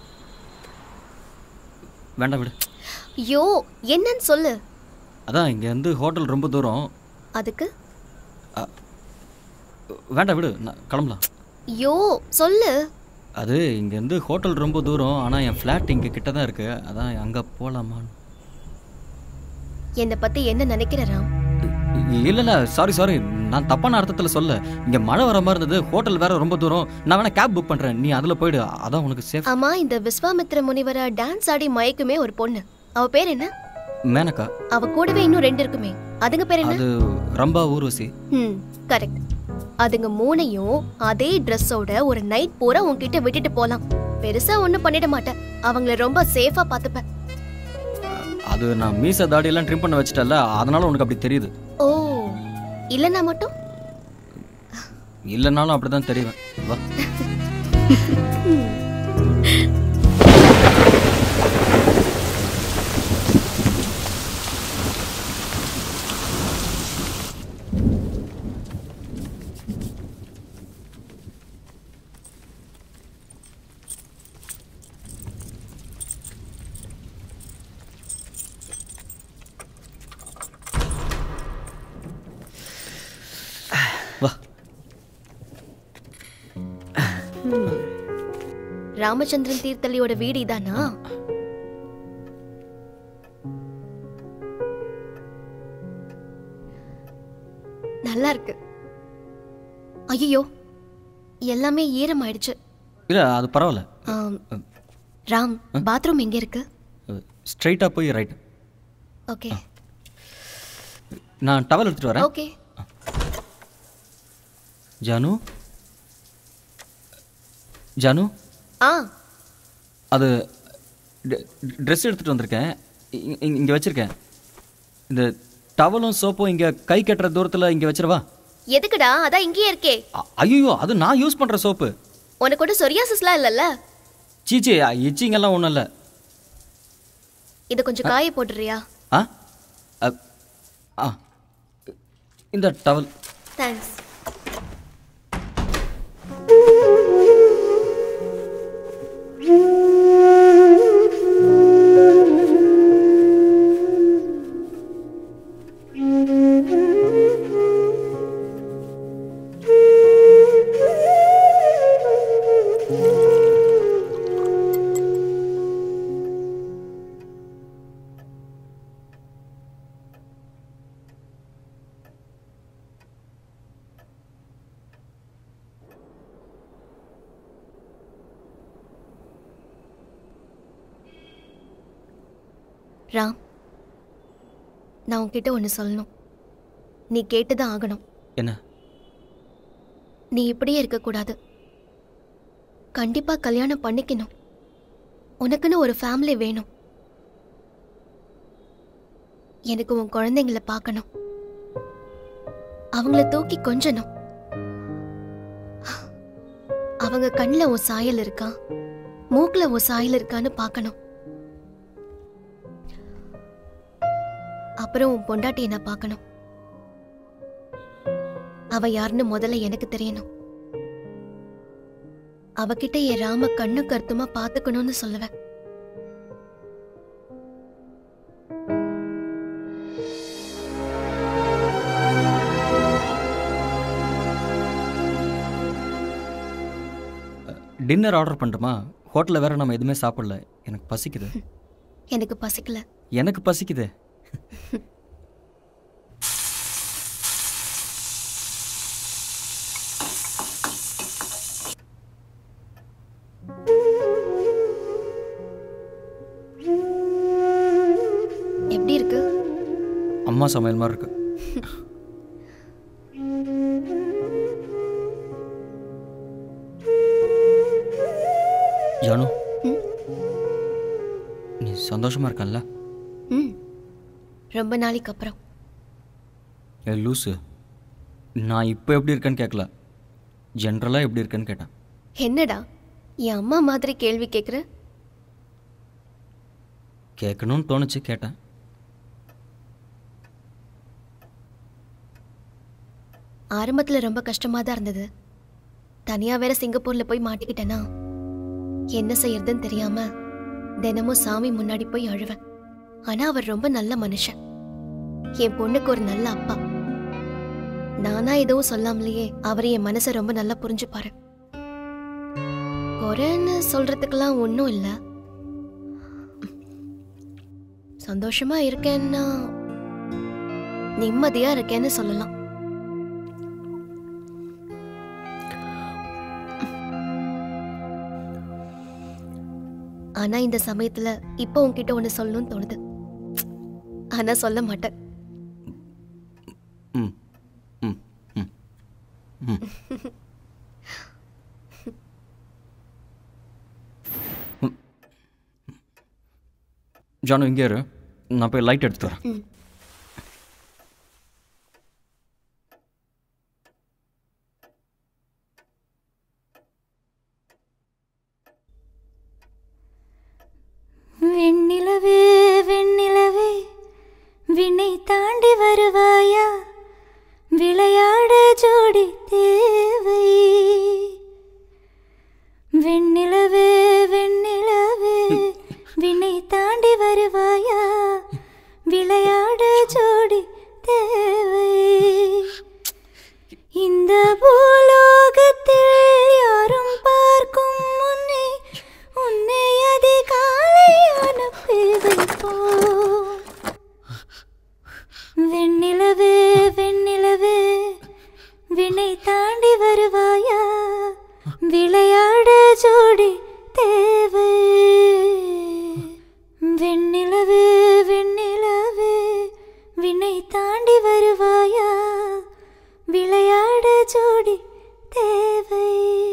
வேண்டாம் விடு ஐயோ என்னன்னு சொல்லு அதான் இங்கேருந்து ஹோட்டல் ரொம்ப தூரம் அதுக்கு வேண்டாம் விடு நான் கிளம்பலாம் ஐயோ சொல்லு அது இங்கேருந்து ஹோட்டல் ரொம்ப தூரம் ஆனால் என் ஃப்ளாட் இங்கே கிட்ட தான் இருக்குது அதான் அங்கே போகலாமான்னு என்னை பத்தி என்ன நினைக்கிற ராம் இல்லை இல்லை சாரி சாரி நான் தப்பான அர்த்தத்தில் சொல்ல இங்கே மழை வர மாதிரி இருந்தது ஹோட்டல் வேற ரொம்ப தூரம் நான் வேணா கேப் புக் பண்ணுறேன் நீ அதில் போயிடு அதான் உனக்கு சேஃப் ஆமா இந்த விஸ்வாமித்ர முனிவரா டான்ஸ் ஆடி மயக்குமே ஒரு பொண்ணு அவ பேர் என்ன மேனக்கா அவ கூடவே இன்னும் ரெண்டு இருக்குமே அதுங்க பேர் என்ன அது ரம்பா ஊர்வசி ம் கரெக்ட் அதுங்க மூணையும் அதே ட்ரெஸ்ஸோட ஒரு நைட் பூரா உன்கிட்ட விட்டுட்டு போலாம் பெருசா ஒண்ணும் பண்ணிட மாட்டேன் அவங்கள ரொம்ப சேஃபா பாத்துப்பேன் அது நான் மீச தாடியெல்லாம் ட்ரிம் பண்ண வச்சிட்டல அதனால உனக்கு அப்படி தெரியுது ஓ இல்லனா மட்டும் இல்லைனாலும் அப்படி தான் தெரியுவேன் வா வா ராமச்சந்திரன் தீர்த்தலியோட வீடு இதானா நல்லா இருக்கு ஐயோ எல்லாமே ஈரமாயிடுச்சு இல்லை அது பரவாயில்ல ஆம், ராம் பாத்ரூம் எங்க இருக்கு ஸ்ட்ரைட்டாக போய் ரைட் ஓகே நான் டவல் எடுத்துகிட்டு வரேன் ஓகே ஜானு ஜானு ஆ அது ட்ரெஸ் எடுத்துகிட்டு வந்திருக்கேன் இங்கே வச்சுருக்கேன் இந்த டவலும் சோப்பும் இங்கே கை கட்டுற தூரத்தில் இங்கே வச்சிரவா எதுக்குடா அதான் இங்கேயே இருக்கே ஐயோ அது நான் யூஸ் பண்ணுற சோப்பு உனக்கு ஒன்றும் சொரியாசிஸ்லாம் இல்லைல்ல சீச்சி இச்சிங்கெல்லாம் ஒன்றும் இல்லை இதை கொஞ்சம் காய போட்டுறியா ஆ அ, ஆ இந்த டவல் தேங்க்ஸ் ராம் நான் உன்கிட்ட ஒன்று சொல்லணும் நீ கேட்டுதான் ஆகணும் என்ன நீ இப்படியே இருக்கக்கூடாது கண்டிப்பா கல்யாணம் பண்ணிக்கணும் உனக்குன்னு ஒரு ஃபேமிலி வேணும் எனக்கு உன் குழந்தைங்கள பார்க்கணும் அவங்கள தூக்கி கொஞ்சணும் அவங்க கண்ணில் உன் சாயல் இருக்கா மூக்குல உன் சாயல் இருக்கான்னு பார்க்கணும் அப்புறம் உன் பொண்டாட்டியை நான் பார்க்கணும் அவ யாருன்னு முதல்ல எனக்கு தெரியணும் அவகிட்ட என் ராம கண்ணு கருத்துமா பாத்துக்கணும்னு சொல்லுவேன் டின்னர் ஆர்டர் பண்ணட்டுமா ஹோட்டலில் வேற நம்ம எதுவுமே சாப்பிடல எனக்கு பசிக்குது எனக்கு பசிக்கல எனக்கு பசிக்குது எப்படி இருக்கு அம்மா சமையல் மாதிரி இருக்கு ஜானு நீ நீ சந்தோஷமாக இருக்கல்ல ம் ரொம்ப நாளைக்கு அப்புறம் ஏ லூஸு நான் இப்போ எப்படி இருக்கேன்னு கேட்கல ஜென்ரலாக எப்படி இருக்கேன்னு கேட்டேன் என்னடா என் அம்மா மாதிரி கேள்வி கேட்குற கேட்கணும்னு தோணுச்சு கேட்டேன் ஆரம்பத்தில் ரொம்ப கஷ்டமாக தான் இருந்தது தனியாக வேற சிங்கப்பூரில் போய் மாட்டிக்கிட்டேனா என்ன செய்யறதுன்னு தெரியாம தினமும் சாமி முன்னாடி போய் அழுவேன் ஆனா அவர் ரொம்ப நல்ல மனுஷன் என் பொண்ணுக்கு ஒரு நல்ல அப்பா நானா எதுவும் சொல்லாமலேயே அவர் என் மனசை ரொம்ப நல்லா புரிஞ்சுப்பாரு குறைன்னு சொல்றதுக்கெல்லாம் ஒன்றும் இல்லை சந்தோஷமா இருக்கேன்னா நிம்மதியா இருக்கேன்னு சொல்லலாம் ஆனா இந்த சமயத்துல இப்போ உன்கிட்ட ஒண்ணு சொல்லணும்னு தோணுது ஆனா சொல்ல மாட்டேன் ம் ம் ம் ம் ம். ஜானு இங்கே இரு நான் போய் லைட் எடுத்துட்டு வரேன் ம். வெண்ணிலவே வெண்ணிலவே விண்ணை தாண்டி வருவாயா விளையாட ஜோடி தேவை வெண்ணிலவே வெண்ணிலவே விண்ணை தாண்டி வருவாயா விளையாட ஜோடி தேவை இந்த பூலோகத்தில் யாரும் பார்க்கும் முன்னே உன்னை அதிகாலை அனுப்பி வைப்போம் வெண்ணிலவே வெண்ணிலவே வினை தாண்டி வருவாயா விளையாட ஜோடி தேவை வெண்ணிலவே வெண்ணிலவே வினை தாண்டி வருவாயா விளையாட ஜோடி தேவை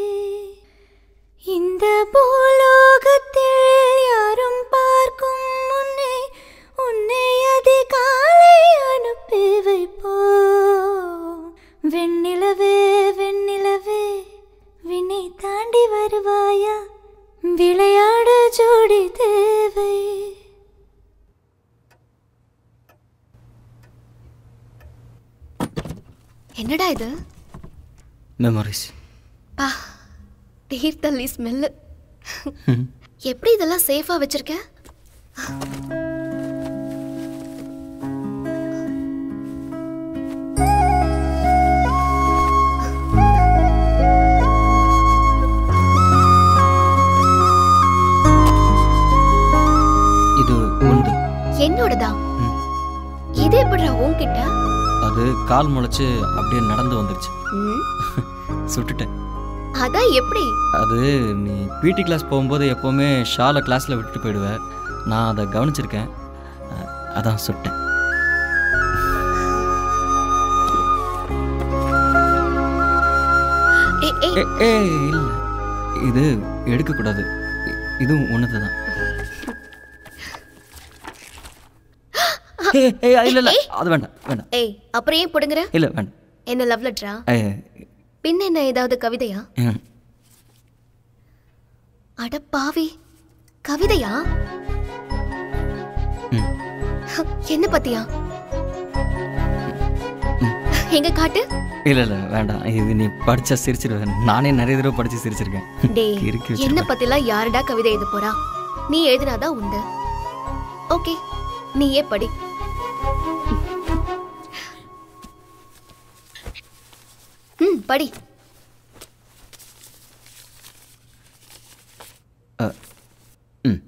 இந்த பூலோகத்தில் யாரும் பார்க்கும் முன்னே உன்னை அதிகாலை அனுப்பி வைப்போம் வெண்ணிலவே வெண்ணிலவே விண்ணை தாண்டி வருவாயா விளையாட ஜோடி தேவை என்னடா இது மெமரிஸ் பா தீர்த்தள்ளி ஸ்மெல்லு எப்படி இதெல்லாம் சேஃபா வச்சிருக்க இது உண்டு என்னோடதா இது எப்படிடா உன்கிட்ட அது கால் முளைச்சு அப்படியே நடந்து வந்துருச்சு ம், சுட்டுட்டேன் அதான் எப்படி அது நீ பிடி கிளாஸ் போகும்போது எப்போவுமே ஷாலை கிளாஸில் விட்டுட்டு போயிடுவேன் நான் அதை கவனிச்சிருக்கேன் அஹ், அதான் சுட்டேன் ஏய், ஏய், ஏ ஏ இல்லை இது எடுக்கக்கூடாது இ- இதுவும் ஒன்று தான் ஏய் ஏய் இல்லை இல்லை அது வேண்டாம் வேண்டாம் ஏய் அப்புறம் ஏன் புடுங்குற இல்லை வேண்டாம் என்ன லவ் லெட்டரா ஏய், பின்ன என்ன ஏதாவது கவிதையா ம். அட பாவி கவிதையா ம். என்ன பத்தியா எங்க காட்டு இல்லை இல்லை வேண்டாம் இது நீ படிச்சா சிரிச்சிருவேன் நானே நிறைய தடவை படிச்சு சிரிச்சிருக்கேன் டேய் கிறுக்கி என்ன வச்சிருப்பேன். பத்திலாம் யாருடா கவிதை எழுத போறா நீ எழுதினாதான் உண்டு ஓகே நீயே படி ம் படி அஹ், ம்.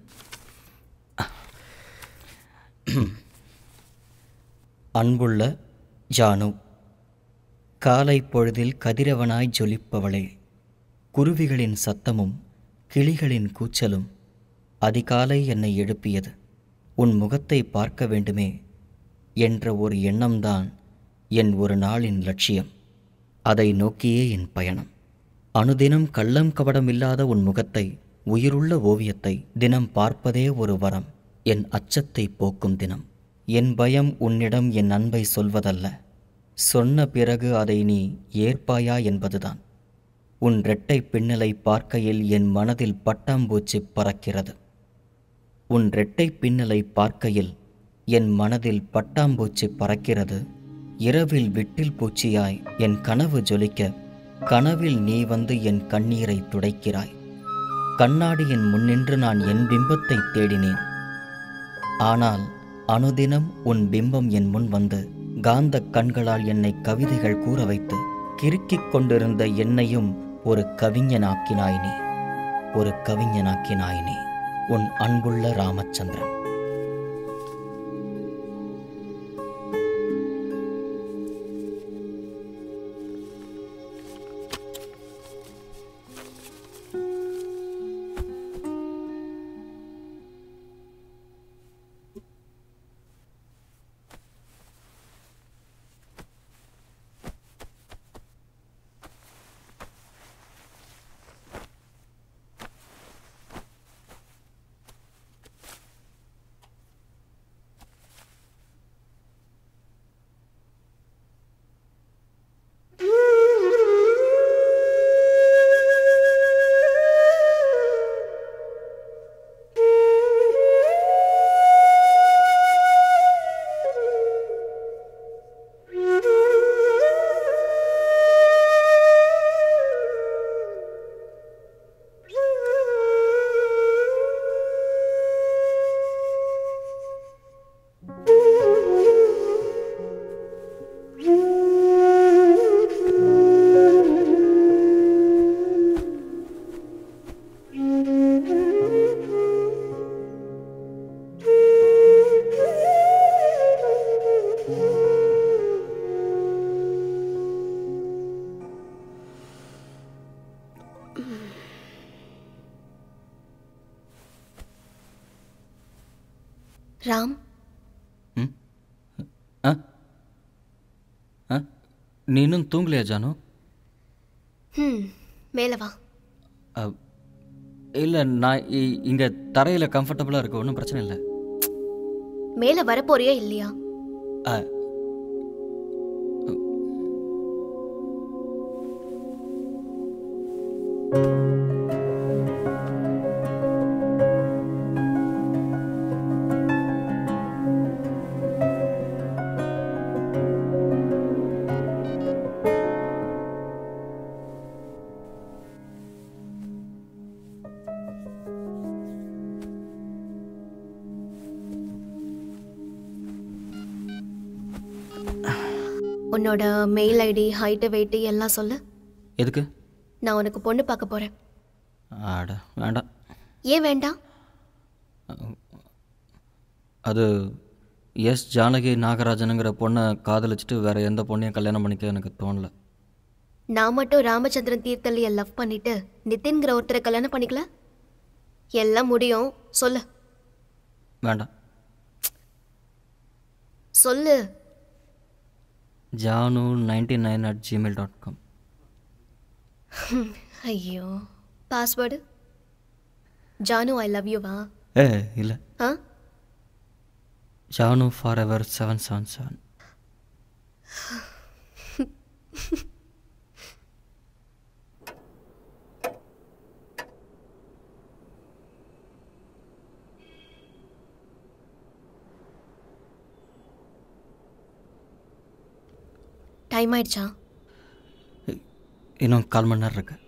அன்புள்ள ஜானு காலை பொழுதில் கதிரவனாய் ஜொலிப்பவளே குருவிகளின் சத்தமும் கிளிகளின் கூச்சலும் அதிகாலை என்னை எழுப்பியது உன் முகத்தை பார்க்க வேண்டுமே என்ற ஒரு எண்ணம்தான் என் ஒரு நாளின் லட்சியம் அதை நோக்கியே என் பயணம் அனுதினம் கள்ளம் கபடம் இல்லாத உன் முகத்தை உயிருள்ள ஓவியத்தை தினம் பார்ப்பதே ஒரு வரம் என் அச்சத்தை போக்கும் தினம் என் பயம் உன்னிடம் என் அன்பை சொல்வதல்ல சொன்ன பிறகு அதை நீ ஏற்பாயா என்பதுதான் உன் இரட்டை பின்னலை பார்க்கையில் என் மனதில் பட்டாம்பூச்சி பறக்கிறது உன் இரட்டை பின்னலை பார்க்கையில் என் மனதில் பட்டாம்பூச்சி பறக்கிறது இரவில் விட்டில் பூச்சியாய் என் கனவு ஜொலிக்க கனவில் நீ வந்து என் கண்ணீரை துடைக்கிறாய் கண்ணாடியின் முன்னின்று நான் என் பிம்பத்தை தேடினேன் ஆனால் அனுதினம் உன் பிம்பம் என் முன் வந்து காந்த கண்களால் என்னை கவிதைகள் கூற வைத்து கிறுக்கிக் கொண்டிருந்த என்னையும் ஒரு கவிஞனாக்கினாய் நீ ஒரு கவிஞனாக்கினாய் நீ உன் அன்புள்ள ராமச்சந்திரன் ராம் ஆ ஆ நீ இன்னும் தூங்கலையா ஜானு ம் மேலே வா இல்லை நான் இங்கே தரையில் கம்ஃபர்டபுளாக இருக்கு ஒன்றும் பிரச்சனை இல்லை மேலே வரப்போறியா இல்லையா ஆ உன்னோட மெயில் ஐடி ஹைட்டு வெயிட்டு எல்லாம் சொல்லு எதுக்கு நான் உனக்கு பொண்ணு பார்க்க போகிறேன் ஆட வேண்டாம் ஏன் வேண்டாம் அது எஸ் ஜானகி நாகராஜனுங்கிற பொண்ணை காதலிச்சிட்டு வேற எந்த பொண்ணையும் கல்யாணம் பண்ணிக்க எனக்கு தோணல நான் மட்டும் ராமச்சந்திரன் தீர்த்தலியை லவ் பண்ணிட்டு நிதின்கிற ஒருத்தரை கல்யாணம் பண்ணிக்கல எல்லாம் முடியும் சொல்லு வேண்டாம் சொல்லு Janu ninety nine at Gmail dot com ஐயோ பாஸ்வேர்டு ஜானு ஐ லவ் யூவா ஏ இல்லை ஆ Janu forever seven seven seven time ஆயிடுச்சா இன்னும் கால் மணி நேரம் இருக்கு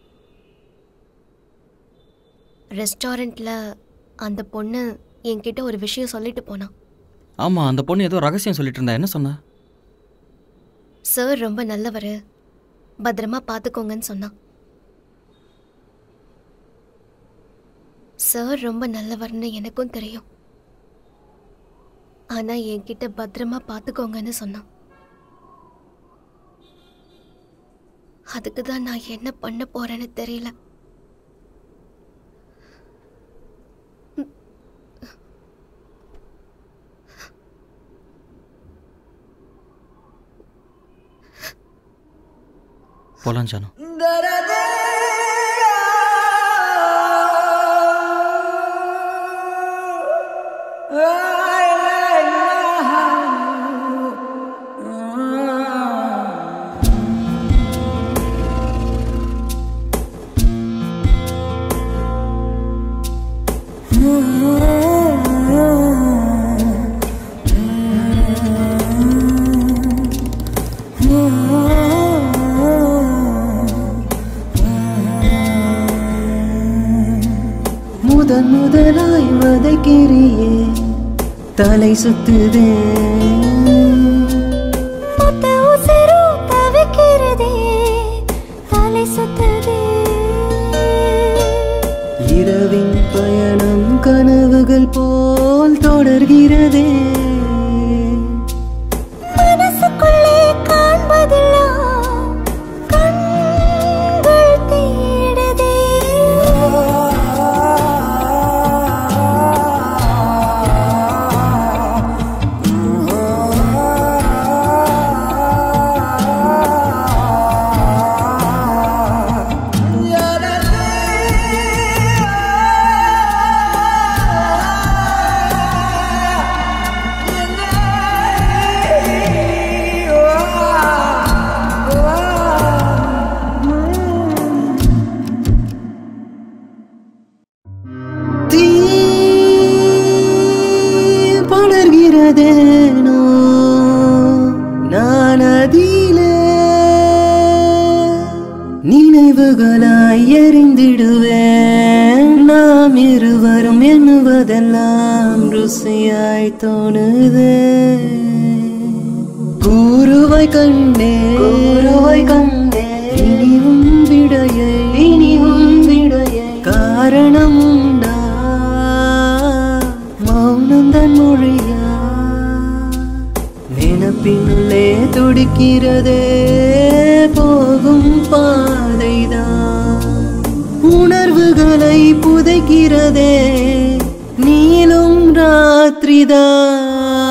ரெஸ்டாரண்ட்டில் அந்த பொண்ணு என்கிட்ட ஒரு விஷயம் சொல்லிட்டு போனான் ஆமாம் அந்த பொண்ணு ஏதோ ரகசியம் சொல்லிட்டு இருந்தா என்ன சொன்னா சார் ரொம்ப நல்லவர் பத்திரமா பார்த்துக்கோங்கன்னு சொன்னான் சார் ரொம்ப நல்லவர்னு எனக்கும் தெரியும் ஆனா என்கிட்ட பத்திரமா பார்த்துக்கோங்கன்னு சொன்னான் அதுக்கு தான் நான் என்ன பண்ண போறேன்னு தெரியல போலாம் ஜானு முதன் முதலாய் வதைக்கிறியே தலை சுத்துதே மொத்த உசிரும் தவிக்கிறதே தலை சுத்ததே இரவின் பயணம் கனவுகள் போல் தொடர்கிறதே மனசுக்குள்ளே காண்பதெல்லாம் கண்கள் தேடுதே தீ படர்கிறதேனோ நான் அதிலே நினைவுகளாய் எறிந்திடுவேன் நாம் இருவரும் எண்ணுவதெல்லாம் ருசியாய் தோணுதே கூறுவை கண்டே கூறுவை கண்டே இனிவும் விடையை இனிவும் விடையை காரணம் உண்டா மௌனந்தன் மொழியா நினப்பினுள்ளே துடிக்கிறதே போகும் பாதைதான் உணர்வுகளை புதைக்கிறதே நீளும் ராத்திரிதான்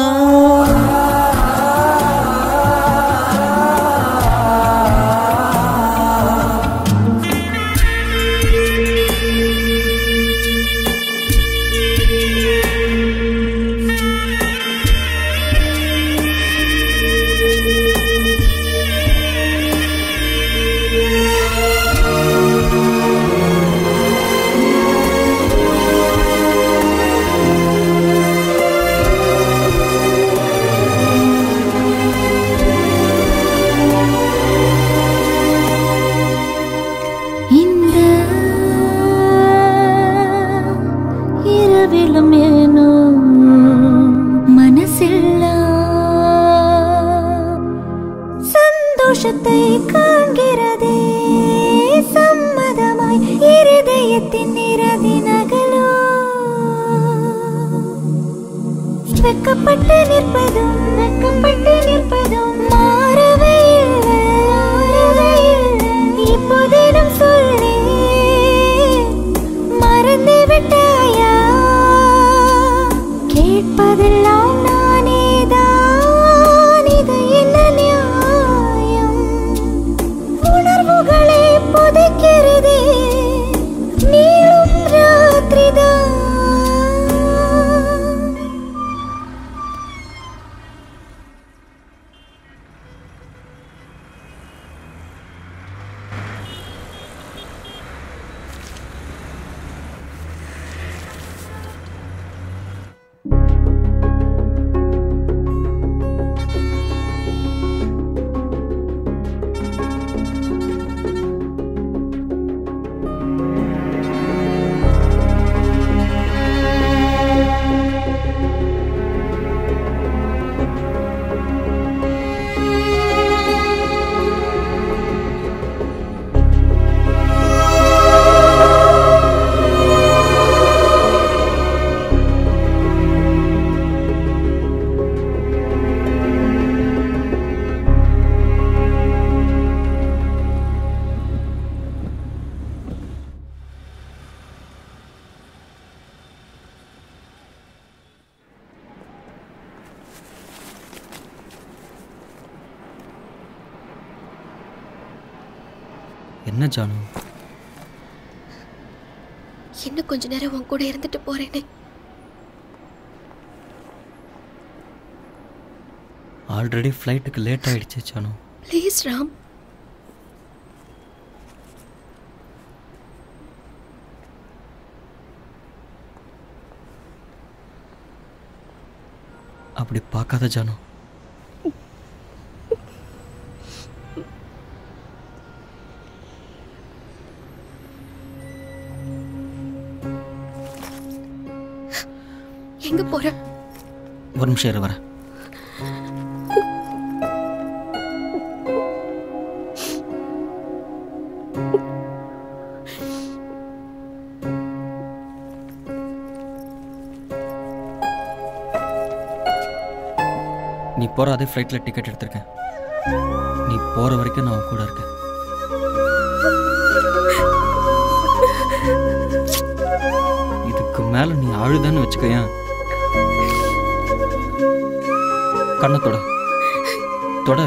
இந்த இரவிலும் ஏனோ மனசெல்லாம் சந்தோஷத்தை காண்கிறதே சம்மதமாய் இருதயத்தின் நிறதி நகலோ வெக்கப்பட்டு நிற்பதும் வெக்கப்பட்டு நிற்பதும் மாறவே இல்லை மாறவே இல்லை இப்போதேனும் சொல்லி மறந்து விட்டாயா கேட்பதெல்லாம் நானேதான் இது என்ன நியாயம் உணர்வுகளை புதைக்கிறதே நீளும் ராத்திரிதான் என்ன ஜானு இன்னும் கொஞ்ச நேரம் உன் கூட இருந்துட்டு போறேனே ஆல்ரெடி ஃப்ளைட்டுக்கு லேட் ஆயிடுச்சு ஜானு ப்ளீஸ் ராம் அப்படி பார்க்காத ஜானு எங்க போற ஒரு நிமிஷம் இரு வரேன் நீ போகிற அதே ஃப்ளைட்டில் டிக்கெட் எடுத்திருக்கேன் நீ போகிற வரைக்கும் நான் உன் கூட இருக்கேன் இதுக்கு மேலே நீ அழுதன்னு வச்சுக்கயேன் கண்ணை தொட தொட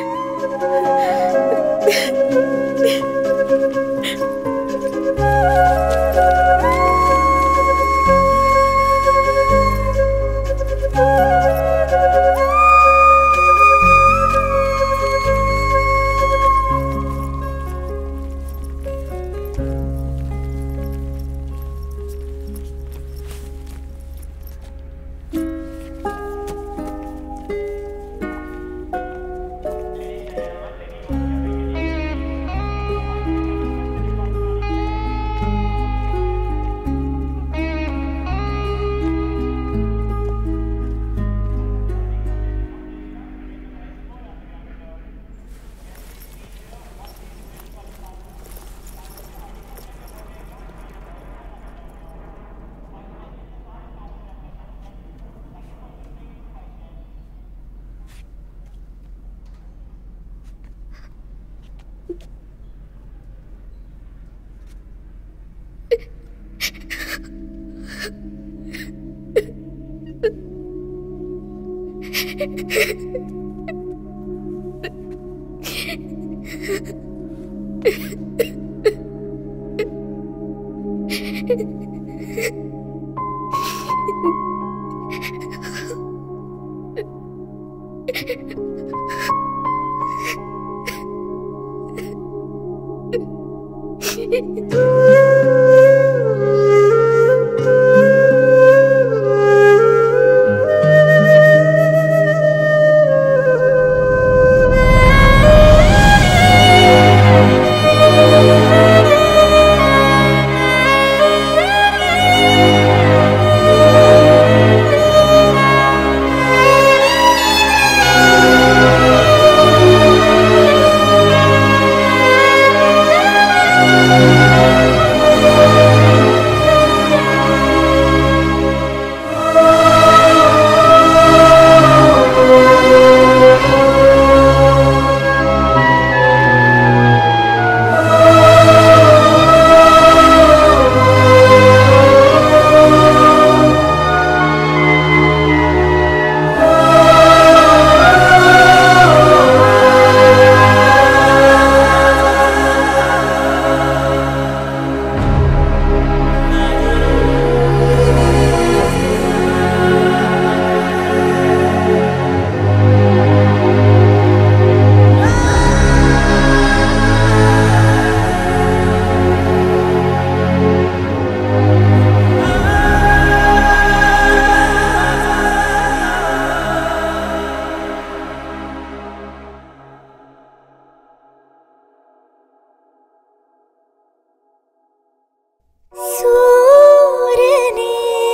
சூரனே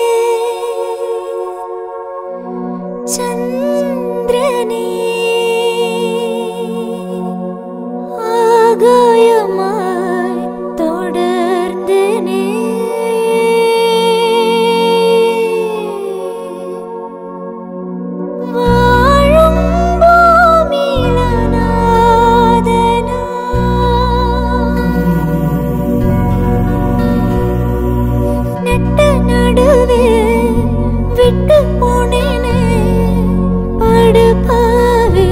சந்திரனே ஆகாயமாய் தொடர்ந்தனே வாழும் பூமியில நாதனா நட்ட நடுவே விட்டு போனேனே படுபாவே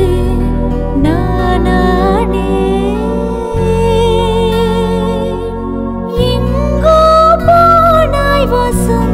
நானானே எங்கோ போனாய் வாசம்